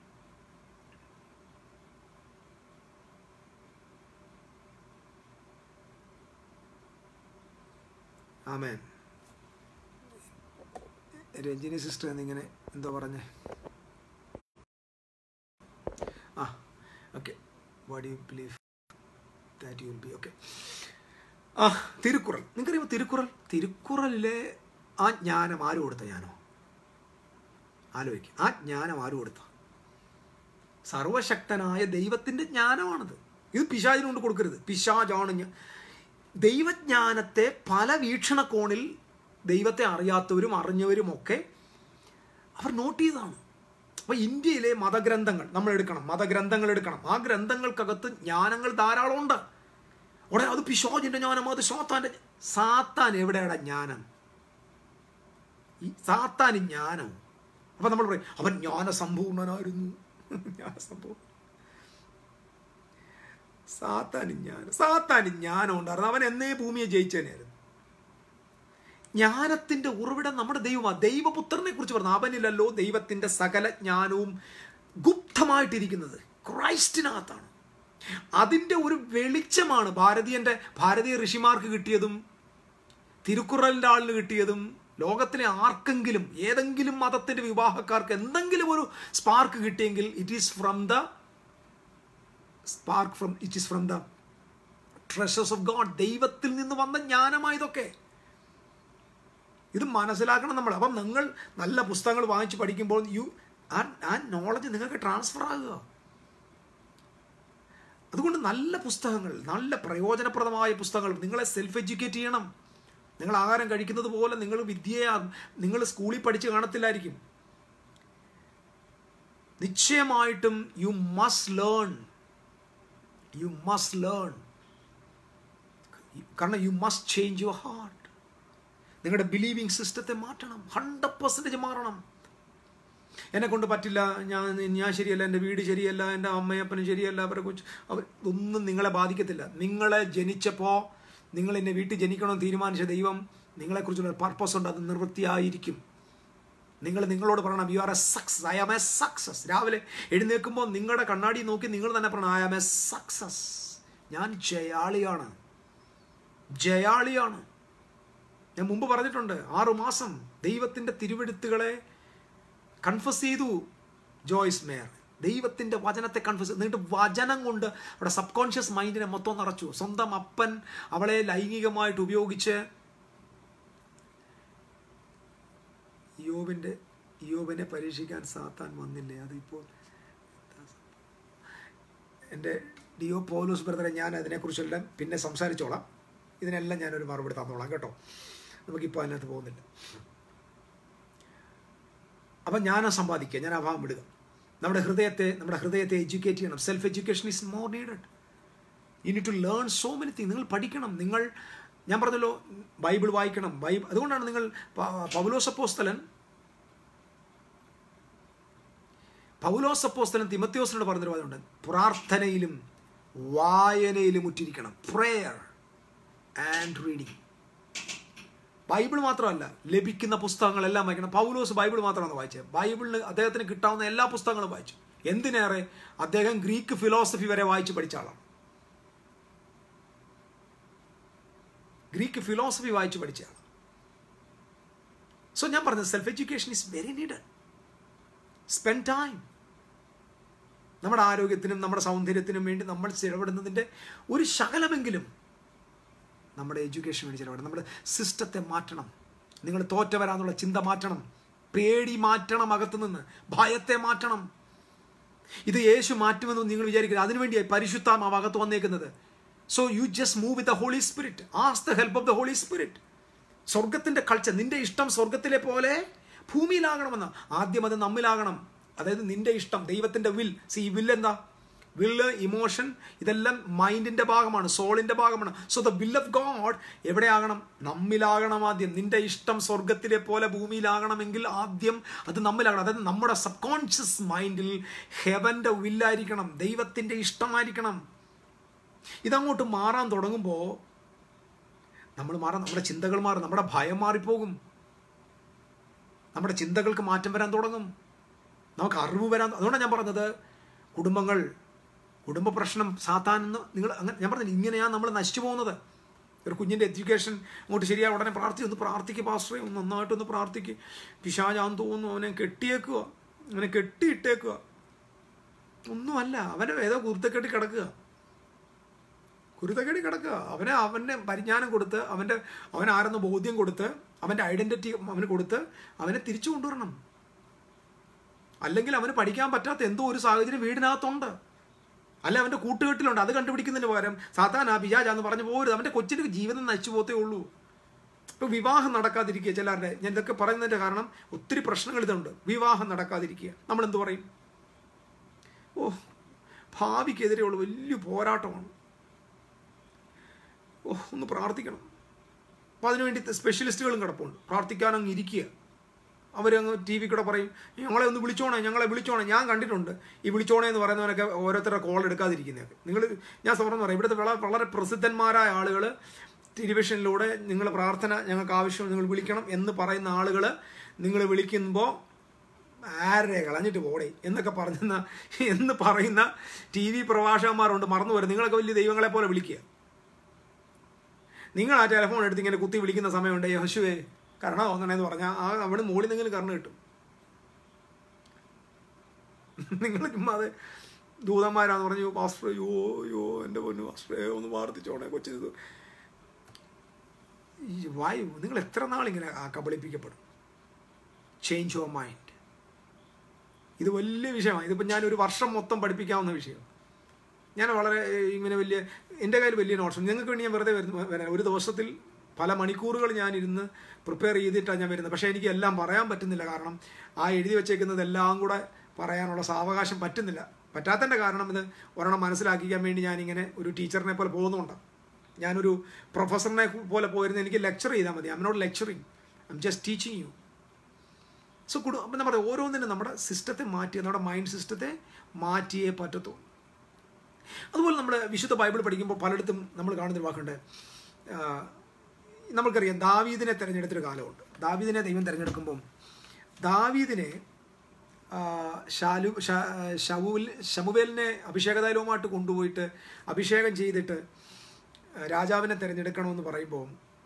Speaker 1: ആമേൻ രഞ്ജിനി സിസ്റ്റർ എന്നിങ്ങനെ എന്താ പറഞ്ഞേ ആ okay what you believe that you will be okay ആ തിരുക്കുറൽ നിങ്ങൾക്കറിയാമോ തിരുക്കുറൽ തിരുക്കുറലിലെ ആ ജ്ഞാനം ആര് കൊടുത്ത ജ്ഞാനോ ആലോചിക്കും ആ ജ്ഞാനം ആര് കൊടുത്ത സർവശക്തനായ ദൈവത്തിൻ്റെ ജ്ഞാനമാണത് ഇത് പിശാചിനുകൊണ്ട് കൊടുക്കരുത് പിശാജാണ് ഞാൻ ദൈവജ്ഞാനത്തെ പല വീക്ഷണകോണിൽ ദൈവത്തെ അറിയാത്തവരും അറിഞ്ഞവരും ഒക്കെ അവർ നോട്ട് ചെയ്തതാണ് അപ്പോൾ ഇന്ത്യയിലെ മതഗ്രന്ഥങ്ങൾ നമ്മൾ എടുക്കണം മതഗ്രന്ഥങ്ങൾ എടുക്കണം ആ ഗ്രന്ഥങ്ങൾക്കകത്ത് ജ്ഞാനങ്ങൾ ധാരാളം ഉണ്ട് ഉടനെ അത് പിശോജിന്റെ ജ്ഞാനം അത് സാത്താന്റെ സാത്താൻ എവിടെയാണ് ജ്ഞാനം ഈ സാത്താൻ ജ്ഞാനം അപ്പൊ നമ്മൾ പറയും അവൻ ജ്ഞാനസമ്പൂർണനായിരുന്നു ജ്ഞാനസമ്പൂർണ്ണ സാത്താന് ജ്ഞാനം സാത്താന് ജ്ഞാനം ഉണ്ടായിരുന്നു അവൻ എന്നേ ഭൂമിയെ ജയിച്ചേനായിരുന്നു ജ്ഞാനത്തിന്റെ ഉറവിടം നമ്മുടെ ദൈവമാണ് ദൈവപുത്രനെ കുറിച്ച് പറഞ്ഞു അവനിലല്ലോ ദൈവത്തിന്റെ സകല ജ്ഞാനവും ഗുപ്തമായിട്ടിരിക്കുന്നത് ക്രൈസ്റ്റിനകത്താണ് അതിൻ്റെ ഒരു വെളിച്ചമാണ് ഭാരതീയന്റെ ഭാരതീയ ഋഷിമാർക്ക് കിട്ടിയതും തിരുക്കുറലിൻ്റെ ആളിന് കിട്ടിയതും ലോകത്തിലെ ആർക്കെങ്കിലും ഏതെങ്കിലും മതത്തിന്റെ വിവാഹക്കാർക്ക് എന്തെങ്കിലും ഒരു സ്പാർക്ക് കിട്ടിയെങ്കിൽ it is from the spark from it is from the treasures of God ദൈവത്തിൽ നിന്ന് വന്ന ജ്ഞാനമായതൊക്കെ ഇത് മനസ്സിലാക്കണം നമ്മൾ അപ്പം നിങ്ങൾ നല്ല പുസ്തകങ്ങൾ വാങ്ങിച്ച് പഠിക്കുമ്പോൾ യു ആ ആ നോളജ് നിങ്ങൾക്ക് ട്രാൻസ്ഫർ ആകുക അതുകൊണ്ട് നല്ല പുസ്തകങ്ങൾ നല്ല പ്രയോജനപ്രദമായ പുസ്തകങ്ങൾ നിങ്ങളെ സെൽഫ് എഡ്യൂക്കേറ്റ് ചെയ്യണം നിങ്ങൾ ആഹാരം കഴിക്കുന്നത് പോലെ നിങ്ങൾ വിദ്യയെ നിങ്ങൾ സ്കൂളിൽ പഠിച്ച് കാണത്തില്ലായിരിക്കും നിശ്ചയമായിട്ടും you must learn you must learn കാരണം you must change your heart നിങ്ങളുടെ ബിലീവിങ് സിസ്റ്റത്തെ മാറ്റണം ഹൺഡ്രഡ് പെർസെൻറ്റേജ് മാറണം എന്നെ കൊണ്ട് പറ്റില്ല ഞാൻ ഞാൻ ശരിയല്ല എൻ്റെ വീട് ശരിയല്ല എൻ്റെ അമ്മയപ്പനും ശരിയല്ല അവരെ കുറിച്ച് അവർ ഒന്നും നിങ്ങളെ ബാധിക്കത്തില്ല നിങ്ങളെ ജനിച്ചപ്പോൾ നിങ്ങൾ എന്നെ വീട്ടിൽ ജനിക്കണമെന്ന് തീരുമാനിച്ച ദൈവം നിങ്ങളെക്കുറിച്ചുള്ള പർപ്പസ് ഉണ്ട് അത് നിവൃത്തിയായിരിക്കും നിങ്ങൾ നിങ്ങളോട് പറയണം you are a success I am a success രാവിലെ എഴുന്നേൽക്കുമ്പോൾ നിങ്ങളുടെ കണ്ണാടി നോക്കി നിങ്ങൾ തന്നെ പറയണം ഐ ആം എ സക്സസ് ഞാൻ ജയാളിയാണ് ജയാളിയാണ് ഞാൻ മുമ്പ് പറഞ്ഞിട്ടുണ്ട് ആറു മാസം ദൈവത്തിൻ്റെ തിരുവെടുത്തുകളെ കൺഫസ് ചെയ്തു ജോയ്സ് മേയർ ദൈവത്തിൻ്റെ വചനത്തെ കൺഫസ് എന്നിട്ട് വചനം കൊണ്ട് അവിടെ സബ് കോൺഷ്യസ് മൈൻഡിനെ മൊത്തം നിറച്ചു സ്വന്തം അപ്പൻ അവളെ ലൈംഗികമായിട്ട് ഉപയോഗിച്ച് യോബിൻ്റെ യോബിനെ പരീക്ഷിക്കാൻ സാത്താൻ വന്നില്ലേ അതിപ്പോൾ എൻ്റെ ഡിയോ പോലൂസ് ബ്രദറെ ഞാൻ അതിനെക്കുറിച്ചെല്ലാം പിന്നെ സംസാരിച്ചോളാം ഇതിനെല്ലാം ഞാനൊരു മറുപടി തന്നോളാം കേട്ടോ നമുക്കിപ്പോൾ അതിനകത്ത് പോകുന്നില്ല അപ്പം ഞാൻ സമ്പാദിക്കുക ഞാൻ അഭാവം വിടുക നമ്മുടെ ഹൃദയത്തെ നമ്മുടെ ഹൃദയത്തെ എഡ്യൂക്കേറ്റ് ചെയ്യണം self education is more needed you need to learn so many thing നിങ്ങൾ പഠിക്കണം നിങ്ങൾ ഞാൻ പറഞ്ഞല്ലോ ബൈബിൾ വായിക്കണം ബൈബിൾ അതുകൊണ്ടാണ് നിങ്ങൾ പൗലോസപ്പോസ്തലൻ പൗലോസപ്പോസ്തലൻ തിമത്യോസിനോട് പറഞ്ഞൊരു വാദമുണ്ട് പ്രാർത്ഥനയിലും വായനയിലും ഉറ്റിരിക്കണം പ്രേയർ ആൻഡ് റീഡിങ് ബൈബിൾ മാത്രമല്ല ലഭിക്കുന്ന പുസ്തകങ്ങളെല്ലാം വായിക്കണം പൗലോസ് ബൈബിൾ മാത്രമാണ് വായിച്ചത് ബൈബിളിന് അദ്ദേഹത്തിന് കിട്ടാവുന്ന എല്ലാ പുസ്തകങ്ങളും വായിച്ചു എന്തിനേറെ അദ്ദേഹം ഗ്രീക്ക് ഫിലോസഫി വരെ വായിച്ച് പഠിച്ച ആളാണ് ഗ്രീക്ക് ഫിലോസഫി വായിച്ച് പഠിച്ച ആളാണ് സോ ഞാൻ പറഞ്ഞത് self education is very needed spend time നമ്മുടെ ആരോഗ്യത്തിനും നമ്മുടെ സൗന്ദര്യത്തിനും വേണ്ടി നമ്മൾ ചിലവിടുന്നതിൻ്റെ ഒരു ശകലമെങ്കിലും നമ്മുടെ എഡ്യൂക്കേഷൻ വേണ്ടി ചിലവിടണം നമ്മുടെ സിസ്റ്റത്തെ മാറ്റണം നിങ്ങൾ തോറ്റവരാന്നുള്ള ചിന്ത മാറ്റണം പേടി മാറ്റണം അകത്തു നിന്ന് ഭയത്തെ മാറ്റണം ഇത് യേശു മാറ്റുമെന്ന് നിങ്ങൾ വിചാരിക്കുന്നത് അതിനുവേണ്ടിയായി പരിശുദ്ധാത്മാവ് അകത്ത് വന്നേക്കുന്നത് so you just move with the holy Spirit as the help of the holy Spirit സ്വർഗത്തിന്റെ കൾച്ചർ നിന്റെ ഇഷ്ടം സ്വർഗത്തിലെ പോലെ ഭൂമിയിലാകണമെന്ന് ആദ്യം അത് നമ്മിലാകണം അതായത് നിന്റെ ഇഷ്ടം ദൈവത്തിന്റെ വിൽ സി വിൽ എന്താ വില്ല് ഇമോഷൻ ഇതെല്ലാം മൈൻഡിന്റെ ഭാഗമാണ് സോളിന്റെ ഭാഗമാണ് so the will of God എവിടെയാകണം നമ്മിലാകണം ആദ്യം നിന്റെ ഇഷ്ടം സ്വർഗത്തിലെ പോലെ ഭൂമിയിലാകണമെങ്കിൽ ആദ്യം അത് നമ്മിലാകണം അതായത് നമ്മുടെ സബ് കോൺഷ്യസ് മൈൻഡിൽ ഹെവന്റെ വില്ലായിരിക്കണം ദൈവത്തിന്റെ ഇഷ്ടമായിരിക്കണം ഇതങ്ങോട്ട് മാറാൻ തുടങ്ങുമ്പോൾ നമ്മൾ മാറാൻ നമ്മുടെ ചിന്തകൾ മാറും നമ്മുടെ ഭയം മാറിപ്പോകും നമ്മുടെ ചിന്തകൾക്ക് മാറ്റം വരാൻ തുടങ്ങും നമുക്ക് അറിവ് വരാൻ അതുകൊണ്ടാണ് ഞാൻ പറഞ്ഞത് കുടുംബങ്ങൾ കുടുംബ പ്രശ്നം സാത്താനെന്ന് നിങ്ങൾ അങ്ങനെ ഞാൻ പറഞ്ഞു ഇങ്ങനെയാണ് നമ്മൾ നശിച്ചു പോകുന്നത് ഒരു കുഞ്ഞിൻ്റെ എഡ്യൂക്കേഷൻ അങ്ങോട്ട് ശരിയായ ഉടനെ പ്രാർത്ഥി ഒന്ന് പ്രാർത്ഥിക്കുക പാസ്റ്ററെ ഒന്ന് നന്നായിട്ടൊന്ന് പ്രാർത്ഥിക്കുക പിശാചാന്ന് തോന്നുന്നു അവനെ കെട്ടിയേക്കുക അവനെ കെട്ടിയിട്ടേക്കുക ഒന്നുമല്ല അവനെ ഏതോ കുരുത്തക്കെട്ടി കിടക്കുക കുരുത്തക്കെട്ടി കിടക്കുക അവനെ അവൻ്റെ പരിജ്ഞാനം കൊടുത്ത് അവൻ്റെ അവൻ ആരെന്ന് ബോധ്യം കൊടുത്ത് അവൻ്റെ ഐഡൻറ്റിറ്റി അവന് കൊടുത്ത് അവനെ തിരിച്ചു കൊണ്ടുവരണം അല്ലെങ്കിൽ അവന് പഠിക്കാൻ പറ്റാത്ത എന്തോ ഒരു സാഹചര്യം വീടിനകത്തുണ്ട് അല്ല അവൻ്റെ കൂട്ടുകെട്ടിലുണ്ട് അത് കണ്ടുപിടിക്കുന്നതിന് പകരം സാധാരണ പിജാജാന്ന് പറഞ്ഞു പോരുത് അവൻ്റെ കൊച്ചിൻ്റെ ജീവിതം നശിച്ചു പോത്തേ ഉള്ളൂ ഇപ്പൊ വിവാഹം നടക്കാതിരിക്കുക ചിലരുടെ ഞാൻ ഇതൊക്കെ പറയുന്നതിന്റെ കാരണം ഒത്തിരി പ്രശ്നങ്ങൾ ഇതുണ്ട് വിവാഹം നടക്കാതിരിക്കുക നമ്മൾ എന്ത് പറയും ഓ ഭാവിക്കെതിരെയുള്ള വലിയ പോരാട്ടമാണ് ഓ ഒന്ന് പ്രാർത്ഥിക്കണം അപ്പം അതിനുവേണ്ടി സ്പെഷ്യലിസ്റ്റുകളും കിടപ്പുണ്ട് പ്രാർത്ഥിക്കാനങ്ങ് ഇരിക്കുക അവരങ്ങ് ടി വി കൂടെ പറയും ഞങ്ങളെ ഒന്ന് വിളിച്ചോണേ ഞങ്ങളെ വിളിച്ചോണേ ഞാൻ കണ്ടിട്ടുണ്ട് ഈ വിളിച്ചോണേ എന്ന് പറയുന്നവരൊക്കെ ഓരോരുത്തരുടെ കോൾ എടുക്കാതിരിക്കുന്നതൊക്കെ നിങ്ങൾ ഞാൻ തുറന്നു പറയാം ഇവിടുത്തെ വളരെ വളരെ പ്രസിദ്ധന്മാരായ ആളുകൾ ടെലിവിഷനിലൂടെ നിങ്ങൾ പ്രാർത്ഥന ഞങ്ങൾക്ക് ആവശ്യം നിങ്ങൾ വിളിക്കണം എന്ന് പറയുന്ന ആളുകൾ നിങ്ങൾ വിളിക്കുമ്പോൾ ആരെ കളഞ്ഞിട്ട് പോടേ എന്നൊക്കെ പറഞ്ഞെന്ന എന്ന് പറയുന്ന ടി വി പ്രഭാഷകന്മാരുണ്ട് മറന്നു വരും നിങ്ങളൊക്കെ വലിയ ദൈവങ്ങളെ പോലെ വിളിക്കുക നിങ്ങൾ ആ ടെലിഫോൺ എടുത്ത് ഇങ്ങനെ കുത്തി വിളിക്കുന്ന സമയമുണ്ട് യഹശുവേ കരുണ തോന്നണേന്ന് പറഞ്ഞാൽ ആ അവിടെ മുകളിൽ നിന്നെങ്കിലും കരുണ കിട്ടും നിങ്ങൾ ചുമ്മാ അത് ദൂതന്മാരാന്ന് പറഞ്ഞു പാസ്റ്റർ യോ യോ എൻ്റെ പൊന്നു പാസ്റ്ററേ ഒന്ന് പ്രാർത്ഥിച്ചോണേ കൊച്ചു ഈ വായു നിങ്ങൾ എത്ര നാളിങ്ങനെ ആ കബളിപ്പിക്കപ്പെടും ചേഞ്ച് യുവർ മൈൻഡ് ഇത് വലിയ വിഷയമാണ് ഇതിപ്പോൾ ഞാൻ ഒരു വർഷം മൊത്തം പഠിപ്പിക്കാവുന്ന വിഷയം ഞാൻ വളരെ ഏഹ്, ഇങ്ങനെ വലിയ എൻ്റെ കയ്യിൽ വലിയ നോട്ട്സ് നിങ്ങൾക്ക് വേണ്ടി ഞാൻ വെറുതെ വരുന്ന വരാൻ ഒരു ദിവസത്തിൽ പല മണിക്കൂറുകൾ ഞാൻ ഇരുന്ന് പ്രിപ്പയർ ചെയ്തിട്ടാണ് ഞാൻ വരുന്നത് പക്ഷേ എനിക്ക് എല്ലാം പറയാൻ പറ്റുന്നില്ല കാരണം ആ എഴുതി വെച്ചേക്കുന്നത് എല്ലാം കൂടെ പറയാനുള്ള സാവകാശം പറ്റുന്നില്ല പറ്റാത്തതിൻ്റെ കാരണം ഇത് ഒരെണ്ണം മനസ്സിലാക്കിക്കാൻ വേണ്ടി ഞാനിങ്ങനെ ഒരു ടീച്ചറിനെ പോലെ പോകുന്നുണ്ട് ഞാനൊരു പ്രൊഫസറിനെ പോലെ പോയിരുന്ന എനിക്ക് ലെക്ചർ ചെയ്താൽ മതി I am not lecturing I am just teaching you so കുടു അപ്പം നമ്മുടെ ഓരോന്നിനും നമ്മുടെ സിസ്റ്റത്തെ മാറ്റി നമ്മുടെ മൈൻഡ് സിസ്റ്റത്തെ മാറ്റിയേ പറ്റത്തുള്ളൂ അതുപോലെ നമ്മൾ വിശുദ്ധ ബൈബിൾ പഠിക്കുമ്പോൾ പലയിടത്തും നമ്മൾ കാണുന്നൊരു വാക്കുണ്ട് ആ, നമ്മൾക്കറിയാം ദാവീദിനെ തിരഞ്ഞെടുത്തൊരു കാലമുണ്ട് ദാവീദിനെ ദൈവം തിരഞ്ഞെടുക്കുമ്പം ദാവീദിനെ ആ, ഷാലു ഷ- ഷവുൽ ഷമുവേലിനെ അഭിഷേകതൈലവുമായിട്ട് കൊണ്ടുപോയിട്ട് അഭിഷേകം ചെയ്തിട്ട് രാജാവിനെ തിരഞ്ഞെടുക്കണമെന്ന് പറയുമ്പോൾ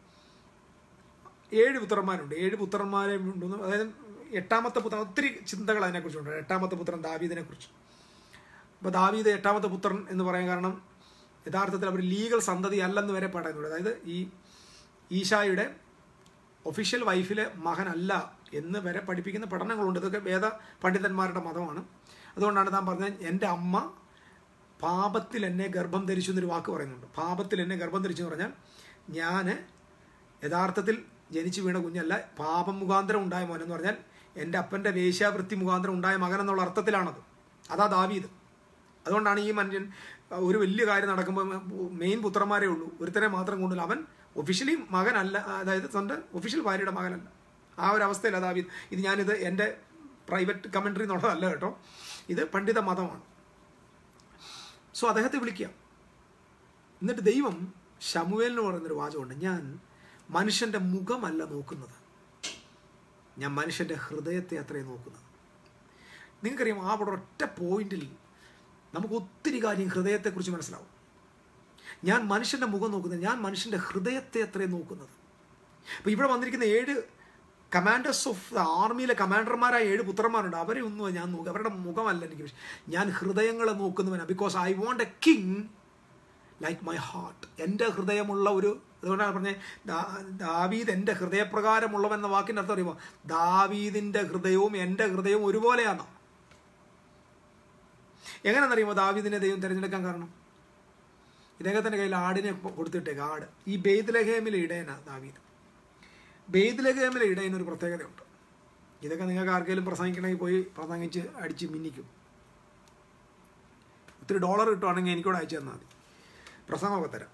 Speaker 1: ഏഴ് പുത്രന്മാരുണ്ട് ഏഴ് പുത്രന്മാരെ ഉണ്ടെന്ന് അതായത് എട്ടാമത്തെ പുത്രൻ ഒത്തിരി ചിന്തകൾ അതിനെക്കുറിച്ചുണ്ട് എട്ടാമത്തെ പുത്രൻ ദാവീദിനെ കുറിച്ച് അപ്പോൾ ദാവീദ് എട്ടാമത്തെ പുത്രൻ എന്ന് പറയാൻ കാരണം യഥാർത്ഥത്തിൽ അവർ ലീഗൽ സന്തതി അല്ലെന്ന് വരെ പറയുന്നുണ്ട് അതായത് ഈ ഈശായുടെ ഒഫീഷ്യൽ വൈഫിലെ മകനല്ല എന്ന് വരെ പഠിപ്പിക്കുന്ന പഠനങ്ങളുണ്ട് ഇതൊക്കെ വേദ പണ്ഡിതന്മാരുടെ മതമാണ് അതുകൊണ്ടാണ് താൻ പറഞ്ഞത് എൻ്റെ അമ്മ പാപത്തിൽ എന്നെ ഗർഭം ധരിച്ചു എന്നൊരു വാക്ക് പറയുന്നുണ്ട് പാപത്തിൽ എന്നെ ഗർഭം ധരിച്ചു എന്ന് പറഞ്ഞാൽ ഞാൻ യഥാർത്ഥത്തിൽ ജനിച്ചു വീണ കുഞ്ഞല്ല പാപം മുഖാന്തരം ഉണ്ടായ മോൻ എന്ന് പറഞ്ഞാൽ എൻ്റെ അപ്പൻ്റെ വേശ്യാവൃത്തി മുഖാന്തരം ഉണ്ടായ മകൻ എന്നുള്ള അർത്ഥത്തിലാണത് അതാ ദാവീദ് അതുകൊണ്ടാണ് ഈ മനുഷ്യൻ അഹ്, ഒരു വലിയ കാര്യം നടക്കുമ്പോൾ മെയിൻ പുത്രന്മാരേ ഉള്ളൂ ഒരുത്തനെ മാത്രം കൊണ്ടില്ല അവൻ ഒഫീഷ്യലി മകനല്ല അതായത് സ്വന്തം ഒഫീഷ്യൽ ഭാര്യയുടെ മകനല്ല ആ ഒരു അവസ്ഥയില്ല ദാവീദ് ഇത് ഞാനിത് എൻ്റെ പ്രൈവറ്റ് കമൻട്രി എന്നുള്ളതല്ല കേട്ടോ ഇത് പണ്ഡിത മതമാണ് സോ അദ്ദേഹത്തെ വിളിക്കുക എന്നിട്ട് ദൈവം ശമുവേലിന് പറയുന്നൊരു വാചകമുണ്ട് ഞാൻ മനുഷ്യൻ്റെ മുഖമല്ല നോക്കുന്നത് ഞാൻ മനുഷ്യൻ്റെ ഹൃദയത്തെ അത്രയും നോക്കുന്നത് നിങ്ങൾക്കറിയാം ആ അവിടെ ഒറ്റ പോയിന്റിൽ നമുക്ക് ഒത്തിരി കാര്യം ഹൃദയത്തെക്കുറിച്ച് മനസ്സിലാവും ഞാൻ മനുഷ്യൻ്റെ മുഖം നോക്കുന്നത് ഞാൻ മനുഷ്യൻ്റെ ഹൃദയത്തെ അത്രയും നോക്കുന്നത് അപ്പോൾ ഇവിടെ വന്നിരിക്കുന്ന ഏഴ് കമാൻഡേഴ്സ് ഓഫ് ദ ആർമിയിലെ കമാൻഡർമാരായ ഏഴ് പുത്രന്മാരുണ്ട് അവരെ ഒന്നും ഞാൻ നോക്കുക അവരുടെ മുഖമല്ല എനിക്ക് വിഷയം. ഞാൻ ഹൃദയങ്ങളെ നോക്കുന്നവനാണ് because I want a king like my heart എൻ്റെ ഹൃദയമുള്ള ഒരു അതുകൊണ്ടാണ് പറഞ്ഞത് ദാ- ദാവീദ് എൻ്റെ ഹൃദയപ്രകാരമുള്ളവൻ എന്ന വാക്കിൻ്റെ അർത്ഥം അറിയുമോ ദാവീദിൻ്റെ ഹൃദയവും എൻ്റെ ഹൃദയവും ഒരുപോലെയാണ് എങ്ങനെയെന്നറിയുമോ ദാവീദിനെ ദൈവം തിരഞ്ഞെടുക്കാൻ കാരണം ഇദ്ദേഹത്തിൻ്റെ കയ്യിൽ ആടിനെ കൊടുത്തിട്ടേക്ക് ആട് ഈ ബെയ്ത്ലഹേമിലെ ഇടയനാണ് ദാവീദ് ബെയ്ത്ലഹേമിലെ ഇടയന് ഒരു പ്രത്യേകതയുണ്ട് ഇതൊക്കെ നിങ്ങൾക്ക് ആർക്കെങ്കിലും പ്രസംഗിക്കണമെങ്കിൽ പോയി പ്രസംഗിച്ച് അടിച്ച് മിന്നിക്കും ഒത്തിരി ഡോളർ കിട്ടുവാണെങ്കിൽ എനിക്കൂടെ അയച്ചു തന്നാൽ മതി പ്രസംഗമൊക്കെ തരാം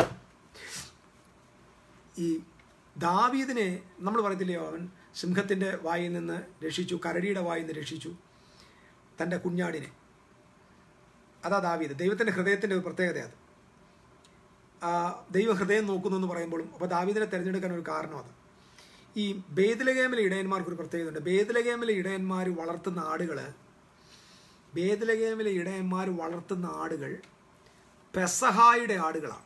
Speaker 1: ഈ ദാവീദിനെ നമ്മൾ പറയത്തില്ലയോ അവൻ സിംഹത്തിൻ്റെ വായിൽ നിന്ന് രക്ഷിച്ചു കരടിയുടെ വായിൽ നിന്ന് രക്ഷിച്ചു തൻ്റെ കുഞ്ഞാടിനെ അതാ ദാവീദ് ദൈവത്തിൻ്റെ ഹൃദയത്തിൻ്റെ ഒരു പ്രത്യേകത അത് ആ, ദൈവ ഹൃദയം നോക്കുന്നു എന്ന് പറയുമ്പോഴും അപ്പോൾ ദാവീദിനെ തിരഞ്ഞെടുക്കാൻ ഒരു കാരണം അത് ഈ ബേദലഗേമിലെ ഇടയന്മാർക്ക് ഒരു പ്രത്യേകതയുണ്ട് ബേദലഗേമിലെ ഇടയന്മാർ വളർത്തുന്ന ആടുകൾ ബേദലഗേമിലെ ഇടയന്മാർ വളർത്തുന്ന ആടുകൾ പെസഹായുടെ ആടുകളാണ്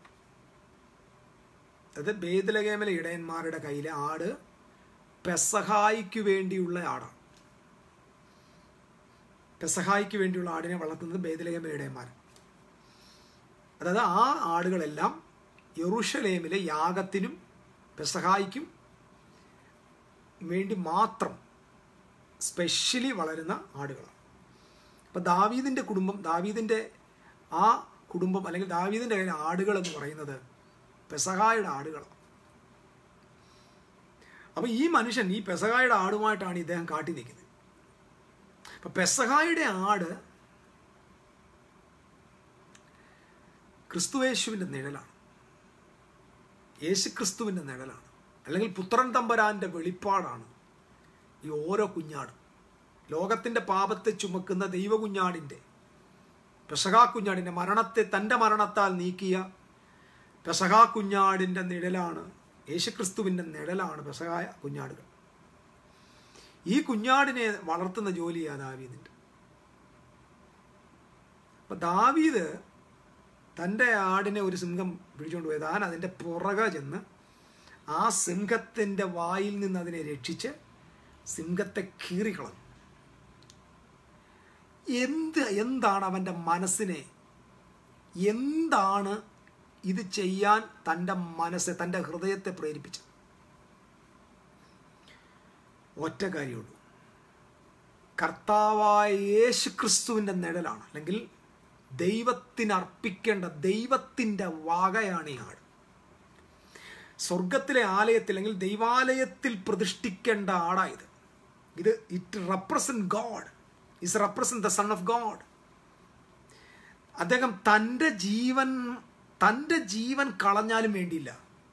Speaker 1: അത് ബേദലഗേമിലെ ഇടയന്മാരുടെ കയ്യിലെ ആട് പെസഹായിക്ക് വേണ്ടിയുള്ള ആടാണ് പെസഹായിക്ക് വേണ്ടിയുള്ള ആടിനെ വളർത്തുന്നത് ബേദലഗേമിലെ ഇടയന്മാർ അതായത് ആ ആടുകളെല്ലാം യെറൂഷലേമിലെ യാഗത്തിനും പെസഹായിക്കും വേണ്ടി മാത്രം സ്പെഷ്യലി വളരുന്ന ആടുകളാണ് അപ്പം ദാവീദിൻ്റെ കുടുംബം ദാവീദിൻ്റെ ആ കുടുംബം അല്ലെങ്കിൽ ദാവീദിൻ്റെ കയ്യിലെ ആടുകൾ എന്ന് പറയുന്നത് പെസഹായുടെ ആടുകളാണ് അപ്പോൾ ഈ മനുഷ്യൻ ഈ പെസഹായുടെ ആടുമായിട്ടാണ് ഇദ്ദേഹം കാട്ടി നിൽക്കുന്നത് അപ്പം പെസഹായുടെ ആട് ക്രിസ്തുവേശുവിൻ്റെ നിഴലാണ് യേശു ക്രിസ്തുവിൻ്റെ നിഴലാണ് അല്ലെങ്കിൽ പുത്രൻ തമ്പരാൻ്റെ വെളിപ്പാടാണ് ഈ ഓരോ കുഞ്ഞാടും ലോകത്തിൻ്റെ പാപത്തെ ചുമക്കുന്ന ദൈവകുഞ്ഞാടിൻ്റെ പെസഹാ കുഞ്ഞാടിൻ്റെ മരണത്തെ തൻ്റെ മരണത്താൽ നീക്കിയ പെസഹാ കുഞ്ഞാടിൻ്റെ നിഴലാണ് യേശുക്രിസ്തുവിൻ്റെ നിഴലാണ് പെസഹായ കുഞ്ഞാടുകൾ ഈ കുഞ്ഞാടിനെ വളർത്തുന്ന ജോലിയാണ് ദാവീദിൻ്റെ അപ്പം ദാവീദ് തൻ്റെ ആടിനെ ഒരു സിംഹം പിടിച്ചുകൊണ്ട് പോയി താൻ അതിൻ്റെ പുറകെ ചെന്ന് ആ സിംഹത്തിൻ്റെ വായിൽ നിന്ന് അതിനെ രക്ഷിച്ച് സിംഹത്തെ കീറിക്കളഞ്ഞു എന്ത് എന്താണ് അവൻ്റെ മനസ്സിനെ എന്താണ് ഇത് ചെയ്യാൻ തൻ്റെ മനസ്സ് തൻ്റെ ഹൃദയത്തെ പ്രേരിപ്പിച്ചത് ഒറ്റ കാര്യമുള്ളൂ കർത്താവായ യേശു ക്രിസ്തുവിൻ്റെ നിഴലാണ് അല്ലെങ്കിൽ ദൈവത്തിന് അർപ്പിക്കേണ്ട ദൈവത്തിൻ്റെ വകയാണ് ഈ ആട് സ്വർഗത്തിലെ ആലയത്തിൽ അല്ലെങ്കിൽ ദൈവാലയത്തിൽ പ്രതിഷ്ഠിക്കേണ്ട ആടായത് ഇത് it represent God is represent the son of God അദ്ദേഹം തൻ്റെ ജീവൻ തൻ്റെ ജീവൻ കളഞ്ഞാലും വേണ്ടിയില്ല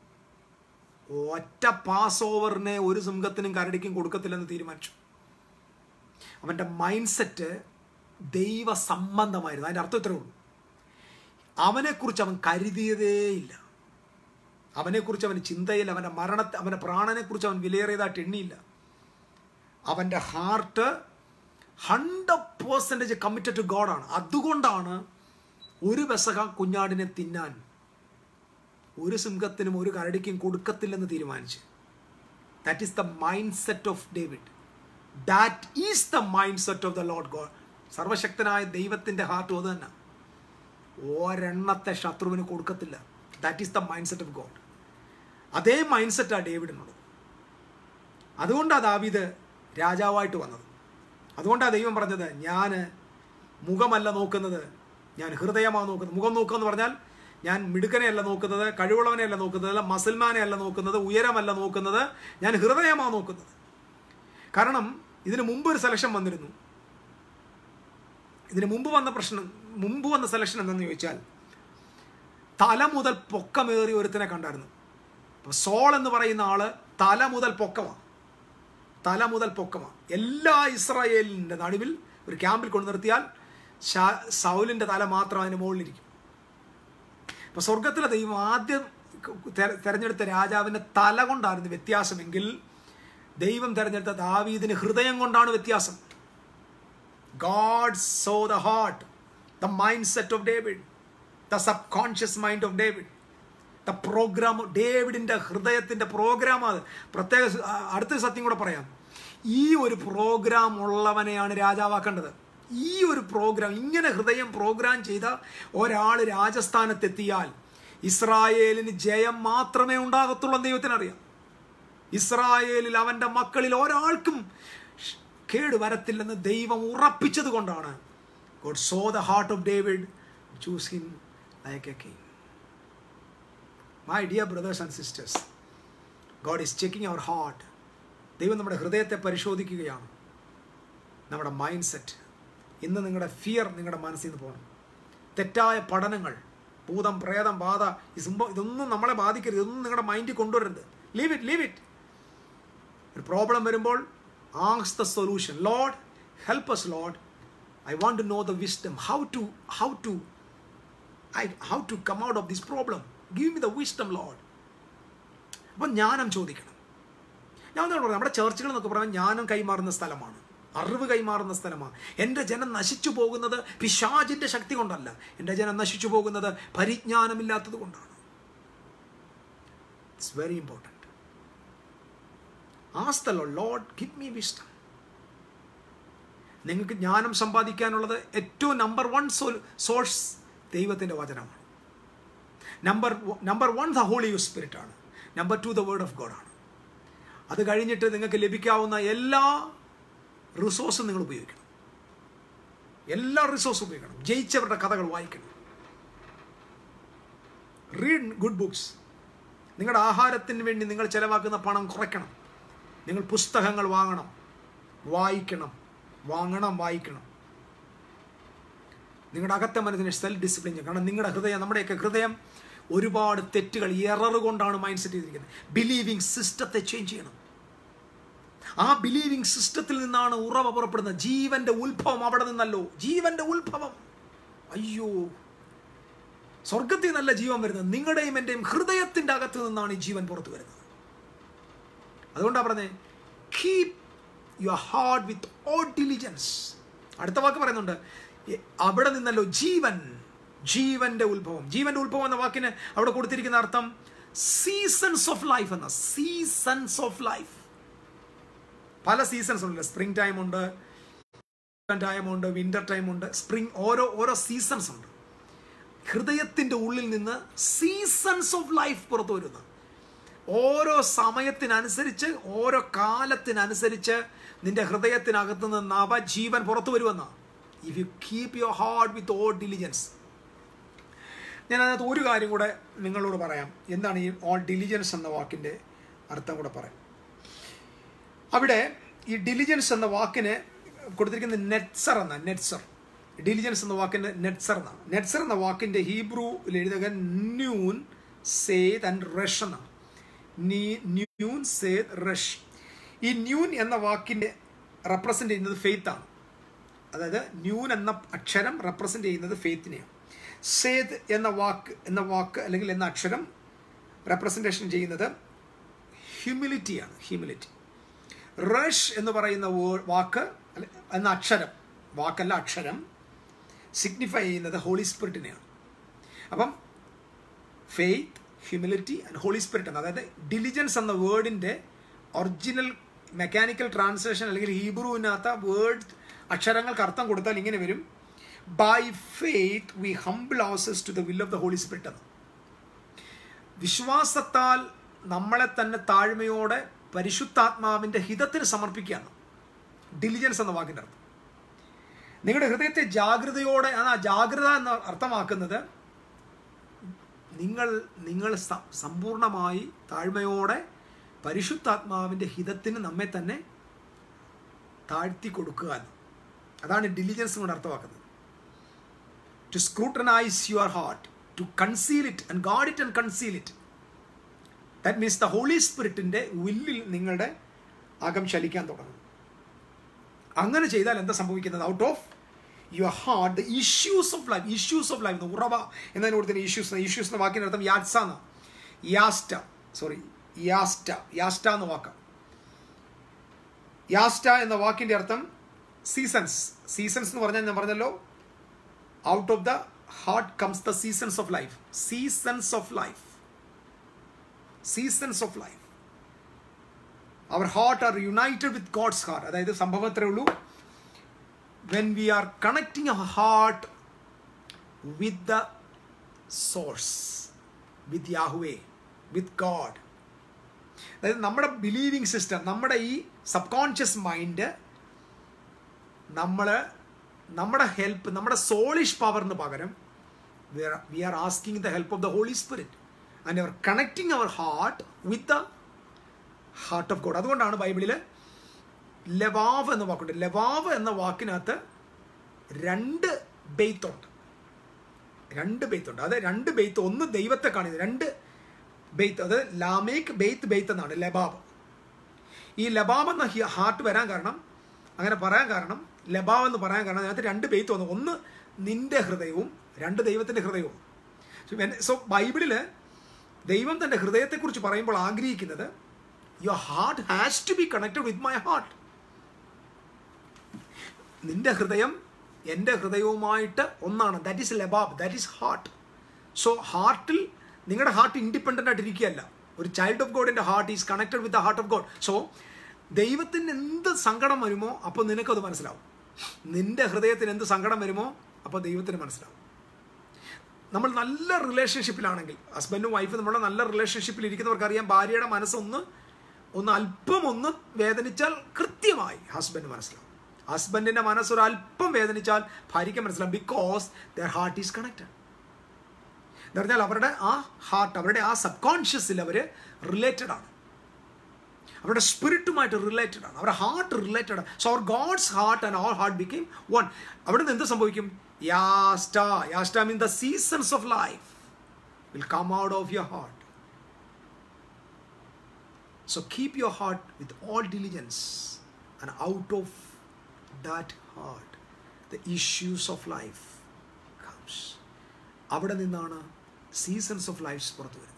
Speaker 1: ഒറ്റ പാസ് ഓവറിനെ ഒരു സിംഹത്തിനും കരടിക്കും കൊടുക്കത്തില്ലെന്ന് തീരുമാനിച്ചു അവൻ്റെ മൈൻഡ് സെറ്റ് ദൈവ സംബന്ധമായിരുന്നു അതിൻ്റെ അർത്ഥം ഇത്രേ ഉള്ളൂ അവനെക്കുറിച്ച് അവൻ കരുതിയതേയില്ല അവനെക്കുറിച്ച് അവന് ചിന്തയില്ല അവൻ്റെ മരണത്തെ അവൻ്റെ പ്രാണനെക്കുറിച്ച് അവൻ വിലയേറിയതായിട്ട് എണ്ണിയില്ല അവൻ്റെ heart hundred percentage committed to ഗോഡാണ് അതുകൊണ്ടാണ് ഒരു വെസക കുഞ്ഞാടിനെ തിന്നാൻ ഒരു സിംഹത്തിനും ഒരു കരടിക്കും കൊടുക്കത്തില്ലെന്ന് തീരുമാനിച്ച് that is the mindset of David that is the mindset of the Lord God സർവശക്തനായ ദൈവത്തിൻ്റെ ഹാർട്ടും അത് തന്നെ ഒരെണ്ണത്തെ ശത്രുവിന് കൊടുക്കത്തില്ല that is the mindset of God അതേ മൈൻഡ് സെറ്റാണ് ഡേവിഡിനുള്ളത് അതുകൊണ്ടാണ് ദാവീദ് രാജാവായിട്ട് വന്നത് അതുകൊണ്ടാണ് ദൈവം പറഞ്ഞത് ഞാൻ മുഖമല്ല നോക്കുന്നത് ഞാൻ ഹൃദയമാണ് നോക്കുന്നത് മുഖം നോക്കുക എന്ന് പറഞ്ഞാൽ ഞാൻ മിടുക്കനെയല്ല നോക്കുന്നത് കഴിവുള്ളവനെയല്ല നോക്കുന്നത് അല്ല മസൽമാനെ അല്ല നോക്കുന്നത് ഉയരമല്ല നോക്കുന്നത് ഞാൻ ഹൃദയമാണ് നോക്കുന്നത് കാരണം ഇതിന് മുമ്പ് ഒരു സെലക്ഷൻ വന്നിരുന്നു ഇതിന് മുമ്പ് വന്ന പ്രശ്നം മുമ്പ് വന്ന സെലക്ഷൻ എന്തെന്ന് ചോദിച്ചാൽ തല മുതൽ പൊക്കമേറിയ ഒരുത്തിനെ കണ്ടായിരുന്നു അപ്പോൾ സോൾ എന്ന് പറയുന്ന ആള് തല മുതൽ പൊക്കമാണ് തല മുതൽ പൊക്കമാണ് എല്ലാ ഇസ്രായേലിൻ്റെ നടുവിൽ ഒരു ക്യാമ്പിൽ കൊണ്ടു നിർത്തിയാൽ സൗലിൻ്റെ തല മാത്രം അതിന് മുകളിലിരിക്കും അപ്പോൾ സ്വർഗത്തിലെ ദൈവം ആദ്യം തെരഞ്ഞെടുത്ത രാജാവിൻ്റെ തല കൊണ്ടായിരുന്നു വ്യത്യാസമെങ്കിൽ ദൈവം തെരഞ്ഞെടുത്ത ദാവീദിന് ഹൃദയം കൊണ്ടാണ് വ്യത്യാസം God so the heart the mindset of David the subconscious mind of David the program ഡേവിഡിൻ്റെ ഹൃദയത്തിൻ്റെ പ്രോഗ്രാം അത് പ്രത്യേക അടുത്തൊരു സത്യം കൂടെ പറയാം ഈ ഒരു പ്രോഗ്രാം ഉള്ളവനെയാണ് രാജാവാക്കേണ്ടത് ഈ ഒരു പ്രോഗ്രാം ഇങ്ങനെ ഹൃദയം പ്രോഗ്രാം ചെയ്ത ഒരാൾ രാജസ്ഥാനത്തെത്തിയാൽ ഇസ്രായേലിന് ജയം മാത്രമേ ഉണ്ടാകത്തുള്ളൂ എന്ന് ദൈവത്തിനറിയാം ഇസ്രായേലിൽ അവൻ്റെ മക്കളിൽ ഒരാൾക്കും കേട് വരത്തില്ലെന്ന് ദൈവം ഉറപ്പിച്ചത് കൊണ്ടാണ് God so the heart of David choose him like a king my dear brothers and sisters God is checking our heart ദൈവം നമ്മുടെ ഹൃദയത്തെ പരിശോധിക്കുകയാണ് നമ്മുടെ മൈൻഡ് സെറ്റ് ഇന്ന് നിങ്ങളുടെ ഫിയർ നിങ്ങളുടെ മനസ്സിൽ നിന്ന് പോകണം തെറ്റായ പഠനങ്ങൾ ഭൂതം പ്രേതം ബാധ ഈ സംഭവം ഇതൊന്നും നമ്മളെ ബാധിക്കരുത് ഇതൊന്നും നിങ്ങളുടെ മൈൻഡിൽ കൊണ്ടുവരരുത് ലീവ് ഇറ്റ് ലീവ് ഇറ്റ് ഒരു പ്രോബ്ലം വരുമ്പോൾ ആങ്സ് the solution Lord help us Lord I want to know the wisdom how to how to I how to come out of this problem give me the wisdom Lord അപ്പം ജ്ഞാനം ചോദിക്കണം ഞാൻ എന്താണ് പറയുന്നത് നമ്മുടെ ചർച്ചുകൾ എന്നൊക്കെ പറഞ്ഞാൽ ജ്ഞാനം കൈമാറുന്ന സ്ഥലമാണ് അറിവ് കൈമാറുന്ന സ്ഥലമാണ് എൻ്റെ ജനം നശിച്ചു പോകുന്നത് പിശാജിൻ്റെ ശക്തി കൊണ്ടല്ല എൻ്റെ ജനം നശിച്ചു പോകുന്നത് പരിജ്ഞാനമില്ലാത്തത് കൊണ്ടാണ് ഇറ്റ്സ് വെരി ഇമ്പോർട്ടൻറ്റ് ആസ്തല്ലോ ലോഡ് ഗിവ് മീ വിസ്റ്റം നിങ്ങൾക്ക് ജ്ഞാനം സമ്പാദിക്കാനുള്ളത് ഏറ്റവും നമ്പർ വൺ സോഴ്സ് ദൈവത്തിൻ്റെ വചനമാണ് number number one the Holy you spirit ആണ് number two the word of God ആണ് അത് കഴിഞ്ഞിട്ട് നിങ്ങൾക്ക് ലഭിക്കാവുന്ന എല്ലാ റിസോഴ്സും നിങ്ങൾ ഉപയോഗിക്കണം എല്ലാ റിസോഴ്സും ഉപയോഗിക്കണം ജയിച്ചവരുടെ കഥകൾ വായിക്കണം റീഡ് ഗുഡ് ബുക്സ് നിങ്ങളുടെ ആഹാരത്തിന് വേണ്ടി നിങ്ങൾ ചിലവാക്കുന്ന പണം കുറയ്ക്കണം നിങ്ങൾ പുസ്തകങ്ങൾ വാങ്ങണം വായിക്കണം വാങ്ങണം വായിക്കണം നിങ്ങളുടെ അകത്തെ മനസ്സിന് സെൽഫ് ഡിസിപ്ലിൻ ചെയ്യണം കാരണം നിങ്ങളുടെ ഹൃദയം നമ്മുടെയൊക്കെ ഹൃദയം ഒരുപാട് തെറ്റുകൾ എറർ കൊണ്ടാണ് മൈൻഡ് സെറ്റ് ചെയ്തിരിക്കുന്നത് ബിലീവിങ് സിസ്റ്റത്തെ ചേഞ്ച് ചെയ്യണം ആ ബിലീവിങ് സിസ്റ്റത്തിൽ നിന്നാണ് ഉറവ പുറപ്പെടുന്നത് ജീവന്റെ ഉത്ഭവം അവിടെ നിന്നല്ലോ ജീവന്റെ ഉത്ഭവം അയ്യോ സ്വർഗത്തിൽ നല്ല ജീവൻ വരുന്നത് നിങ്ങളുടെയും എൻ്റെയും ഹൃദയത്തിൻ്റെ അകത്ത് നിന്നാണ് ഈ ജീവൻ പുറത്തു വരുന്നത് അതുകൊണ്ടാണ് പറഞ്ഞത് keep your heart with all diligence അടുത്ത വാക്ക് പറയുന്നുണ്ട് അവിടെ നിന്നല്ലോ ജീവൻ ജീവന്റെ ഉത്ഭവം ജീവന്റെ ഉത്ഭവം എന്ന വാക്കിന് അവിടെ കൊടുത്തിരിക്കുന്ന അർത്ഥം സീസൺസ് ഓഫ് ലൈഫ് എന്ന സീസൺസ് ഓഫ് ലൈഫ് പല സീസൺസ് ഉണ്ട് സ്പ്രിംഗ് ടൈം ഉണ്ട് ടൈം ഉണ്ട് വിന്റർ ടൈം ഉണ്ട് സ്പ്രിംഗ് ഓരോ ഓരോ സീസൺസ് ഉണ്ട് ഹൃദയത്തിൻ്റെ ഉള്ളിൽ നിന്ന് സീസൺസ് ഓഫ് ലൈഫ് പുറത്തു വരുന്ന ഓരോ സമയത്തിനനുസരിച്ച് ഓരോ കാലത്തിനനുസരിച്ച് നിന്റെ ഹൃദയത്തിനകത്ത് നിന്ന് നവജീവൻ പുറത്തു വരുമെന്ന if you keep your heart with all diligence ഞാൻ അതിനകത്ത് ഒരു കാര്യം കൂടെ നിങ്ങളോട് പറയാം എന്താണ് ഈ ഓൾ ഡിലിജൻസ് എന്ന വാക്കിൻ്റെ അർത്ഥം കൂടെ പറയാം അവിടെ ഈ ഡിലിജൻസ് എന്ന വാക്കിന് കൊടുത്തിരിക്കുന്ന നെറ്റ്സർ എന്ന നെറ്റ്സർ ഡിലിജൻസ് എന്ന വാക്കിൻ്റെ നെറ്റ്സർ എന്നാണ് നെറ്റ്സർ എന്ന വാക്കിൻ്റെ ഹീബ്രുവിൽ എഴുതുക ന്യൂൻ സേത് ആൻഡ് റഷ് എന്നാണ് ന്യൂൻ സേത് റഷ് ഈ ന്യൂൻ എന്ന വാക്കിൻ്റെ റെപ്രസെൻ്റ് ചെയ്യുന്നത് ഫെയ്ത്ത് ആണ് അതായത് ന്യൂൻ എന്ന അക്ഷരം റെപ്രസെൻ്റ് ചെയ്യുന്നത് ഫെയ്ത്തിനെയാണ് സേത് എന്ന വാക്ക് എന്ന വാക്ക് അല്ലെങ്കിൽ എന്ന അക്ഷരം റെപ്രസെൻറ്റേഷൻ ചെയ്യുന്നത് ഹ്യൂമിലിറ്റിയാണ് ഹ്യൂമിലിറ്റി റഷ് എന്ന് പറയുന്ന വാക്ക് എന്ന അക്ഷരം വാക്കല്ല അക്ഷരം സിഗ്നിഫൈ ചെയ്യുന്നത് ഹോളി സ്പിരിറ്റിനെയാണ് അപ്പം faith humility and holy spirit എന്ന് അതായത് ഡിലിജൻസ് എന്ന വേർഡിൻ്റെ ഒറിജിനൽ മെക്കാനിക്കൽ ട്രാൻസ്ലേഷൻ അല്ലെങ്കിൽ ഹീബ്രുവിനകത്ത വേർഡ് അക്ഷരങ്ങൾക്ക് അർത്ഥം കൊടുത്താൽ ഇങ്ങനെ വരും by faith we humble houses to the will of the holy spirit എന്ന് വിശ്വാസത്താൽ നമ്മളെ തന്നെ താഴ്മയോടെ പരിശുദ്ധാത്മാവിൻ്റെ ഹിതത്തിന് സമർപ്പിക്കുകയാണ് ഡിലിജൻസ് എന്ന വാക്കിൻ്റെ അർത്ഥം നിങ്ങളുടെ ഹൃദയത്തെ ജാഗ്രതയോടെ ആ ജാഗ്രത എന്ന് അർത്ഥമാക്കുന്നത് നിങ്ങൾ നിങ്ങൾ സമ്പൂർണമായി താഴ്മയോടെ പരിശുദ്ധാത്മാവിൻ്റെ ഹിതത്തിന് നമ്മെ തന്നെ താഴ്ത്തി കൊടുക്കുക എന്ന് അതാണ് ഡിലിജൻസ് കൊണ്ട് അർത്ഥമാക്കുന്നത് to scrutinise your heart to conceal it and guard it and conceal it that means the holy സ്പിരിറ്റിൻ്റെ വില്ലിൽ നിങ്ങളുടെ അകം ചലിക്കാൻ തുടങ്ങും അങ്ങനെ ചെയ്താൽ എന്താ സംഭവിക്കുന്നത് out of your heart the issues of life issues of life ഉറവ എന്നതിന് കൊടുത്തിന് ഇഷ്യൂസ് ഇഷ്യൂസ് എന്ന വാക്കിൻ്റെ അർത്ഥം യാത്സ എന്ന യാസ്റ്റ സോറി യാസ്റ്റ യാസ്റ്റ എന്ന വാക്ക് യാസ്റ്റ എന്ന വാക്കിൻ്റെ അർത്ഥം സീസൺസ് സീസൺസ് എന്ന് പറഞ്ഞാൽ ഞാൻ പറഞ്ഞല്ലോ out of the heart comes the seasons of life seasons of life seasons of life our heart are united with God's heart അതായത് സംഭവം എത്രയേ ഉള്ളൂ when we are connecting our heart with the source with Yahweh with God അതായത് നമ്മുടെ believing system നമ്മുടെ ഈ sub subconscious mind നമ്മൾ നമ്മുടെ ഹെൽപ്പ് നമ്മുടെ സോളിഷ് പവറിന് പകരം we are asking the help of the holy spirit and our connecting our heart with the heart of God അതുകൊണ്ടാണ് ബൈബിളിൽ ലവാവ് എന്ന വാക്കുണ്ട് ലവാവ് എന്ന വാക്കിനകത്ത് രണ്ട് ബെയ്ത്തുണ്ട് രണ്ട് ബെയ്ത്തുണ്ട് അത് രണ്ട് ബെയ്ത്ത് ഒന്ന് ദൈവത്തെ കാണിക്കുന്നത് രണ്ട് ബെയ്ത്ത് അത് ലാമേക്ക് ബെയ്ത്ത് ബെയ്ത്ത് എന്നാണ് ലബാബ് ഈ ലബാബ് എന്ന ഹാർട്ട് വരാൻ കാരണം അങ്ങനെ പറയാൻ കാരണം ലബാബ് എന്ന് പറയാൻ കാരണം അതിനകത്ത് രണ്ട് ബെയ്ത്ത് വന്നു ഒന്ന് നിന്റെ ഹൃദയവും രണ്ട് ദൈവത്തിൻ്റെ ഹൃദയവും സോ ബൈബിളിൽ ദൈവം തൻ്റെ ഹൃദയത്തെക്കുറിച്ച് പറയുമ്പോൾ ആഗ്രഹിക്കുന്നത് your heart has to be connected with my heart നിന്റെ ഹൃദയം എൻ്റെ ഹൃദയവുമായിട്ട് ഒന്നാണ് ദാറ്റ് ഈസ് ലബാബ് ദാറ്റ് ഈസ് ഹാർട്ട് സോ ഹാർട്ടിൽ നിങ്ങളുടെ ഹാർട്ട് ഇൻഡിപെൻഡൻ്റ് ആയിട്ട് ഇരിക്കുകയല്ല ഒരു ചൈൽഡ് ഓഫ് ഗോഡിൻ്റെ heart is connected with the heart of God so ദൈവത്തിന് എന്ത് സങ്കടം വരുമോ അപ്പോൾ നിനക്കത് മനസ്സിലാവും നിന്റെ ഹൃദയത്തിന് എന്ത് സങ്കടം വരുമോ അപ്പോൾ ദൈവത്തിന് മനസ്സിലാവും നമ്മൾ നല്ല റിലേഷൻഷിപ്പിലാണെങ്കിൽ ഹസ്ബൻഡും വൈഫും നമ്മുടെ നല്ല റിലേഷൻഷിപ്പിൽ ഇരിക്കുന്നവർക്ക് അറിയാം ഭാര്യയുടെ മനസ്സൊന്ന് ഒന്ന് അല്പം ഒന്ന് വേദനിച്ചാൽ കൃത്യമായി ഹസ്ബൻഡ് മനസ്സിലാവും ഹസ്ബൻഡിന്റെ മനസ്സ് ഒരു അല്പം വേദനിച്ചാൽ ഭാര്യയ്ക്ക് മനസ്സിലാവും because their heart is connected എന്ന് പറഞ്ഞാൽ അവരുടെ ആ ഹാർട്ട് അവരുടെ ആ സബ് കോൺഷ്യസിൽ അവർ റിലേറ്റഡ് ആണ് അവരുടെ സ്പിരിറ്റുമായിട്ട് റിലേറ്റഡ് ആണ് അവരുടെ ഹാർട്ട് റിലേറ്റഡ് ആണ് so our God's heart and our heart became one അവിടെ നിന്ന് എന്ത് സംഭവിക്കും യാസ്റ്റ യാസ്റ്റ mean the seasons of life will come out of your heart So keep your heart with all diligence, and out of that heart, the issues of life comes. അവിടെ നിന്നാണ് seasons of lives പുറത്തു വരുന്നത്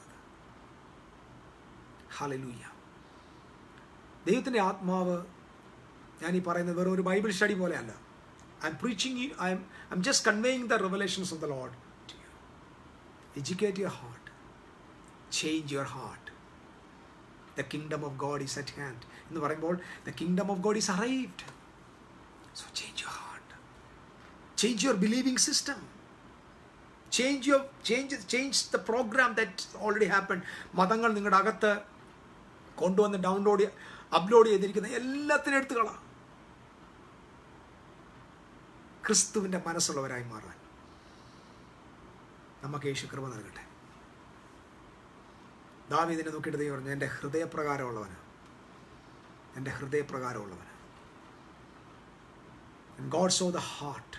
Speaker 1: ഹലലൂയ ദൈവത്തിൻ്റെ ആത്മാവ് ഞാൻ ഈ പറയുന്നത് വെറും ഒരു ബൈബിൾ സ്റ്റഡി പോലെയല്ല I am preaching I am I am just conveying the revelations of the Lord educate your heart change your heart the kingdom of God is at hand എന്ന് പറയുമ്പോൾ the kingdom of God is arrived so change your heart change your believing system change your change change the program that already happen മതങ്ങൾ നിങ്ങളുടെ അകത്ത് കൊണ്ടുവന്ന് download upload ചെയ്തിരിക്കുന്ന എല്ലാത്തിനും എടുത്തു കളാം ക്രിസ്തുവിൻ്റെ മനസ്സുള്ളവരായി മാറാൻ നമുക്ക് യേശു കൃപ നൽകട്ടെ ദാവീദിനെ നോക്കിയിട്ട് ദൈവം പറഞ്ഞു എൻ്റെ ഹൃദയപ്രകാരമുള്ളവന് എൻ്റെ ഹൃദയപ്രകാരമുള്ളവന് ഗോഡ് സോ ദ ഹാർട്ട്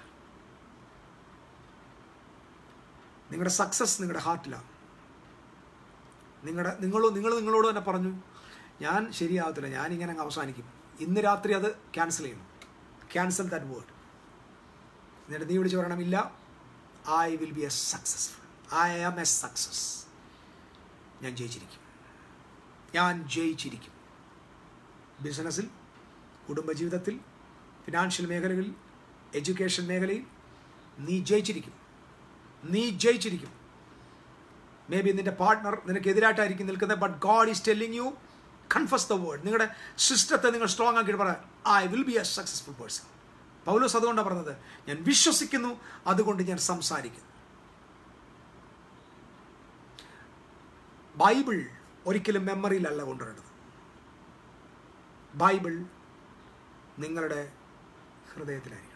Speaker 1: നിങ്ങളുടെ സക്സസ് നിങ്ങളുടെ ഹാർട്ടിലാണ് നിങ്ങളുടെ നിങ്ങളോ നിങ്ങൾ നിങ്ങളോട് തന്നെ പറഞ്ഞു ഞാൻ ശരിയാവത്തില്ല ഞാൻ ഇങ്ങനെ അങ്ങ് അവസാനിക്കും ഇന്ന് രാത്രി അത് ക്യാൻസൽ ചെയ്യണം ക്യാൻസൽ ദാറ്റ് വേർഡ് എന്നിട്ട് നീ വിളിച്ച് പറയണം ഇല്ല I will be a successful I am a success ഞാൻ ജയിച്ചിരിക്കും ഞാൻ ജയിച്ചിരിക്കും ബിസിനസ്സിൽ കുടുംബജീവിതത്തിൽ ഫിനാൻഷ്യൽ മേഖലകളിൽ എഡ്യൂക്കേഷൻ മേഖലയിൽ നീ ജയിച്ചിരിക്കും നീ ജയിച്ചിരിക്കും മേ ബി നിന്റെ പാർട്ട്ണർ നിനക്ക് എതിരായിട്ടായിരിക്കും നിൽക്കുന്നത് but God is telling you confess the word നിങ്ങളുടെ സിസ്റ്റത്തെ നിങ്ങൾ സ്ട്രോങ് ആക്കിയിട്ട് പറയാം I will be a successful person Paulose അതുകൊണ്ടാണ് പറഞ്ഞത് ഞാൻ വിശ്വസിക്കുന്നു അതുകൊണ്ട് ഞാൻ സംസാരിക്കുന്നു ബൈബിൾ ഒരിക്കലും മെമ്മറിയിലല്ല കൊണ്ടുവരേണ്ടത് ബൈബിൾ നിങ്ങളുടെ ഹൃദയത്തിലായിരിക്കണം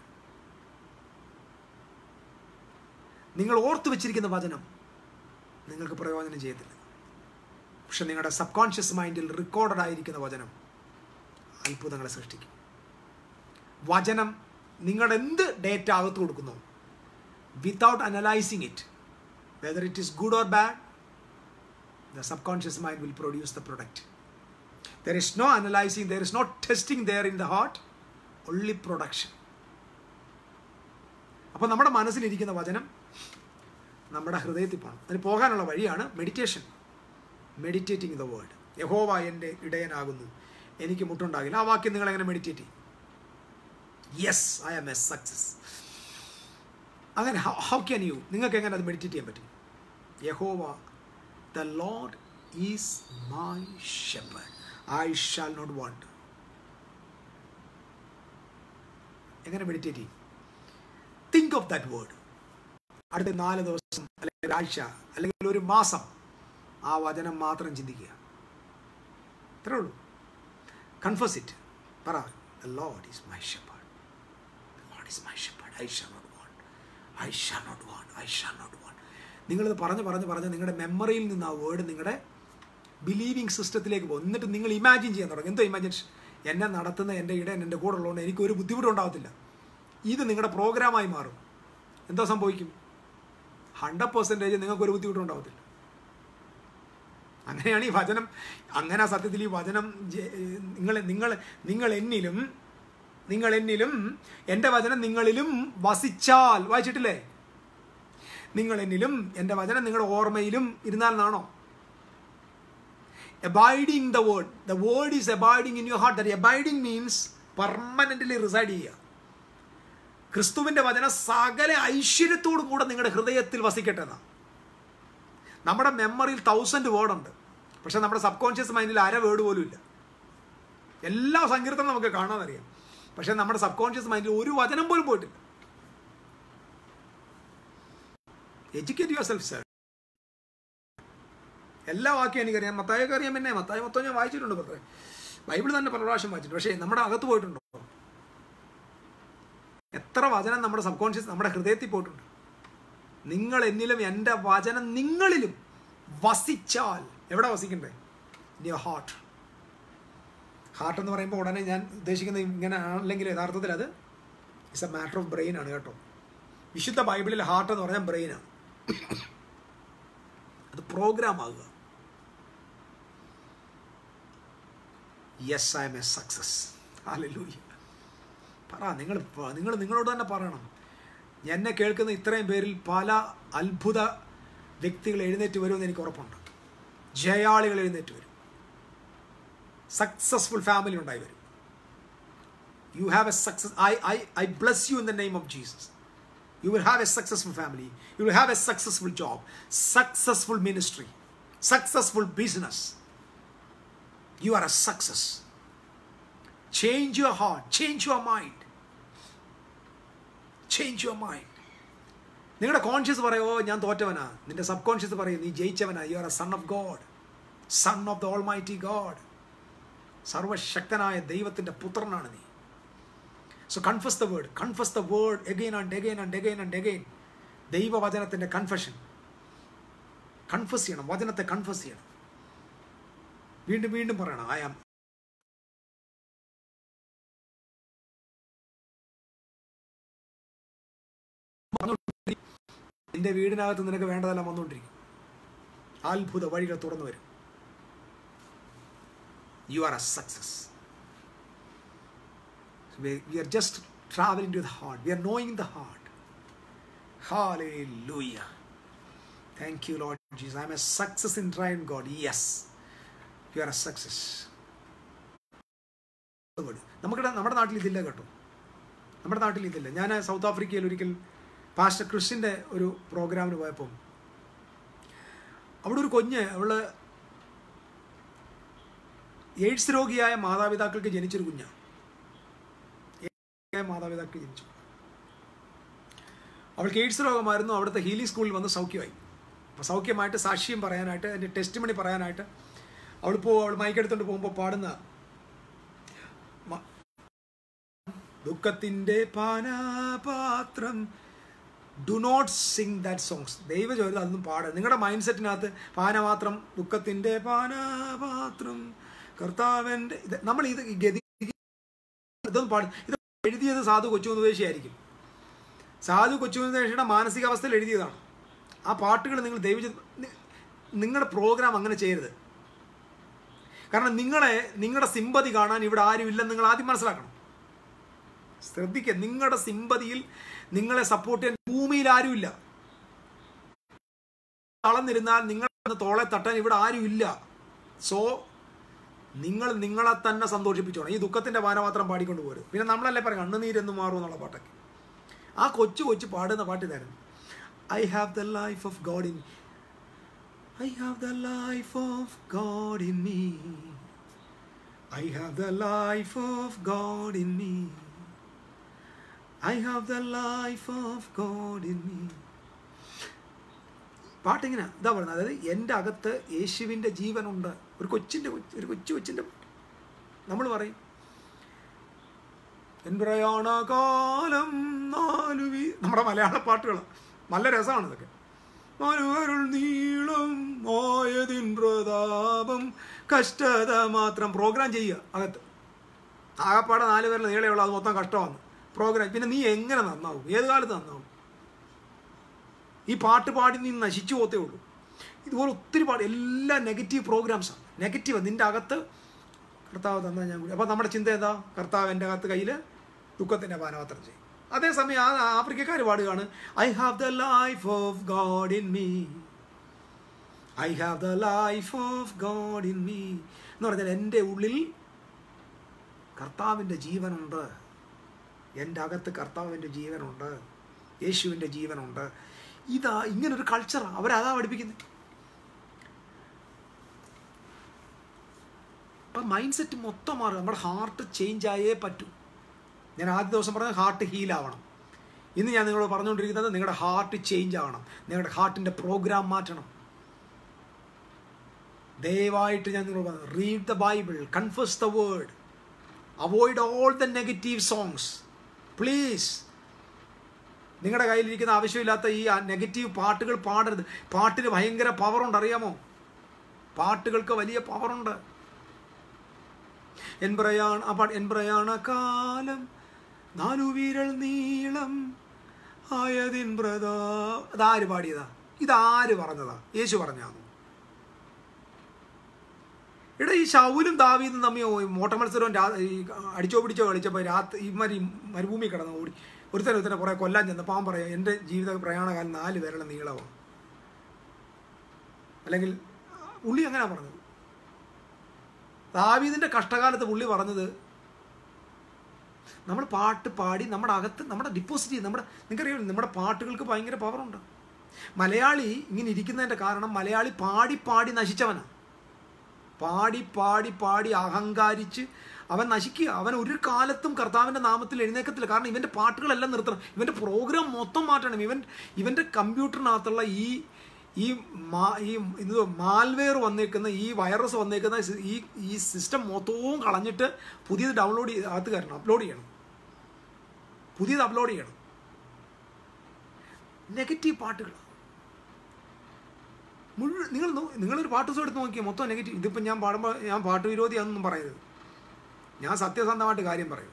Speaker 1: നിങ്ങൾ ഓർത്തു വെച്ചിരിക്കുന്ന വചനം നിങ്ങൾക്ക് പ്രയോജനം ചെയ്യത്തില്ല പക്ഷെ നിങ്ങളുടെ സബ് കോൺഷ്യസ് മൈൻഡിൽ റെക്കോർഡഡ് ആയിരിക്കുന്ന വചനം അത്ഭുതങ്ങളെ സൃഷ്ടിക്കും വചനം നിങ്ങളുടെ എന്ത് ഡേറ്റ അകത്ത് കൊടുക്കുന്നു without analysing it whether it is good or bad the subconscious mind will produce the product. There is no analyzing, there is no testing there in the heart, only production. അപ്പോൾ നമ്മുടെ മനസ്സിലിരിക്കുന്ന വചനം നമ്മുടെ ഹൃദയത്തിൽ പോകണം അതിന് പോകാനുള്ള വഴിയാണ് മെഡിറ്റേഷൻ മെഡിറ്റേറ്റിംഗ് ദ വേർഡ് യഹോവ എൻ്റെ ഇടയനാകുന്നു എനിക്ക് മുട്ടുണ്ടാകില്ല ആ വാക്യം നിങ്ങൾ എങ്ങനെ മെഡിറ്റേറ്റ് ചെയ്യും yes I am a success അങ്ങനെ ഹൗ ക്യാൻ യു നിങ്ങൾക്ക് എങ്ങനെ അത് മെഡിറ്റേറ്റ് ചെയ്യാൻ പറ്റും യഹോവ The Lord is my shepherd. I shall not want. എങ്ങനെ മെഡിറ്റേറ്റ് ചെയ്യും തിങ്ക് ഓഫ് ദാറ്റ് വേർഡ് അടുത്ത നാല് ദിവസം അല്ലെങ്കിൽ ഒരാഴ്ച അല്ലെങ്കിൽ ഒരു മാസം ആ വചനം മാത്രം ചിന്തിക്കുക അത്രേ ഉള്ളൂ കൺഫസ് ഇറ്റ് പറ the Lord is my shepherd the Lord is my shepherd I shall not want I shall not want I shall not want നിങ്ങളിത് പറഞ്ഞ് പറഞ്ഞ് പറഞ്ഞ് നിങ്ങളുടെ മെമ്മറിയിൽ നിന്ന് ആ വേർഡ് നിങ്ങളുടെ ബിലീവിങ് സിസ്റ്റത്തിലേക്ക് പോകും എന്നിട്ട് നിങ്ങൾ ഇമാജിൻ ചെയ്യാൻ തുടങ്ങും എന്തോ ഇമാജിൻ എന്നെ നടത്തുന്ന എൻ്റെ ഇടയൻ എൻ്റെ കൂടെ ഉള്ളതുകൊണ്ട് എനിക്ക് ഒരു ബുദ്ധിമുട്ടുണ്ടാകത്തില്ല ഇത് നിങ്ങളുടെ പ്രോഗ്രാമായി മാറും എന്താ സംഭവിക്കും ഹൺഡ്രഡ് പെർസെൻറ്റേജ് നിങ്ങൾക്ക് ഒരു ബുദ്ധിമുട്ടുണ്ടാകത്തില്ല അങ്ങനെയാണ് ഈ വചനം അങ്ങനെ സത്യത്തിൽ ഈ വചനം നിങ്ങൾ നിങ്ങൾ നിങ്ങൾ എന്നിലും നിങ്ങൾ എന്നിലും എൻ്റെ വചനം നിങ്ങളിലും വസിച്ചാൽ വായിച്ചിട്ടില്ലേ നിങ്ങൾ എന്നിലും എൻ്റെ വചനം നിങ്ങളുടെ ഓർമ്മയിലും ഇരുന്നാൽ എന്നാണോ abiding the word the word is abiding in your heart that abiding means permanently reside ചെയ്യുക ക്രിസ്തുവിൻ്റെ വചനം സകല ഐശ്വര്യത്തോടു കൂടെ നിങ്ങളുടെ ഹൃദയത്തിൽ വസിക്കട്ടെ എന്നാ നമ്മുടെ മെമ്മറിയിൽ തൗസൻഡ് വേർഡ് ഉണ്ട് പക്ഷെ നമ്മുടെ സബ് കോൺഷ്യസ് മൈൻഡിൽ അര വേർഡ് പോലും ഇല്ല എല്ലാ സങ്കീർത്തനം നമുക്ക് കാണാനറിയാം പക്ഷെ നമ്മുടെ സബ് കോൺഷ്യസ് മൈൻഡിൽ ഒരു വചനം പോലും പോയിട്ടില്ല എഡ്യൂക്കേറ്റ് യുവർ സെൽഫ് സർ എല്ലാ വാക്യം എനിക്കറിയാം മത്തായൊക്കെ അറിയാം പിന്നെ മത്തായ മൊത്തം ഞാൻ വായിച്ചിട്ടുണ്ട് പത്രേ ബൈബിൾ തന്നെ പല പ്രാവശ്യം വായിച്ചിട്ടുണ്ട് പക്ഷേ നമ്മുടെ അകത്ത് പോയിട്ടുണ്ടോ എത്ര വചനം നമ്മുടെ സബ് കോൺഷ്യസ് നമ്മുടെ ഹൃദയത്തിൽ പോയിട്ടുണ്ട് നിങ്ങൾ എന്നിലും എൻ്റെ വചനം നിങ്ങളിലും വസിച്ചാൽ എവിടെ വസിക്കണ്ടേ ഇൻ യുവർ ഹാർട്ട് ഹാർട്ട് എന്ന് പറയുമ്പോൾ ഉടനെ ഞാൻ ഉദ്ദേശിക്കുന്നത് ഇങ്ങനെ ആണെങ്കിൽ യഥാർത്ഥത്തിൽ അത് it's a matter of brain ആണ് കേട്ടോ വിശുദ്ധ ബൈബിളിൽ ഹാർട്ട് എന്ന് പറഞ്ഞാൽ ബ്രെയിനാണ് അത് പ്രോഗ്രാം ആകുക yes I am a success hallelujah പറ നിങ്ങൾ നിങ്ങൾ നിങ്ങളോട് തന്നെ പറയണം എന്നെ കേൾക്കുന്ന ഇത്രയും പേരിൽ പല അത്ഭുത വ്യക്തികൾ എഴുന്നേറ്റ് വരുമെന്ന് എനിക്ക് ഉറപ്പുണ്ട് ജയാളികൾ എഴുന്നേറ്റ് വരും സക്സസ്ഫുൾ ഫാമിലി ഉണ്ടായി വരും you have a success I I I bless you in the name of Jesus You will have a successful family. You will have a successful job, successful ministry, successful business. You are a success. Change your heart, change your mind. Change your mind. നിങ്ങളുടെ conscious പറയുമോ ഞാൻ തോറ്റവനാ നിന്റെ subconscious പറയും നീ ജയിച്ചവനാ you are a son of God son of the almighty God സർവശക്തനായ ദൈവത്തിൻ്റെ പുത്രനാണ് നീ so confess the word confess the word again and again and again and again ദൈവവചനത്തിൻ്റെ കൺഫഷൻ കൺഫസ് ചെയ്യണം വചനത്തെ കൺഫസ് ചെയ്യണം വീണ്ടും വീണ്ടും പറയണം ഐ ആം നിന്റെ വീടിനകത്ത് നിനക്ക് വേണ്ടതെല്ലാം വന്നുകൊണ്ടിരിക്കും അത്ഭുത വഴികൾ തുറന്നു വരും you are a success we are just travelling to the heart we are knowing the heart Hallelujah. Thank you, Lord Jesus. I'm a success in trying God. Yes, you are a success. നമുക്കിടെ നമ്മുടെ നാട്ടിൽ ഇതില്ല കേട്ടോ നമ്മുടെ നാട്ടിൽ ഇതില്ല ഞാൻ south ആഫ്രിക്കയിൽ ഒരിക്കൽ പാസ്റ്റർ ക്രിസ്റ്റിൻ്റെ ഒരു പ്രോഗ്രാമിന് പോയപ്പം അവിടെ ഒരു കുഞ്ഞ് അവള് എയ്ഡ്സ് രോഗിയായ മാതാപിതാക്കൾക്ക് ജനിച്ചൊരു കുഞ്ഞാണ് മാതാപിതാക്കൾ ജനിച്ചു അവൾക്ക് എയ്ഡ്സ് രോഗമായിരുന്നു അവിടുത്തെ ഹീലി സ്കൂളിൽ വന്ന് സൗഖ്യമായി അപ്പോൾ സൗഖ്യമായിട്ട് സാക്ഷ്യം പറയാനായിട്ട് അതിൻ്റെ ടെസ്റ്റ് മണി പറയാനായിട്ട് അവൾ പോ അവൾ മൈക്കെടുത്തോണ്ട് പോകുമ്പോൾ പാടുന്ന ദുഃഖത്തിൻ്റെ പാനാപാത്രം do not sing that songs ദൈവ ചോദിച്ചത് അതൊന്നും പാടുക നിങ്ങളുടെ മൈൻഡ് സെറ്റിനകത്ത് പാനപാത്രം ദുഃഖത്തിൻ്റെ പാനപാത്രം കർത്താവൻ്റെ ഇത് നമ്മൾ ഇത് ഗതി ഇതൊന്നും പാടും ഇത് എഴുതിയത് സാധു കൊച്ചു ഉപദേശിയായിരിക്കും സാധു കൊച്ചു ഉപദേശിയുടെ മാനസികാവസ്ഥയിൽ എഴുതിയതാണ് ആ പാട്ടുകൾ നിങ്ങൾ ദൈവ നിങ്ങളുടെ പ്രോഗ്രാം അങ്ങനെ ചെയ്യരുത് കാരണം നിങ്ങളെ നിങ്ങളുടെ സിമ്പതി കാണാൻ ഇവിടെ ആരും ഇല്ലെന്ന് നിങ്ങൾ ആദ്യം മനസ്സിലാക്കണം ശ്രദ്ധിക്കുക നിങ്ങളുടെ സിമ്പതിയിൽ നിങ്ങളെ സപ്പോർട്ട് ചെയ്യാൻ ഭൂമിയിൽ ആരുമില്ല തളർന്നിരുന്നാൽ നിങ്ങൾ തോളെ തട്ടാൻ ഇവിടെ ആരും ഇല്ല സോ നിങ്ങൾ നിങ്ങളെ തന്നെ സന്തോഷിപ്പിച്ചോണം ഈ ദുഃഖത്തിന്റെ പാനപാത്രം പാടിക്കൊണ്ട് പോരും പിന്നെ നമ്മളല്ലേ പറയാം കണ്ണുനീരെന്ന് മാറും എന്നുള്ള പാട്ടൊക്കെ ആ കൊച്ചു കൊച്ചു പാടുന്ന പാട്ട് ഇതായിരുന്നു I have the life of God in I have the life of God in me I have the life of God in me I have the life of God in me പാട്ടിങ്ങനെ ഇതാ പറയുന്നത് അതായത് എൻ്റെ അകത്ത് യേശുവിൻ്റെ ജീവനുണ്ട് ഒരു കൊച്ചിൻ്റെ ഒരു കൊച്ചു കൊച്ചിൻ്റെ പാട്ട് നമ്മൾ പറയും എൻ പ്രയാണകാലം നാലുവി നമ്മുടെ മലയാള പാട്ടുകൾ നല്ല രസമാണ് ഇതൊക്കെ മനുവരുൾ നീളം ആയതിൻ പ്രതാപം കഷ്ടത മാത്രം പ്രോഗ്രാം ചെയ്യുക അകത്ത് ആകപ്പാടെ നാല് പേരിൽ നീളയുള്ള അത് മൊത്തം കഷ്ടമാണ് പ്രോഗ്രാം പിന്നെ നീ എങ്ങനെ നന്നാവും ഏത് കാലത്ത് നന്നാവും ഈ പാട്ട് പാടി നീ നശിച്ചു പോത്തേ ഉള്ളൂ ഇതുപോലെ ഒത്തിരി പാട് എല്ലാ നെഗറ്റീവ് പ്രോഗ്രാംസാണ് നെഗറ്റീവ് നിൻ്റെ അകത്ത് കർത്താവ് തന്നാൽ ഞാൻ കൂടി അപ്പോൾ നമ്മുടെ ചിന്ത എന്താ കർത്താവ് എൻ്റെ അകത്ത് കയ്യിൽ ദുഃഖത്തിൻ്റെ പാനപാത്രം ചെയ്യും അതേസമയം ആ ആഫ്രിക്കക്കാർ പാടുകയാണ് I have the life of God in me I have the life of God in me എന്ന് പറഞ്ഞാൽ എൻ്റെ ഉള്ളിൽ കർത്താവിൻ്റെ ജീവനുണ്ട് എൻ്റെ അകത്ത് കർത്താവിൻ്റെ ജീവനുണ്ട് യേശുവിൻ്റെ ജീവനുണ്ട് ഇതാ ഇങ്ങനൊരു കൾച്ചറാണ് അവരതാ പഠിപ്പിക്കുന്നത് അപ്പം മൈൻഡ് സെറ്റ് മൊത്തം മാറുക നമ്മുടെ ഹാർട്ട് ചേഞ്ച് ആയേ പറ്റൂ ഞാൻ ആദ്യ ദിവസം പറഞ്ഞ ഹാർട്ട് ഹീൽ ആവണം ഇന്ന് ഞാൻ നിങ്ങളോട് പറഞ്ഞുകൊണ്ടിരിക്കുന്നത് നിങ്ങളുടെ ഹാർട്ട് ചേഞ്ച് ആവണം നിങ്ങളുടെ ഹാർട്ടിൻ്റെ പ്രോഗ്രാം മാറ്റണം ദയവായിട്ട് ഞാൻ നിങ്ങളോട് പറഞ്ഞു read the Bible confess the word avoid all the negative songs please നിങ്ങളുടെ കയ്യിലിരിക്കുന്ന ആവശ്യമില്ലാത്ത ഈ നെഗറ്റീവ് പാട്ടുകൾ പാടരുത് പാട്ടിന് ഭയങ്കര പവറുണ്ട് അറിയാമോ പാട്ടുകൾക്ക് വലിയ പവറുണ്ട് എൻ പ്രയാണ ആ പാട്ട് എൻ പ്രയാണ കാലം നാലു വീരൽ നീളം ആയതിൻ പ്രതാ അതാര് പാടിയതാ ഇതാര് പറഞ്ഞതാ യേശു പറഞ്ഞാന്നു എടാ ഈ ശൗലും ദാവീദും തമ്മിൽ മോട്ട മത്സരവും ഈ അടിച്ചോ പിടിച്ചോ കളിച്ചപ്പോൾ രാത്രി ഈ മരി മരുഭൂമി കിടന്ന് ഓടി ഒരുത്തരം ഒരുത്തനെ കുറേ കൊല്ലാൻ ചെന്നപ്പോൾ അവൻ പറയാം എൻ്റെ ജീവിത പ്രയാണകാലം നാല് പേരുടെ നീളമാണ് അല്ലെങ്കിൽ പുള്ളി അങ്ങനെ പറഞ്ഞത് ദാവീദിൻ്റെ കഷ്ടകാലത്ത് പുള്ളി പറഞ്ഞത് നമ്മൾ പാട്ട് പാടി നമ്മുടെ അകത്ത് നമ്മുടെ ഡിപ്പോസിറ്റ് ചെയ്ത് നമ്മുടെ നിങ്ങൾക്കറിയാം നമ്മുടെ പാട്ടുകൾക്ക് ഭയങ്കര പവറുണ്ട് മലയാളി ഇങ്ങനെ ഇരിക്കുന്നതിൻ്റെ കാരണം മലയാളി പാടി പാടി നശിച്ചവനാണ് പാടി പാടി പാടി അഹങ്കാരിച്ച് അവൻ നശിക്കുക അവൻ ഒരു കാലത്തും കർത്താവിൻ്റെ നാമത്തിൽ എഴുന്നേക്കത്തില്ല കാരണം ഇവൻ്റെ പാട്ടുകളെല്ലാം നിർത്തണം ഇവൻ്റെ പ്രോഗ്രാം മൊത്തം മാറ്റണം ഇവൻ ഇവൻ്റെ കമ്പ്യൂട്ടറിനകത്തുള്ള ഈ ഈ മാ ഈ ഇത് മാൽവെയർ വന്നേക്കുന്ന ഈ വൈറസ് വന്നേക്കുന്ന ഈ ഈ സിസ്റ്റം മൊത്തവും കളഞ്ഞിട്ട് പുതിയത് ഡൗൺലോഡ് ചെയ്ത് അകത്ത് കയറണം അപ്ലോഡ് ചെയ്യണം പുതിയത് അപ്ലോഡ് ചെയ്യണം നെഗറ്റീവ് പാട്ടുകൾ മുഴുവൻ നിങ്ങൾ നോ- നിങ്ങളൊരു പാട്ട് ദിവസം എടുത്ത് നോക്കിയാൽ മൊത്തം നെഗറ്റീവ് ഇതിപ്പോൾ ഞാൻ പാടുമ്പോൾ ഞാൻ പാട്ട് വിരോധിയാണെന്നൊന്നും പറയരുത് ഞാൻ സത്യസന്ധമായിട്ട് കാര്യം പറയും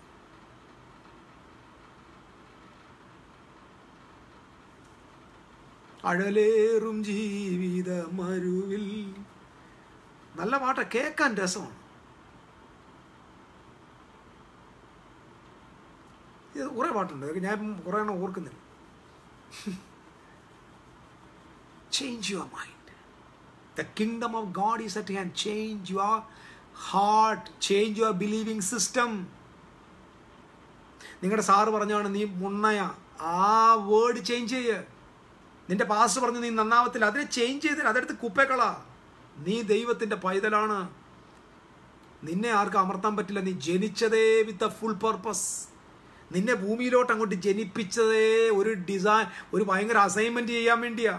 Speaker 1: അഴലേറും ജീവിത മരുവിൽ നല്ല പാട്ട കേൾക്കാൻ രസമാണ് ഇത് കുറേ പാട്ടുണ്ട് അതൊക്കെ ഞാൻ ഇപ്പം കുറേ എണ്ണം ഓർക്കുന്നില്ല change your mind the kingdom of God is at hand change your heart change your believing system നിങ്ങളുടെ സാറ് പറഞ്ഞാണ് നീ മുണ്ണയ ആ വേർഡ് ചേഞ്ച് ചെയ്യ് നിന്റെ പാസ്റ്റ് പറഞ്ഞു നീ നന്നാവത്തില്ല അതിനെ ചേഞ്ച് ചെയ്തില്ല അതെടുത്ത് കുപ്പേക്കള നീ ദൈവത്തിന്റെ പൈതലാണ് നിന്നെ ആർക്കും അമർത്താൻ പറ്റില്ല നീ ജനിച്ചതേ വിത്ത് എ ഫുൾ പർപ്പസ് നിന്നെ ഭൂമിയിലോട്ട് അങ്ങോട്ട് ജനിപ്പിച്ചതേ ഒരു ഡിസൈൻ ഒരു ഭയങ്കര അസൈൻമെന്റ് ചെയ്യാൻ വേണ്ടിയാ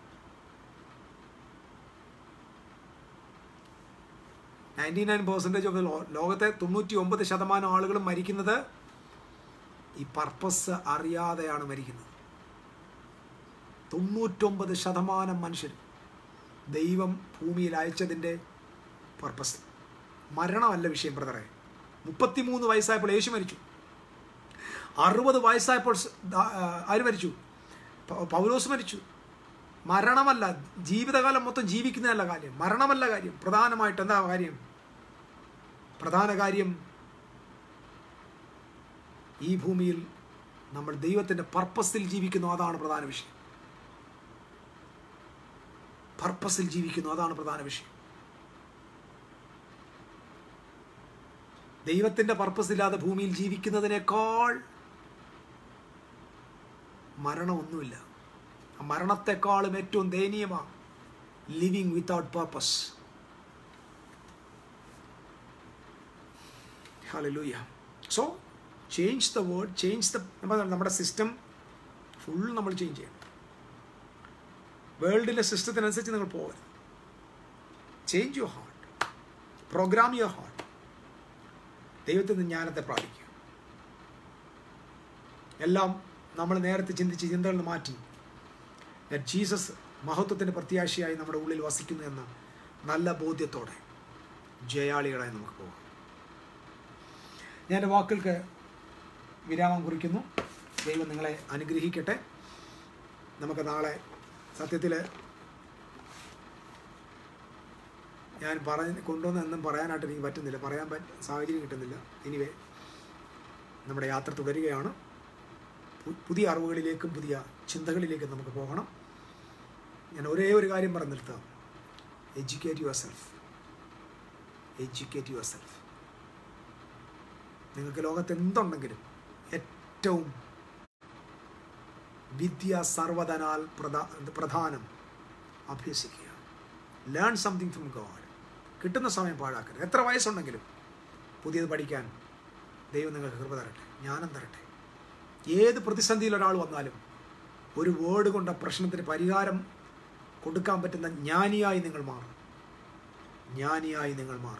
Speaker 1: നയൻറ്റി നയൻ പെർസെൻറ്റേജ് ഓഫ് ലോകത്തെ തൊണ്ണൂറ്റി ഒമ്പത് ശതമാനം ആളുകളും മരിക്കുന്നത് ഈ പർപ്പസ് അറിയാതെയാണ് മരിക്കുന്നത് തൊണ്ണൂറ്റൊമ്പത് ശതമാനം മനുഷ്യർ ദൈവം ഭൂമിയിൽ അയച്ചതിൻ്റെ പർപ്പസ് മരണമല്ല വിഷയം ബ്രദറെ മുപ്പത്തിമൂന്ന് വയസ്സായപ്പോൾ യേശു മരിച്ചു അറുപത് വയസ്സായപ്പോൾ സ് ദാ- ആ, ആര് മരിച്ചു പ- പൗലോസ് മരിച്ചു മരണമല്ല ജീവിതകാലം മൊത്തം ജീവിക്കുന്നതല്ല കാര്യം മരണമല്ല കാര്യം പ്രധാനമായിട്ട് എന്താ കാര്യം പ്രധാന കാര്യം ഈ ഭൂമിയിൽ നമ്മൾ ദൈവത്തിൻ്റെ പർപ്പസിൽ ജീവിക്കുന്നു അതാണ് പ്രധാന വിഷയം പർപ്പസിൽ ജീവിക്കുന്നു അതാണ് പ്രധാന വിഷയം ദൈവത്തിൻ്റെ പർപ്പസ് ഇല്ലാതെ ഭൂമിയിൽ ജീവിക്കുന്നതിനേക്കാൾ മരണമൊന്നുമില്ല ആ മരണത്തെക്കാളും ഏറ്റവും ദയനീയമാണ് living without purpose hallelujah so change the word change the നമ്മുടെ സിസ്റ്റം ഫുൾ നമ്മൾ ചേഞ്ച് ചെയ്യണം വേൾഡിലെ സിസ്റ്റത്തിനനുസരിച്ച് നിങ്ങൾ പോകരുത് change your heart program your heart ദൈവത്തിൽ നിന്ന് ജ്ഞാനത്തെ പ്രാപിക്കുക എല്ലാം നമ്മൾ നേരത്തെ ചിന്തിച്ച ചിന്തകളിൽ നിന്ന് മാറ്റി that ജീസസ് മഹത്വത്തിൻ്റെ പ്രത്യാശയായി നമ്മുടെ ഉള്ളിൽ വസിക്കുന്നു എന്ന നല്ല ബോധ്യത്തോടെ ജയാളികളായി നമുക്ക് പോകാം ഞാൻ എൻ്റെ വാക്കുകൾക്ക് വിരാമം കുറിക്കുന്നു ദൈവം നിങ്ങളെ അനുഗ്രഹിക്കട്ടെ നമുക്ക് നാളെ സത്യത്തിൽ ഞാൻ പറഞ്ഞ് കൊണ്ടുവന്ന് എന്നും പറയാനായിട്ട് എനിക്ക് പറ്റുന്നില്ല പറയാൻ പറ്റ സാഹചര്യം കിട്ടുന്നില്ല എനിവേ നമ്മുടെ യാത്ര തുടരുകയാണ് പു- പുതിയ അറിവുകളിലേക്കും പുതിയ ചിന്തകളിലേക്കും നമുക്ക് പോകണം ഞാൻ ഒരേ ഒരു കാര്യം പറഞ്ഞു നിർത്താം educate yourself educate yourself നിങ്ങൾക്ക് ലോകത്ത് എന്തുണ്ടെങ്കിലും ഏറ്റവും വിദ്യ സർവധനാൽ പ്രധാ പ്രധാനം അഭ്യസിക്കുക ലേൺ സംതിങ് ഫ്രം ഗോഡ് കിട്ടുന്ന സമയം പാഴാക്കരുത് എത്ര വയസ്സുണ്ടെങ്കിലും പുതിയത് പഠിക്കാൻ ദൈവം നിങ്ങൾക്ക് കൃപ തരട്ടെ ജ്ഞാനം തരട്ടെ ഏത് പ്രതിസന്ധിയിൽ ഒരാൾ വന്നാലും ഒരു വേർഡ് കൊണ്ട് ആ പ്രശ്നത്തിന് പരിഹാരം കൊടുക്കാൻ പറ്റുന്ന ജ്ഞാനിയായി നിങ്ങൾ മാറും ജ്ഞാനിയായി നിങ്ങൾ മാറും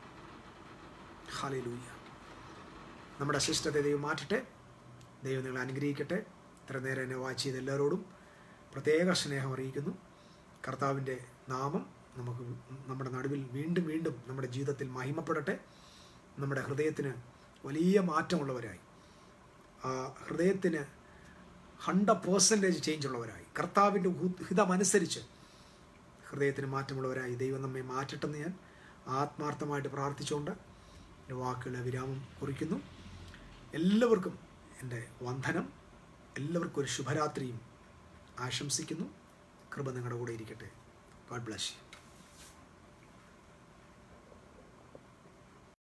Speaker 1: ഹലിലൂയ നമ്മുടെ ശിഷ്ടത്തെ ദൈവം മാറ്റട്ടെ ദൈവം നിങ്ങളെ അനുഗ്രഹിക്കട്ടെ ഇത്ര നേരം എന്നെ വാച്ച് ചെയ്ത എല്ലാവരോടും പ്രത്യേക സ്നേഹം അറിയിക്കുന്നു കർത്താവിൻ്റെ നാമം നമുക്ക് നമ്മുടെ നടുവിൽ വീണ്ടും വീണ്ടും നമ്മുടെ ജീവിതത്തിൽ മഹിമപ്പെടട്ടെ നമ്മുടെ ഹൃദയത്തിന് വലിയ മാറ്റമുള്ളവരായി ആ ഹൃദയത്തിന് ഹൺഡ്രഡ് പേഴ്സൻറ്റേജ് ചേഞ്ച് ഉള്ളവരായി കർത്താവിൻ്റെ ഹിതമനുസരിച്ച് ഹൃദയത്തിന് മാറ്റമുള്ളവരായി ദൈവം നമ്മെ മാറ്റട്ടെന്ന് ഞാൻ ആത്മാർത്ഥമായിട്ട് പ്രാർത്ഥിച്ചുകൊണ്ട് എൻ്റെ വാക്കുകളെ വിരാമം കുറിക്കുന്നു എല്ലാവർക്കും എൻ്റെ വന്ദനം എല്ലാവർക്കും ഒരു ശുഭരാത്രിയും ആശംസിക്കുന്നു കൃപ നിങ്ങളുടെ കൂടെ ഇരിക്കട്ടെ ഗോഡ് ബ്ലസ് യു